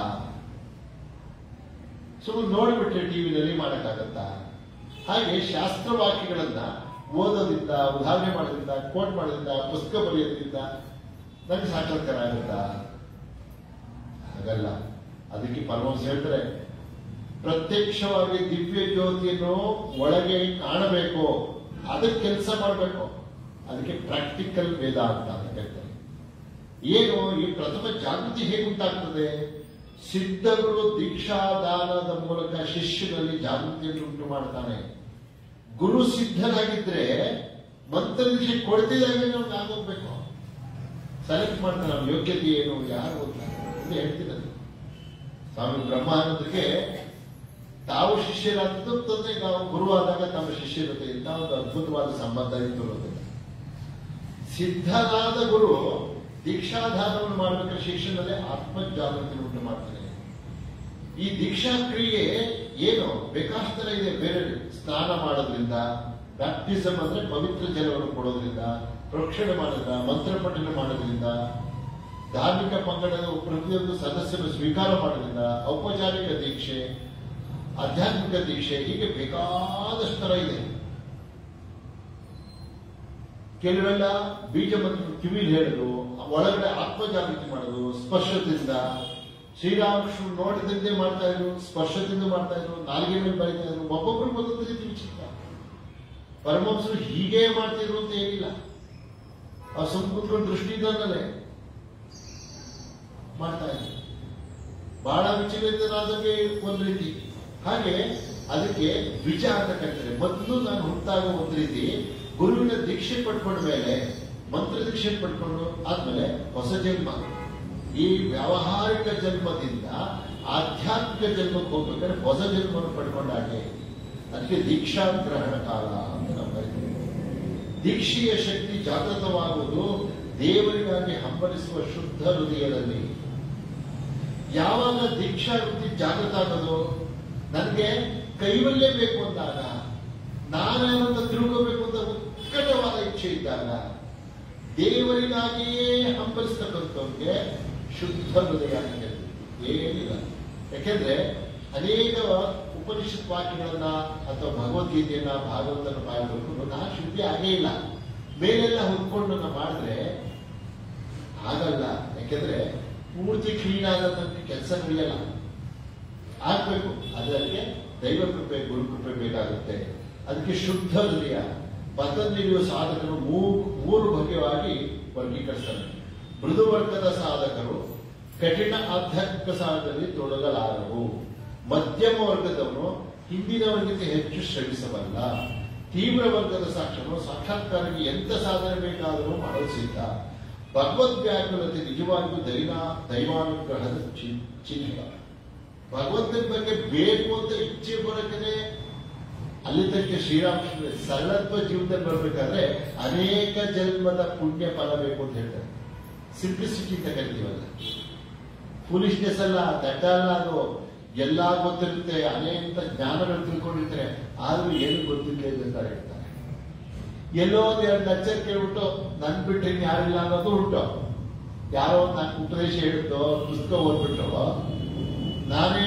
S2: ಸುಮ್ಮನೆ ನೋಡ್ಬಿಟ್ರೆ ಟಿವಿನಲ್ಲಿ ಮಾಡಕ್ಕಾಗತ್ತಾ ಹಾಗೆ ಶಾಸ್ತ್ರವಾಕ್ಯಗಳನ್ನ ಓದೋದ್ರಿಂದ ಉದಾಹರಣೆ ಮಾಡೋದ್ರಿಂದ ಕೋಟ್ ಮಾಡೋದ್ರಿಂದ ಪುಸ್ತಕ ಬರೆಯೋದ್ರಿಂದ ನನಗೆ ಸಾಕ್ಷಾತ್ಕಾರ ಆಗುತ್ತಾ ಹಾಗಲ್ಲ ಅದಕ್ಕೆ ಪರಮಹಂಸ ಹೇಳ್ತಾರೆ ಪ್ರತ್ಯಕ್ಷವಾಗಿ ದಿವ್ಯ ಜ್ಯೋತಿಯನ್ನು ಒಳಗೆ ಕಾಣಬೇಕು ಅದಕ್ಕೆ ಕೆಲಸ ಮಾಡಬೇಕು ಅದಕ್ಕೆ ಪ್ರಾಕ್ಟಿಕಲ್ ವೇದಾಂತ ಅಂತ ಹೇಳ್ತಾರೆ ಏನು ಈ ಪ್ರಥಮ ಜಾಗೃತಿ ಹೇಗೆ ಉಂಟಾಗ್ತದೆ ಸಿದ್ಧಗಳು ದೀಕ್ಷಾದಾನದ ಮೂಲಕ ಶಿಷ್ಯನಲ್ಲಿ ಜಾಗೃತಿಯನ್ನು ಉಂಟು ಮಾಡ್ತಾನೆ ಗುರು ಸಿದ್ಧನಾಗಿದ್ರೆ ಮಂತ್ರ ದೀಕ್ಷೆ ಕೊಡ್ತಿದ್ದಾಗೆ ನಮ್ಗೆ ಆಗೋಗ್ಬೇಕು ಸೆಲೆಕ್ಟ್ ಮಾಡ್ತಾನೆ ನಮ್ಮ ಯೋಗ್ಯತೆ ಏನು ಯಾರು ಓದ್ತಾರೆ ಅಂತ ಹೇಳ್ತಿದ್ದಾರೆ ಸ್ವಾಮಿ ಬ್ರಹ್ಮಾನಂದರಿಗೆ ತಾವು ಶಿಷ್ಯರಾದದ್ದು ತಂದೆ ನಾವು ಗುರುವಾದಾಗ ತಮ್ಮ ಶಿಷ್ಯರತೆ ಇಂಥ ಒಂದು ಅದ್ಭುತವಾದ ಸಂಬಂಧ ಇತ್ತು ಅನ್ನೋದು. ಸಿದ್ಧನಾದ ಗುರು ದೀಕ್ಷಾಧಾನವನ್ನು ಮಾಡಬೇಕಾದ್ರೆ ಶಿಷ್ಯನಲ್ಲಿ ಆತ್ಮಜಾಗೃತಿ ಉಂಟು ಮಾಡ್ತಾನೆ ಈ ದೀಕ್ಷಾ ಕ್ರಿಯೆ ಏನು ಬೇಕಾಷ್ಟರ ಇದೆ ಬೇರೆ ಸ್ನಾನ ಮಾಡೋದ್ರಿಂದ ಬ್ಯಾಪ್ಟಿಸಮ್ ಅಂದ್ರೆ ಪವಿತ್ರ ಜಲವನ್ನು ಕೊಡೋದ್ರಿಂದ ಪ್ರೋಕ್ಷಣೆ ಮಾಡೋದ್ರಿಂದ ಮಂತ್ರ ಪಠನೆ ಮಾಡೋದ್ರಿಂದ ಧಾರ್ಮಿಕ ಪಂಗಡದ ಪ್ರತಿಯೊಂದು ಸದಸ್ಯರು ಸ್ವೀಕಾರ ಮಾಡೋದ್ರಿಂದ ಔಪಚಾರಿಕ ದೀಕ್ಷೆ ಆಧ್ಯಾತ್ಮಿಕ ದೀಕ್ಷೆ ಹೀಗೆ ಬೇಕಾದಷ್ಟು ತರ ಇದೆ ಕೆಲವೆಲ್ಲ ಬೀಜ ಮತ್ತು ಕಿವಿಲಿ ಹೇಳೋದು ಒಳಗಡೆ ಆತ್ಮಜಾಗೃತಿ ಮಾಡೋದು ಸ್ಪರ್ಶದಿಂದ ಶ್ರೀರಾಮಕೃಷ್ಣ ನೋಡಿದಂತೆ ಮಾಡ್ತಾ ಇದ್ರು ಸ್ಪರ್ಶದಿಂದ ಮಾಡ್ತಾ ಇದ್ರು ನಾಲ್ಗೆ ಮೇಲೆ ಬರೀತಾ ಇದ್ರು ಒಬ್ಬೊಬ್ರು ಒಂದೊಂದು ರೀತಿ ವಿಚಿತ್ರ ಪರಮಹಂಸರು ಹೀಗೆ ಮಾಡ್ತಿದ್ರು ಅಂತ ಏನಿಲ್ಲ ಆ ಸುಮ್ ಕುತ್ಕೊಂಡು ದೃಷ್ಟಿಯಿಂದಲೇ ಮಾಡ್ತಾ ಇದ್ರು ಬಹಳ ವಿಚಲಿತನಾದಂಗೆ ಒಂದು ರೀತಿ ಹಾಗೆ ಅದಕ್ಕೆ ದ್ವಿಜ ಅಂತ ಕರೀತಾರೆ ಮೊದಲು ನಾನು ಹುಟ್ಟಾಗ ಒಂದು ರೀತಿ ಗುರುವಿನ ದೀಕ್ಷೆ ಪಡ್ಕೊಂಡ ಮೇಲೆ ಮಂತ್ರ ದೀಕ್ಷೆ ಪಡ್ಕೊಂಡು ಆದ್ಮೇಲೆ ಹೊಸ ಜನ್ಮ ಈ ವ್ಯಾವಹಾರಿಕ ಜನ್ಮದಿಂದ ಆಧ್ಯಾತ್ಮಿಕ ಜನ್ಮಕ್ಕೆ ಹೋಗ್ಬೇಕಾದ್ರೆ ಹೊಸ ಜನ್ಮವನ್ನು ಪಡ್ಕೊಂಡ ಹಾಗೆ ಅದಕ್ಕೆ ದೀಕ್ಷಾ ಗ್ರಹಣ ಕಾಲ ಅಂತ ನಾವು ಕರಿತೀವಿ ದೀಕ್ಷೆಯ ಶಕ್ತಿ ಜಾಗೃತವಾಗುವುದು ದೇವರಿಗಾಗಿ ಹಂಬಲಿಸುವ ಶುದ್ಧ ಹೃದಯದಲ್ಲಿ ಯಾವಾಗ ದೀಕ್ಷಾ ವೃತ್ತಿ ಜಾಗೃತ ಆಗೋದು ನನಗೆ ಕೈವಲ್ಲೇ ಬೇಕು ಅಂದಾಗ ನಾನೇನಂತ ತಿಳ್ಕೋಬೇಕು ಅಂತ ಉತ್ಕಟವಾದ ಇಚ್ಛೆ ಇದ್ದಾಗ ದೇವರಿಗಾಗಿಯೇ ಹಂಬಲಿಸ್ತಕ್ಕಂಥವ್ರಿಗೆ ಶುದ್ಧ ಹೃದಯ ಅಂತ ಹೇಳ್ತೀವಿ. ಏನಿಲ್ಲ ಯಾಕೆಂದ್ರೆ ಅನೇಕ ಉಪನಿಷತ್ ವಾಕ್ಯಗಳನ್ನ ಅಥವಾ ಭಗವದ್ಗೀತೆಯನ್ನ ಭಾಗವತನ ಬಾಯಬೇಕು ನಾ ಶುದ್ಧಿ ಆಗೇ ಇಲ್ಲ ಮೇಲೆಲ್ಲ ಹೊತ್ಕೊಂಡು ನಾವು ಮಾಡಿದ್ರೆ ಆಗಲ್ಲ ಯಾಕೆಂದ್ರೆ ಪೂರ್ತಿ ಕ್ಲೀನ್ ಆದಂತ ಕೆಲಸ ನಡೆಯಲ್ಲ ಆಗ್ಬೇಕು ಅದಕ್ಕೆ ದೈವ ಕೃಪೆ ಗುರು ಕೃಪೆ ಬೇಕಾಗುತ್ತೆ ಅದಕ್ಕೆ ಶುದ್ಧ ಹೃದಯ ಪತಂಜಲಿಯ ಸಾಧಕರು ಮೂ- ಮೂರು ಬಗೆಯಾಗಿ ವರ್ಗೀಕರಿಸ್ತಾರೆ ಮೃದು ವರ್ಗದ ಸಾಧಕರು ಕಠಿಣ ಆಧ್ಯಾತ್ಮಿಕ ಸಾಧನೆಯಲ್ಲಿ ತೊಡಗಲಾರರು ಮಧ್ಯಮ ವರ್ಗದವನು ಹಿಂದಿನವರಿಗಿಂತ ಹೆಚ್ಚು ಶ್ರಮಿಸಬಲ್ಲ ತೀವ್ರ ವರ್ಗದ ಸಾಕ್ಷರು ಸಾಕ್ಷಾತ್ಕಾರಕ್ಕೆ ಎಂತ ಸಾಧನೆ ಬೇಕಾದರೂ ಮಾಡಲು ಸಿದ್ಧ ಭಗವದ್ ವ್ಯಾಕುಲತೆ ನಿಜವಾಗಿಯೂ ದೈನ ದೈವಾನುಗ್ರಹದ ಚಿ- ಚಿಹ್ನೆ ಭಗವಂತನ ಬಗ್ಗೆ ಬೇಕು ಅಂತ ಇಚ್ಛೆ ಬರೋಕೆ ಅಲ್ಲಿ ತನಕ ಶ್ರೀರಾಮಕೃಷ್ಣ ಸರಳತ್ವ ಜೀವನದಲ್ಲಿ ಬರ್ಬೇಕಾದ್ರೆ ಅನೇಕ ಜನ್ಮದ ಪುಣ್ಯ ಫಲ ಬೇಕು ಅಂತ ಹೇಳ್ತಾರೆ ಸಿಂಪ್ಲಿಸಿಟಿ ಅಂತ ಕರಿತೀವಲ್ಲ ಫುಲಿಶ್ನೆಸ್ ಅಲ್ಲ ದಡ್ಡ ಅಲ್ಲ ಅದು ಎಲ್ಲಾ ಗೊತ್ತಿರುತ್ತೆ ಅನೇಕ ಜ್ಞಾನಗಳು ತಿಳ್ಕೊಂಡಿರ್ತಾರೆ ಆದ್ರೂ ಏನು ಗೊತ್ತಿಲ್ಲ ಅಂತ ಹೇಳ್ತಾರೆ ಎಲ್ಲೋ ಒಂದು ಎರಡು ಲೆಕ್ಚರ್ ಕೇಳ್ಬಿಟ್ಟು ನನ್ ಬಿಟ್ಟರೆ ಇನ್ ಯಾರಿಲ್ಲ ಅನ್ನೋದು ಉಂಟು ಯಾರೋ ಒಂದು ನಾನು ಉಪದೇಶ ಹೇಳಿದ್ದು ಪುಸ್ತಕ ಓದ್ಬಿಟ್ಟು ನಾನೇ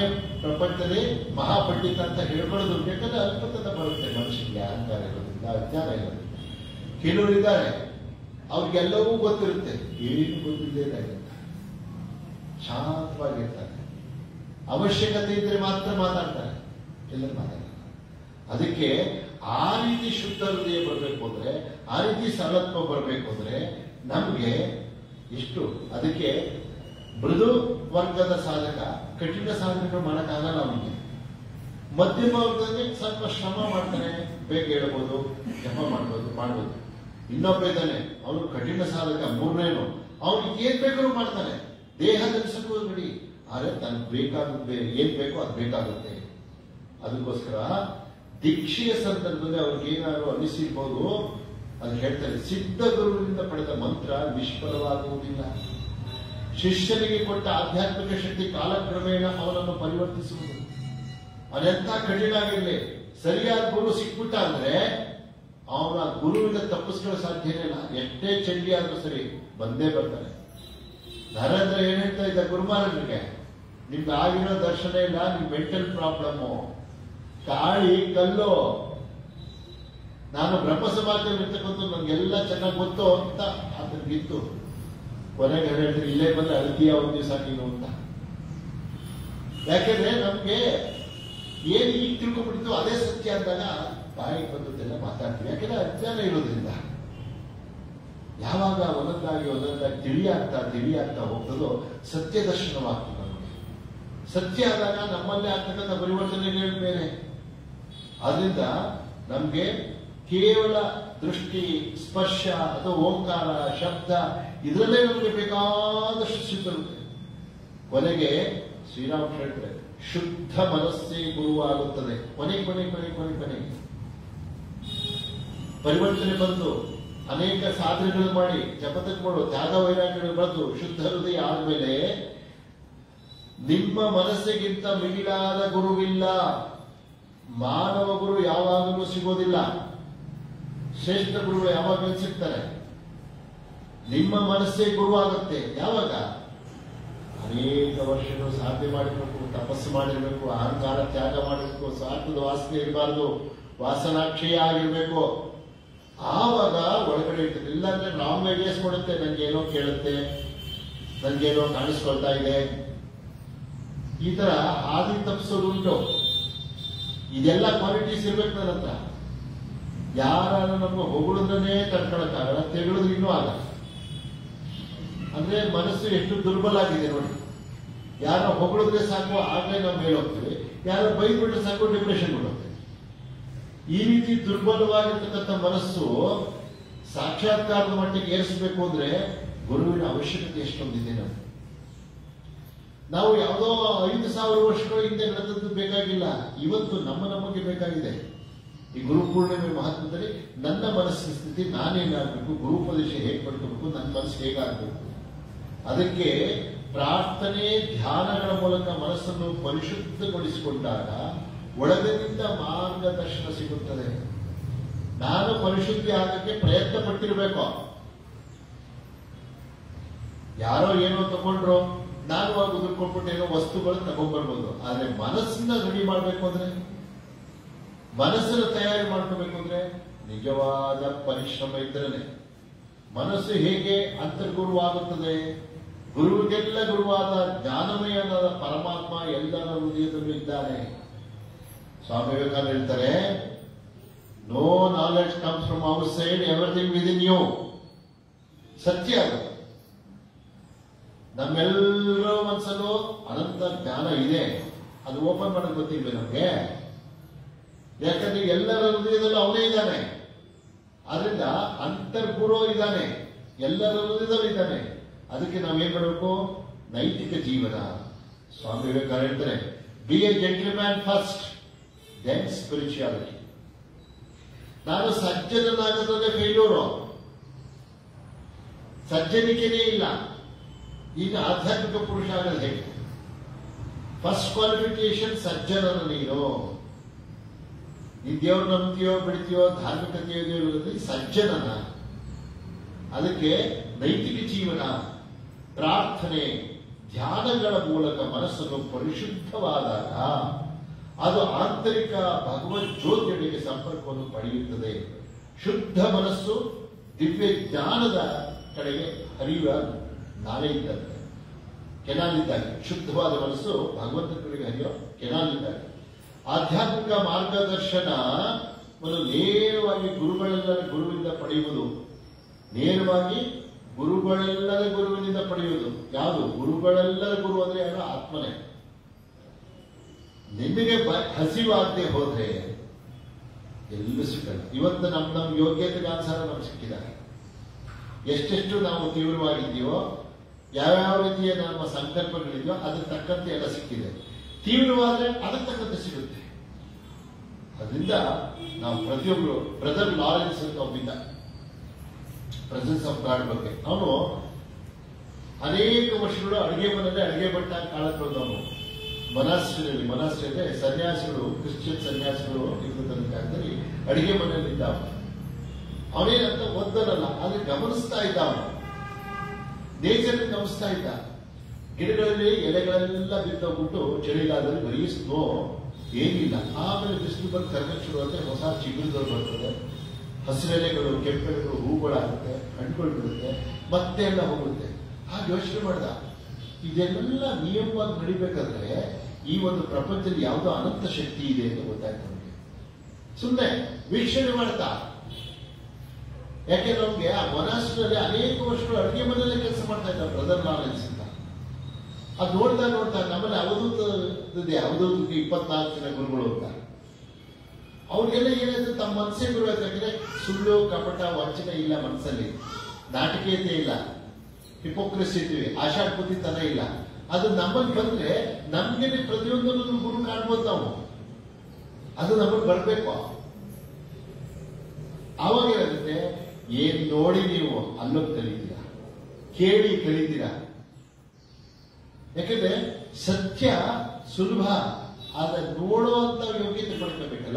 S2: ಪ್ರಪಂಚದಲ್ಲಿ ಮಹಾಪಂಡಿತ ಅಂತ ಹೇಳ್ಕೊಳ್ಳೋದು ಯಾಕಂದ್ರೆ ಅಲ್ಪತನ ಬರುತ್ತೆ ಮನುಷ್ಯನಿಗೆ ಅಹಂಕಾರ ಇರೋದ್ರಿಂದ ಅಜ್ಞಾನ ಇರೋದ್ರಿಂದ ಕೆಲವರು ಇದ್ದಾರೆ ಅವ್ರಿಗೆಲ್ಲವೂ ಗೊತ್ತಿರುತ್ತೆ ಏನು ಗೊತ್ತಿಲ್ಲದೆ ಇರುತ್ತೆ ಶಾಂತವಾಗಿರ್ತಾರೆ ಅವಶ್ಯಕತೆ ಇದ್ರೆ ಮಾತ್ರ ಮಾತಾಡ್ತಾರೆ ಎಲ್ಲರೂ ಮಾತಾಡ್ತಾರೆ ಅದಕ್ಕೆ ಆ ರೀತಿ ಶುದ್ಧ ಹೃದಯ ಬರಬೇಕು ಅಂದ್ರೆ ಆ ರೀತಿ ಸರಳತ್ವ ಬರಬೇಕು ಅಂದ್ರೆ ನಮ್ಗೆ ಎಷ್ಟು ಅದಕ್ಕೆ ಮೃದು ವರ್ಗದ ಸಾಧಕ ಕಠಿಣ ಸಾಧನೆಗಳು ಮಾಡೋಕ್ಕಾಗಲ್ಲ ಅವನಿಗೆ ಮಧ್ಯಮ ವರ್ಗದಲ್ಲಿ ಸ್ವಲ್ಪ ಶ್ರಮ ಮಾಡ್ತಾನೆ ಬೇಗ ಹೇಳ್ಬೋದು ಜಪ ಮಾಡ್ಬೋದು ಮಾಡ್ಬೋದು ಇನ್ನೊಬ್ಬ ಇದ್ದಾನೆ ಅವನು ಕಠಿಣ ಸಾಧಕ ಮೂರನೇನು ಅವನಿಗೆ ಏನ್ ಬೇಕಾದ್ರೂ ಮಾಡ್ತಾನೆ ದೇಹ ಧರಿಸಕ್ಕೂ ಬಿಡಿ ಆದ್ರೆ ತನಗೆ ಬೇಕಾಗುತ್ತೆ ಏನ್ ಬೇಕೋ ಅದು ಬೇಕಾಗುತ್ತೆ ಅದಕ್ಕೋಸ್ಕರ ದೀಕ್ಷೆಯ ಸಂದರ್ಭದಲ್ಲಿ ಅವ್ರಿಗೆ ಏನಾದ್ರು ಅನಿಸಿರ್ಬೋದು ಅದು ಹೇಳ್ತಾರೆ ಸಿದ್ಧ ಗುರುವಿನಿಂದ ಪಡೆದ ಮಂತ್ರ ನಿಷ್ಫಲವಾಗುವುದಿಲ್ಲ ಶಿಷ್ಯನಿಗೆ ಕೊಟ್ಟ ಆಧ್ಯಾತ್ಮಿಕ ಶಕ್ತಿ ಕಾಲಕ್ರಮೇಣ ಅವನನ್ನು ಪರಿವರ್ತಿಸುವುದು ಅದೆಂತ ಕಠಿಣ ಆಗಿರ್ಲಿ ಸರಿಯಾದ ಗುರು ಸಿಕ್ಬಿಟ್ಟ ಅಂದ್ರೆ ಅವನ ಗುರುವಿನ ತಪ್ಪಿಸ್ಕೊಳ್ಳೋ ಸಾಧ್ಯನೇ ಇಲ್ಲ ಎಷ್ಟೇ ಚಂಡಿ ಆದ್ರೂ ಸರಿ ಬಂದೇ ಬರ್ತಾನೆ ನರೇಂದ್ರ ಏನ್ ಹೇಳ್ತಾ ಇದ್ದ ಗುರುಮಾರನಿಗೆ ನಿಮ್ಗೆ ಆಗಿರೋ ದರ್ಶನ ಇಲ್ಲ ನಿಮ್ ಮೆಂಟಲ್ ಪ್ರಾಬ್ಲಮ್ಮು ಕಾಳಿ ಕಲ್ಲು ನಾನು ಬ್ರಹ್ಮ ಸಮಾಜದಲ್ಲಿ ಇರ್ತಕ್ಕಂಥ ನನ್ಗೆಲ್ಲ ಚೆನ್ನಾಗಿ ಗೊತ್ತು ಅಂತ ಅದನ್ಗಿತ್ತು ಕೊನೆಗೆ ಹೇಳ್ತಾರೆ ಇಲ್ಲೇ ಬಂದ್ರೆ ಅಳ್ತೀಯ ಒಂದ್ ದಿವಸ ನೀನು ಅಂತ ಯಾಕೆಂದ್ರೆ ನಮ್ಗೆ ಏನ್ ಈಗ ತಿಳ್ಕೊಂಡ್ಬಿಡ್ತು ಅದೇ ಸತ್ಯ ಅಂದಾಗ ಬಾಯಿಗೆ ಬಂದದ್ದೆಲ್ಲ ಮಾತಾಡ್ತೀವಿ ಯಾಕೆಂದ್ರೆ ಅಜ್ಞಾನ ಇರೋದ್ರಿಂದ ಯಾವಾಗ ಒಂದೊಂದಾಗಿ ಒಂದೊಂದಾಗಿ ತಿಳಿಯಾಗ್ತಾ ತಿಳಿಯಾಗ್ತಾ ಹೋಗ್ತದೋ ಸತ್ಯ ದರ್ಶನವಾಗ್ತದೆ ನಮಗೆ ಸತ್ಯ ಆದಾಗ ನಮ್ಮಲ್ಲೇ ಆಗ್ತಕ್ಕಂಥ ಪರಿವರ್ತನೆಗಳು ಬೇರೆ ಆದ್ರಿಂದ ನಮ್ಗೆ ಕೇವಲ ದೃಷ್ಟಿ ಸ್ಪರ್ಶ ಅಥವಾ ಓಂಕಾರ ಶಬ್ದ ಇದರಲ್ಲೇ ನಮಗೆ ಬೇಕಾದಷ್ಟು ಸಿದ್ಧರುತ್ತೆ ಕೊನೆಗೆ ಶ್ರೀರಾಮ್ ಹೇಳ್ತಾರೆ ಶುದ್ಧ ಮನಸ್ಸೇ ಗುರುವಾಗುತ್ತದೆ ಕೊನೆ ಕೊನೆ ಕೊನೆ ಕೊನೆ ಕೊನೆಗೆ ಪರಿವರ್ತನೆ ಬಂದು ಅನೇಕ ಸಾಧನೆಗಳು ಮಾಡಿ ಜಪತಗಳು ತ್ಯಾಗ ವೈರಾಗ್ಯಗಳು ಬಂದು ಶುದ್ಧ ಹೃದಯ ಆದ್ಮೇಲೆ ನಿಮ್ಮ ಮನಸ್ಸಿಗಿಂತ ಮಿಗಿಲಾದ ಗುರುವಿಲ್ಲ ಮಾನವ ಗುರು ಯಾವಾಗಲೂ ಸಿಗೋದಿಲ್ಲ ಶ್ರೇಷ್ಠ ಗುರುಗಳು ಯಾವಾಗಲೂ ಸಿಗ್ತಾರೆ ನಿಮ್ಮ ಮನಸ್ಸೇ ಗುರುವಾಗುತ್ತೆ ಯಾವಾಗ ಅನೇಕ ವರ್ಷಗಳು ಸಾಧನೆ ಮಾಡಿರ್ಬೇಕು ತಪಸ್ಸು ಮಾಡಿರ್ಬೇಕು ಅಹಂಕಾರ ತ್ಯಾಗ ಮಾಡಿರ್ಬೇಕು ಸ್ವಾರ್ಥದ ವಾಸನೆ ಇರಬಾರ್ದು ವಾಸನಾಕ್ಷಯ ಆಗಿರ್ಬೇಕು ಆವಾಗ ಒಳಗಡೆ ಇರ್ತದೆ ಇಲ್ಲಾಂದ್ರೆ ರಾಂಗ್ ಐಡಿಯಾಸ್ ಕೊಡುತ್ತೆ ನನ್ಗೇನೋ ಕೇಳುತ್ತೆ ನನ್ಗೇನೋ ಕಾಣಿಸ್ಕೊಳ್ತಾ ಇದೆ ಈ ತರ ಹಾದಿ ತಪ್ಪಿಸೋದು ಉಂಟು ಇದೆಲ್ಲ ಕ್ವಾಲಿಟೀಸ್ ಇರ್ಬೇಕು ನನ್ನ ಹತ್ರ ಯಾರು ನಮ್ಮ ಹೊಗಳಿದ್ರೆ ತಡ್ಕೊಳಕ್ಕಾಗಲ್ಲ ತೆಗಳಿದ್ರೆ ಇನ್ನೂ ಆಗಲ್ಲ ಅಂದ್ರೆ ಮನಸ್ಸು ಎಷ್ಟು ದುರ್ಬಲ ಆಗಿದೆ ನೋಡಿ ಯಾರೋ ಹೊಗಳಿದ್ರೆ ಸಾಕು ಆಗ್ಲೇ ನಾವು ಮೇಲೆ ಹೋಗ್ತೀವಿ ಯಾರೋ ಬೈದ್ಬಿಟ್ರೆ ಸಾಕು ಡಿಪ್ರೆಷನ್ ಹೋಗ್ತೇವೆ ಈ ರೀತಿ ದುರ್ಬಲವಾಗಿರ್ತಕ್ಕಂಥ ಮನಸ್ಸು ಸಾಕ್ಷಾತ್ಕಾರದ ಮಟ್ಟಿಗೆ ಏರಿಸಬೇಕು ಅಂದ್ರೆ ಗುರುವಿನ ಅವಶ್ಯಕತೆ ಎಷ್ಟೊಂದಿದೆ ನಮ್ಗೆ ನಾವು ಯಾವುದೋ ಐದು ಸಾವಿರ ವರ್ಷಗಳ ಹಿಂದೆ ನಡೆದದ್ದು ಬೇಕಾಗಿಲ್ಲ ಇವತ್ತು ನಮ್ಮ ನಮಗೆ ಬೇಕಾಗಿದೆ ಈ ಗುರುಪೂರ್ಣಿಮೆ ಮಹತ್ವದಲ್ಲಿ ನನ್ನ ಮನಸ್ಸಿನ ಸ್ಥಿತಿ ನಾನೇನಾಗಬೇಕು ಗುರುಪದೇಶ ಹೇಗೆ ಪಡ್ಕೋಬೇಕು ನನ್ನ ಮನಸ್ಸು ಹೇಗಾಗಬೇಕು ಅದಕ್ಕೆ ಪ್ರಾರ್ಥನೆ ಧ್ಯಾನಗಳ ಮೂಲಕ ಮನಸ್ಸನ್ನು ಪರಿಶುದ್ಧಗೊಳಿಸಿಕೊಂಡಾಗ ಒಳಗಿನಿಂದ ಮಾರ್ಗದರ್ಶನ ಸಿಗುತ್ತದೆ ನಾನು ಪರಿಶುದ್ಧಿ ಆಗಕ್ಕೆ ಪ್ರಯತ್ನ ಪಟ್ಟಿರ್ಬೇಕು ಯಾರೋ ಏನೋ ತಗೊಂಡ್ರು ನಾನು ಆಗ ಉದುರ್ಕೊಂಡ್ಬಿಟ್ಟು ಏನೋ ವಸ್ತುಗಳು ತಗೊಂಡ್ಬರ್ಬೋದು ಆದ್ರೆ ಮನಸ್ಸನ್ನ ರೆಡಿ ಮಾಡ್ಬೇಕು ಅಂದ್ರೆ ಮನಸ್ಸನ್ನ ತಯಾರಿ ಮಾಡ್ಕೋಬೇಕು ಅಂದ್ರೆ ನಿಜವಾದ ಪರಿಶ್ರಮ ಇದ್ರೇನೆ ಮನಸ್ಸು ಹೇಗೆ ಅಂತರ್ಗುರುವಾಗುತ್ತದೆ ಗುರುವಿಗೆಲ್ಲ ಗುರುವಾದ ಜ್ಞಾನಮಯನಾದ ಪರಮಾತ್ಮ ಎಲ್ಲರ ಹೃದಯದಲ್ಲೂ ಇದ್ದಾನೆ ಸ್ವಾಮಿ ವಿವೇಕಾನಂದ ಹೇಳ್ತಾರೆ no knowledge comes from outside everything within you ಸತ್ಯ ಅದು ನಮ್ಮೆಲ್ಲರ ಮನಸ್ಸಲ್ಲೂ ಅನಂತ ಜ್ಞಾನ ಇದೆ ಅದು ಓಪನ್ ಮಾಡಕ್ ಗೊತ್ತಿಲ್ವೇ ನಮ್ಗೆ ಯಾಕಂದ್ರೆ ಎಲ್ಲರ ಹೃದಯದಲ್ಲೂ ಅವನೇ ಇದ್ದಾನೆ ಆದ್ರಿಂದ ಅಂತರ್ಗುರು ಇದ್ದಾನೆ ಎಲ್ಲರ ಹೃದಯದಲ್ಲೂ ಇದ್ದಾನೆ ಅದಕ್ಕೆ ನಾವೇನ್ ಮಾಡಬೇಕು ನೈತಿಕ ಜೀವನ ಸ್ವಾಮಿ ವಿವೇಕಾನಂದ ಹೇಳ್ತಾರೆ be a gentleman first then spirituality ನಾನು ಸಜ್ಜನನಾಗೋದ್ರಲ್ಲೇ ಫೇಲ್ಯೂರು ಸಜ್ಜನಿಕೆನೇ ಇಲ್ಲ ಈಗ ಆಧ್ಯಾತ್ಮಿಕ ಪುರುಷ ಆಗೋದು ಹೇಗೆ ಫಸ್ಟ್ ಕ್ವಾಲಿಫಿಕೇಶನ್ ಸಜ್ಜನನ ನೀನು ನೀನ್ ದೇವ್ರ ನಂಬ್ತೀಯೋ ಬಿಡ್ತೀಯೋ ಧಾರ್ಮಿಕತೆಯೋ ದೇವರಲ್ಲಿ ಸಜ್ಜನನ ಅದಕ್ಕೆ ನೈತಿಕ ಜೀವನ ಪ್ರಾರ್ಥನೆ ಧ್ಯಾನಗಳ ಮೂಲಕ ಮನಸ್ಸನ್ನು ಪರಿಶುದ್ಧವಾದಾಗ ಅದು ಆಂತರಿಕ ಭಗವತ್ ಜ್ಯೋತಿಯೊಂದಿಗೆ ಸಂಪರ್ಕವನ್ನು ಪಡೆಯುತ್ತದೆ ಶುದ್ಧ ಮನಸ್ಸು ದಿವ್ಯ ಜ್ಞಾನದ ಕಡೆಗೆ ಹರಿಯುವ ನಾವೇ ಇದ್ದಂತೆ ಕೆನಾಲ್ ಇದ್ದಾಗ ಶುದ್ಧವಾದ ಮನಸ್ಸು ಭಗವಂತನ ಕಡೆಗೆ ಹರಿಯೋ ಕೆನಾಲ್ ಇದ್ದಾಗ ಆಧ್ಯಾತ್ಮಿಕ ಮಾರ್ಗದರ್ಶನ ಒಂದು ನೇರವಾಗಿ ಗುರುಗಳೆಲ್ಲರ ಗುರುವಿಂದ ಪಡೆಯುವುದು ನೇರವಾಗಿ ಗುರುಗಳೆಲ್ಲರ ಗುರುವಿನಿಂದ ಪಡೆಯುವುದು ಯಾವುದು ಗುರುಗಳೆಲ್ಲರ ಗುರು ಅಂದ್ರೆ ಯಾರು ಆತ್ಮನೇ ನಿಮಗೆ ಬ- ಹಸಿವಾಗದೆ ಹೋದ್ರೆ ಎಲ್ಲೂ ಸಿಕ್ಕಲ್ಲ ಇವತ್ತು ನಮ್ ನಮ್ ಯೋಗ್ಯತೆಗೆ ಅನುಸಾರ ನಮ್ಗೆ ಸಿಕ್ಕಿದ್ದಾರೆ ಎಷ್ಟೆಷ್ಟು ನಾವು ತೀವ್ರವಾಗಿದ್ದೀವೋ ಯಾವ್ಯಾವ ರೀತಿಯ ನಮ್ಮ ಸಂಕಲ್ಪಗಳಿದೆಯೋ ಅದಕ್ಕೆ ತಕ್ಕಂತೆ ಎಲ್ಲ ಸಿಕ್ಕಿದೆ ತೀವ್ರವಾದ್ರೆ ಅದಕ್ಕೆ ತಕ್ಕಂತೆ ಸಿಗುತ್ತೆ ಅದರಿಂದ ನಾವು ಪ್ರತಿಯೊಬ್ಬರು ಬ್ರದರ್ ಲಾರೆನ್ಸ್ ಅಂತ ಒಬ್ಬಿದ್ದ ಪ್ರೆಸೆನ್ಸ್ ಆಫ್ ಗಾಡ್ ಬಗ್ಗೆ ಅವನು ಅನೇಕ ವರ್ಷಗಳು ಅಡುಗೆ ಮನೆಯಲ್ಲಿ ಅಡುಗೆ ಭಟ್ಟ ಕಾಲ ಕಳೆದವನು ಮನಾಸ್ಟ್ರಿಯಲ್ಲಿ ಮನಾಸ್ಟ್ರಿ ಅಂದ್ರೆ ಸನ್ಯಾಸಿಗಳು ಕ್ರಿಶ್ಚಿಯನ್ ಸನ್ಯಾಸಿಗಳು ಇದ್ದ ಕಾಲದಲ್ಲಿ ಅಡುಗೆ ಮನೆಯಲ್ಲಿ ಇದ್ದ ಅವನು. ಅವನೇನಂತ ಓದ್ದನಲ್ಲ ಆದ್ರೆ ಗಮನಿಸ್ತಾ ಇದ್ದ ಅವನು ನೇಚರ್ ಗಮನಿಸ್ತಾ ಇದ್ದ ಗಿಡಗಳಲ್ಲಿ ಎಲೆಗಳೆಲ್ಲ ಬಿದ್ದೋಗ್ಬಿಟ್ಟು ಚಳಿಗಾಲದಲ್ಲಿ ಬರೀ ಸ್ನೋ ಏನಿಲ್ಲ ಆಮೇಲೆ ಬಿಸಿಲು ಬಂದು ಕರ್ಕೊಂಡು ಶುರು ಆಗುತ್ತೆ ಹೊಸ ಚಿಗುರುಗಳು ಬರ್ತದೆ ಹಸಿರೆಲೆಗಳು ಕೆಂಪೆಲೆಗಳು ಹೂಗಳಾಗುತ್ತೆ ಹಣ್ಣುಗಳು ಬಿಡುತ್ತೆ ಮತ್ತೆ ಎಲ್ಲ ಹೋಗುತ್ತೆ ಹಾಗೆ ಯೋಚನೆ ಮಾಡ್ದ ಇದೆಲ್ಲ ನಿಯಮವಾಗಿ ನಡಿಬೇಕಾದ್ರೆ ಈ ಒಂದು ಪ್ರಪಂಚದಲ್ಲಿ ಯಾವುದೋ ಅನಂತ ಶಕ್ತಿ ಇದೆ ಅಂತ ಗೊತ್ತಾಯ್ತು ನಮಗೆ ಸುಮ್ಮನೆ ವೀಕ್ಷಣೆ ಮಾಡ್ತಾ ಯಾಕೆ ನಮ್ಗೆ ಆ ಮೊನಾಸ್ಟ್ರಲ್ಲಿ ಅನೇಕ ವರ್ಷಗಳು ಅಡುಗೆ ಮನೆಯಲ್ಲೇ ಕೆಲಸ ಮಾಡ್ತಾ ಇದ್ದ ಬ್ರದರ್ ಲಾರೆನ್ಸ್ ಅಂತ ಅದು ನೋಡ್ತಾ ನೋಡ್ತಾ ನಮ್ಮಲ್ಲಿ ಅವಧೂತ ಇದೆ ಅವಧೂತಕ್ಕೆ ಇಪ್ಪತ್ನಾಲ್ಕು ಜನ ಗುರುಗಳು ಅಂತ ಅವ್ರಿಗೆಲ್ಲ ಏನಾಯ್ತು ತಮ್ಮ ಮನಸ್ಸೇ ಗುರು ಯಾಕಂದ್ರೆ ಸುಳ್ಳು ಕಪಟ ವಂಚನೆ ಇಲ್ಲ ಮನಸ್ಸಲ್ಲಿ ನಾಟಕೀಯತೆ ಇಲ್ಲ ಹಿಪೋಕ್ರೆಸಿ ಇದ್ದೀವಿ ಆಶಾಪತಿತನ ಇಲ್ಲ ಅದು ನಮ್ಮಲ್ಲಿ ಬಂದ್ರೆ ನಮ್ಗೆ ಪ್ರತಿಯೊಂದನ್ನು ಗುರು ಕಾಣ್ಬೋದು ನಾವು ಅದು ನಮಗೆ ಬರ್ಬೇಕು ಅವಾಗ ಏನಾಗುತ್ತೆ ಏನ್ ನೋಡಿ ನೀವು ಅಲ್ಲೋಗಿ ಕಲಿತೀರಾ ಕೇಳಿ ಕಲಿತೀರಾ ಯಾಕಂದ್ರೆ ಸತ್ಯ ಸುಲಭ ಆದ್ರೆ ನೋಡುವಂತ ಯೋಗ್ಯತೆ ಪಡ್ಕೋಬೇಕಲ್ಲ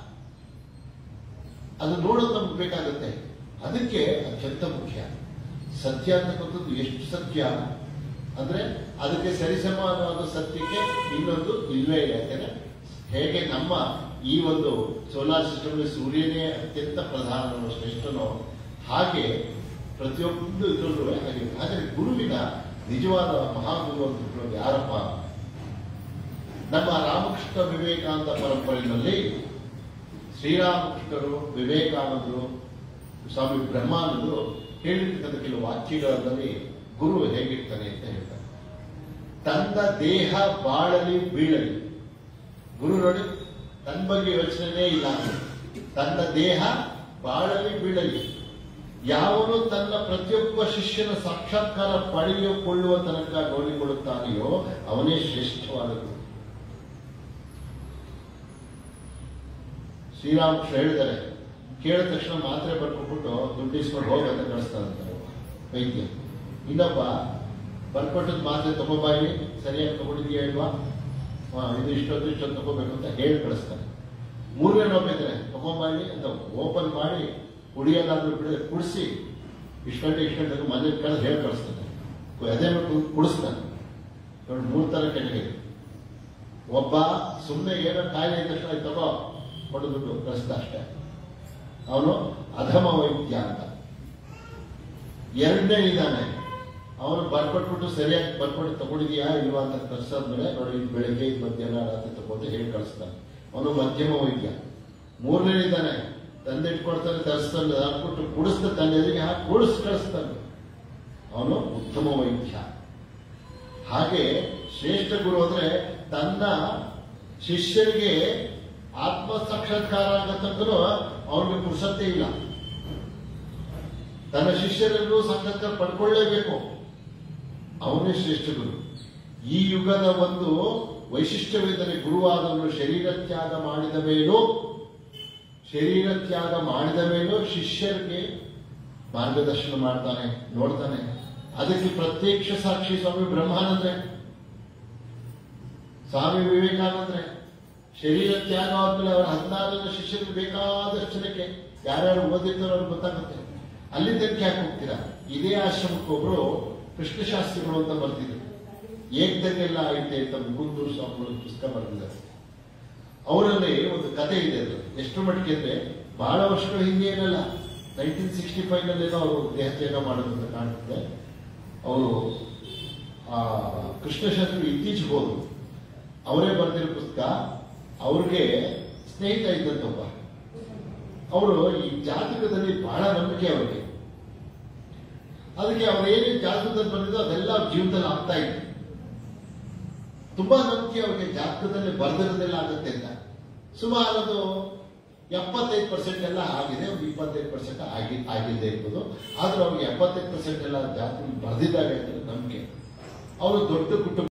S2: ಅದು ನೋಡೋದು ನಮ್ಗೆ ಬೇಕಾಗುತ್ತೆ ಅದಕ್ಕೆ ಅತ್ಯಂತ ಮುಖ್ಯ ಸತ್ಯ ಅಂತಕ್ಕಂಥದ್ದು ಎಷ್ಟು ಸತ್ಯ ಅಂದ್ರೆ ಅದಕ್ಕೆ ಸರಿಸಮಾನವಾದ ಸತ್ಯಕ್ಕೆ ಇನ್ನೊಂದು ಇಲ್ವೇ ಇಲ್ಲ ಯಾಕಂದ್ರೆ ಹೇಗೆ ನಮ್ಮ ಈ ಒಂದು ಸೋಲಾರ್ ಸಿಸ್ಟಮ್ ಸೂರ್ಯನೇ ಅತ್ಯಂತ ಪ್ರಧಾನ ಶ್ರೇಷ್ಠನೋ ಹಾಗೆ ಪ್ರತಿಯೊಂದು ಇದರಲ್ಲೂ ಹಾಗೆ ಆದರೆ ಗುರುವಿನ ನಿಜವಾದ ಮಹಾಗುರು ಅಂತ ಹೇಳೋದು ಯಾರಪ್ಪ ನಮ್ಮ ರಾಮಕೃಷ್ಣ ವಿವೇಕಾನಂದ ಪರಂಪರೆಯಲ್ಲಿ ಶ್ರೀರಾಮಕೃಷ್ಣರು ವಿವೇಕಾನಂದರು ಸ್ವಾಮಿ ಬ್ರಹ್ಮಾನಂದರು ಹೇಳಿರ್ತಕ್ಕಂಥ ಕೆಲವು ವಾಕ್ಯಗಳಲ್ಲಿ ಗುರು ಹೇಗಿರ್ತಾನೆ ಅಂತ ಹೇಳ್ತಾರೆ ತನ್ನ ದೇಹ ಬಾಳಲಿ ಬೀಳಲಿ ಗುರು ನೋಡಿ ತನ್ನ ಬಗ್ಗೆ ಯೋಚನೆ ಇಲ್ಲ ತನ್ನ ದೇಹ ಬಾಳಲಿ ಬೀಳಲಿ ಯಾವನು ತನ್ನ ಪ್ರತಿಯೊಬ್ಬ ಶಿಷ್ಯನ ಸಾಕ್ಷಾತ್ಕಾರ ಪಡೆದುಕೊಳ್ಳುವ ತನಕ ನೋಡಿಕೊಳ್ಳುತ್ತಾನೆಯೋ ಅವನೇ ಶ್ರೇಷ್ಠವಾದ ಗುರು ಶ್ರೀರಾಮಕೃಷ್ಣ ಹೇಳಿದ್ದಾರೆ ಕೇಳಿದ ತಕ್ಷಣ ಮಾತ್ರೆ ಬರ್ಕೊಟ್ಬಿಟ್ಟು ದುಡ್ಡು ಇಸ್ಕೊಂಡು ಹೋಗಂತ ಕಳಿಸ್ತಾರಂತಾರೆ ವೈದ್ಯ ಇನ್ನೊಬ್ಬ ಬರ್ಕೊಟ್ಟದ್ ಮಾತ್ರೆ ತಗೋಬಾಯಿ ಸರಿಯಾಗಿ ತಗೊಂಡಿದ್ಯಾ ಇಲ್ವಾ ಹಾ, ಇದು ಇಷ್ಟೊತ್ತು ಇಷ್ಟೊತ್ತು ತಗೋಬೇಕು ಅಂತ ಹೇಳಿ ಕಳಿಸ್ತಾನೆ ಮೂರನೇ ಒಬ್ಬ ಇದ್ರೆ ತಗೊಂಬಾಯಿ ಅಂತ ಓಪನ್ ಮಾಡಿ ಕುಡಿಯೋದಾದ್ರೂ ಬಿಡ ಕುಡಿಸಿ ಇಷ್ಟು ಗಂಟೆ ಇಷ್ಟು ಗಂಟೆ ಮನೆ ಕಳೆದು ಹೇಳಿ ಕಳಿಸ್ತಾನೆ ಅದೇ ಮಾಡಿ ಕುಡಿಸ್ತಾನೆ ನೋಡಿ ಮೂರು ತರ ಕೆಳಗೆ ಒಬ್ಬ ಸುಮ್ಮನೆ ಏನೋ ಕಾಯಿಲೆ ಇದ್ದ ತಕ್ಷಣ "ಇದು ತಗೋ ಕೊಡದುಬಿಟ್ಟು ಕಳಿಸ್ದ ಅಷ್ಟೇ ಅವನು ಅಧಮ ವೈದ್ಯ ಅಂತ ಎರಡನೇ ಇದ್ದಾನೆ ಅವನು ಬರ್ಕೊಟ್ಬಿಟ್ಟು ಸರಿಯಾಗಿ ಬರ್ಕೊಟ್ಟು ತಗೊಂಡಿದ್ಯಾ ಇಲ್ವಾ ಅಂತ ಕಳ್ಸಾದ್ಮೇಲೆ ನೋಡಿ ಇದು ಬೆಳಗ್ಗೆ ಇದು ಮಧ್ಯಾಹ್ನ ರಾತ್ರಿ ತಗೊಂಡು ಹೇಳಿ ಕಳಿಸ್ತಾನೆ ಅವನು ಮಧ್ಯಮ ವೈದ್ಯ ಮೂರನೇ ಇದ್ದಾನೆ ತಂದೆ ಇಟ್ಕೊಡ್ತಾನೆ ತರಿಸ್ತಾನೆ ಹಾಕ್ಬಿಟ್ಟು ಕುಡಿಸ್ತಾ ತನ್ನ ಎದುರಿಗೆ ಹಾಕಿ ಕುಡಿಸ್ ಕಳಿಸ್ತಾನೆ ಅವನು ಉತ್ತಮ ವೈದ್ಯ ಹಾಗೆ ಶ್ರೇಷ್ಠ ಗುರು ಅಂದ್ರೆ ತನ್ನ ಶಿಷ್ಯರಿಗೆ ಆತ್ಮ ಸಾಕ್ಷಾತ್ಕಾರ ಆಗತ್ತಂದ್ರೂ ಅವನಿಗೆ ಪುರುಷತೆ ಇಲ್ಲ ತನ್ನ ಶಿಷ್ಯರನ್ನು ಸಾಕ್ಷಾತ್ಕಾರ ಪಡ್ಕೊಳ್ಳೇಬೇಕು ಅವನೇ ಶ್ರೇಷ್ಠ ಗುರು ಈ ಯುಗದ ಒಂದು ವೈಶಿಷ್ಟ್ಯವೆಂದರೆ ಗುರುವಾದವನು ಶರೀರ ತ್ಯಾಗ ಮಾಡಿದ ಮೇಲೂ ಶರೀರ ತ್ಯಾಗ ಮಾಡಿದ ಮೇಲೂ ಶಿಷ್ಯರಿಗೆ ಮಾರ್ಗದರ್ಶನ ಮಾಡ್ತಾನೆ ನೋಡ್ತಾನೆ ಅದಕ್ಕೆ ಪ್ರತ್ಯಕ್ಷ ಸಾಕ್ಷಿ ಸ್ವಾಮಿ ಬ್ರಹ್ಮಾನಂದ್ರೆ ಸ್ವಾಮಿ ವಿವೇಕಾನಂದ್ರೆ ಶರೀರ ತ್ಯಾಗ ಆದ್ಮೇಲೆ ಅವರ ಹದಿನಾರು ಜನ ಶಿಷ್ಯರಿಗೆ ಬೇಕಾದಷ್ಟು ಜನಕ್ಕೆ ಯಾರ್ಯಾರು ಓದಿರ್ತಾರೋ ಅವ್ರಿಗೆ ಗೊತ್ತಾಗುತ್ತೆ ಅಲ್ಲಿದ್ದಕ್ಕೆ ಯಾಕೆ ಹೋಗ್ತೀರಾ ಇದೇ ಆಶ್ರಮಕ್ಕೆ ಒಬ್ರು ಕೃಷ್ಣಶಾಸ್ತ್ರಿಗಳು ಅಂತ ಬರ್ತಿದ್ರು ಏಕ್ದಂಗೆಲ್ಲ ಐತೆ ಅಂತ ಮುಕುಂದೂರು ಸ್ವಾಮಿಗಳು ಪುಸ್ತಕ ಬರೆದಿದ್ದಾರೆ ಅವರಲ್ಲಿ ಒಂದು ಕತೆ ಇದೆ ಅದು ಎಷ್ಟು ಮಟ್ಟಿಗೆ ಅಂದ್ರೆ ಬಹಳ ವರ್ಷಗಳ ಹಿಂದೆ ಏನಲ್ಲ ನೈನ್ಟೀನ್ ಸಿಕ್ಸ್ಟಿ ಫೈವ್ ನಲ್ಲೇನೋ ಅವರು ದೇಹತ್ಯಾಗ ಮಾಡೋದು ಅಂತ ಕಾಣುತ್ತೆ ಅವರು ಆ ಕೃಷ್ಣಶಾಸ್ತ್ರಿ ಇತ್ತೀಚೆಗೆ ಹೋದ್ರು ಅವರೇ ಬರೆದಿರೋ ಪುಸ್ತಕ ಅವ್ರಿಗೆ ಸ್ನೇಹಿತ ಇದ್ದಂತೊಬ್ಬ ಅವರು ಈ ಜಾತಕದಲ್ಲಿ ಬಹಳ ನಂಬಿಕೆ ಅವರಿಗೆ ಅದಕ್ಕೆ ಅವ್ರು ಏನೇನು ಜಾತಕದಲ್ಲಿ ಬಂದಿದ್ದೋ ಅದೆಲ್ಲ ಅವ್ರ ಜೀವನದಲ್ಲಿ ಆಗ್ತಾ ಇತ್ತು ತುಂಬಾ ನಂಬಿಕೆ ಅವ್ರಿಗೆ ಜಾತಕದಲ್ಲಿ ಬರ್ದಿರೋದೆಲ್ಲ ಆಗುತ್ತೆ ಅಂತ ಸುಮಾರು ಅದು ಎಪ್ಪತ್ತೈದು ಪರ್ಸೆಂಟ್ ಎಲ್ಲ ಆಗಿದೆ ಒಂದು ಇಪ್ಪತ್ತೈದು ಪರ್ಸೆಂಟ್ ಆಗಿ ಆಗಿದ್ದೇ ಇರ್ಬೋದು ಆದ್ರೂ ಅವ್ರಿಗೆ ಎಪ್ಪತ್ತೈದು ಪರ್ಸೆಂಟ್ ಎಲ್ಲ ಜಾತಕ ಬರ್ದಿದ್ದಾರೆ ಅಂತ ನಂಬಿಕೆ ಅವರು ದೊಡ್ಡ ಕುಟುಂಬ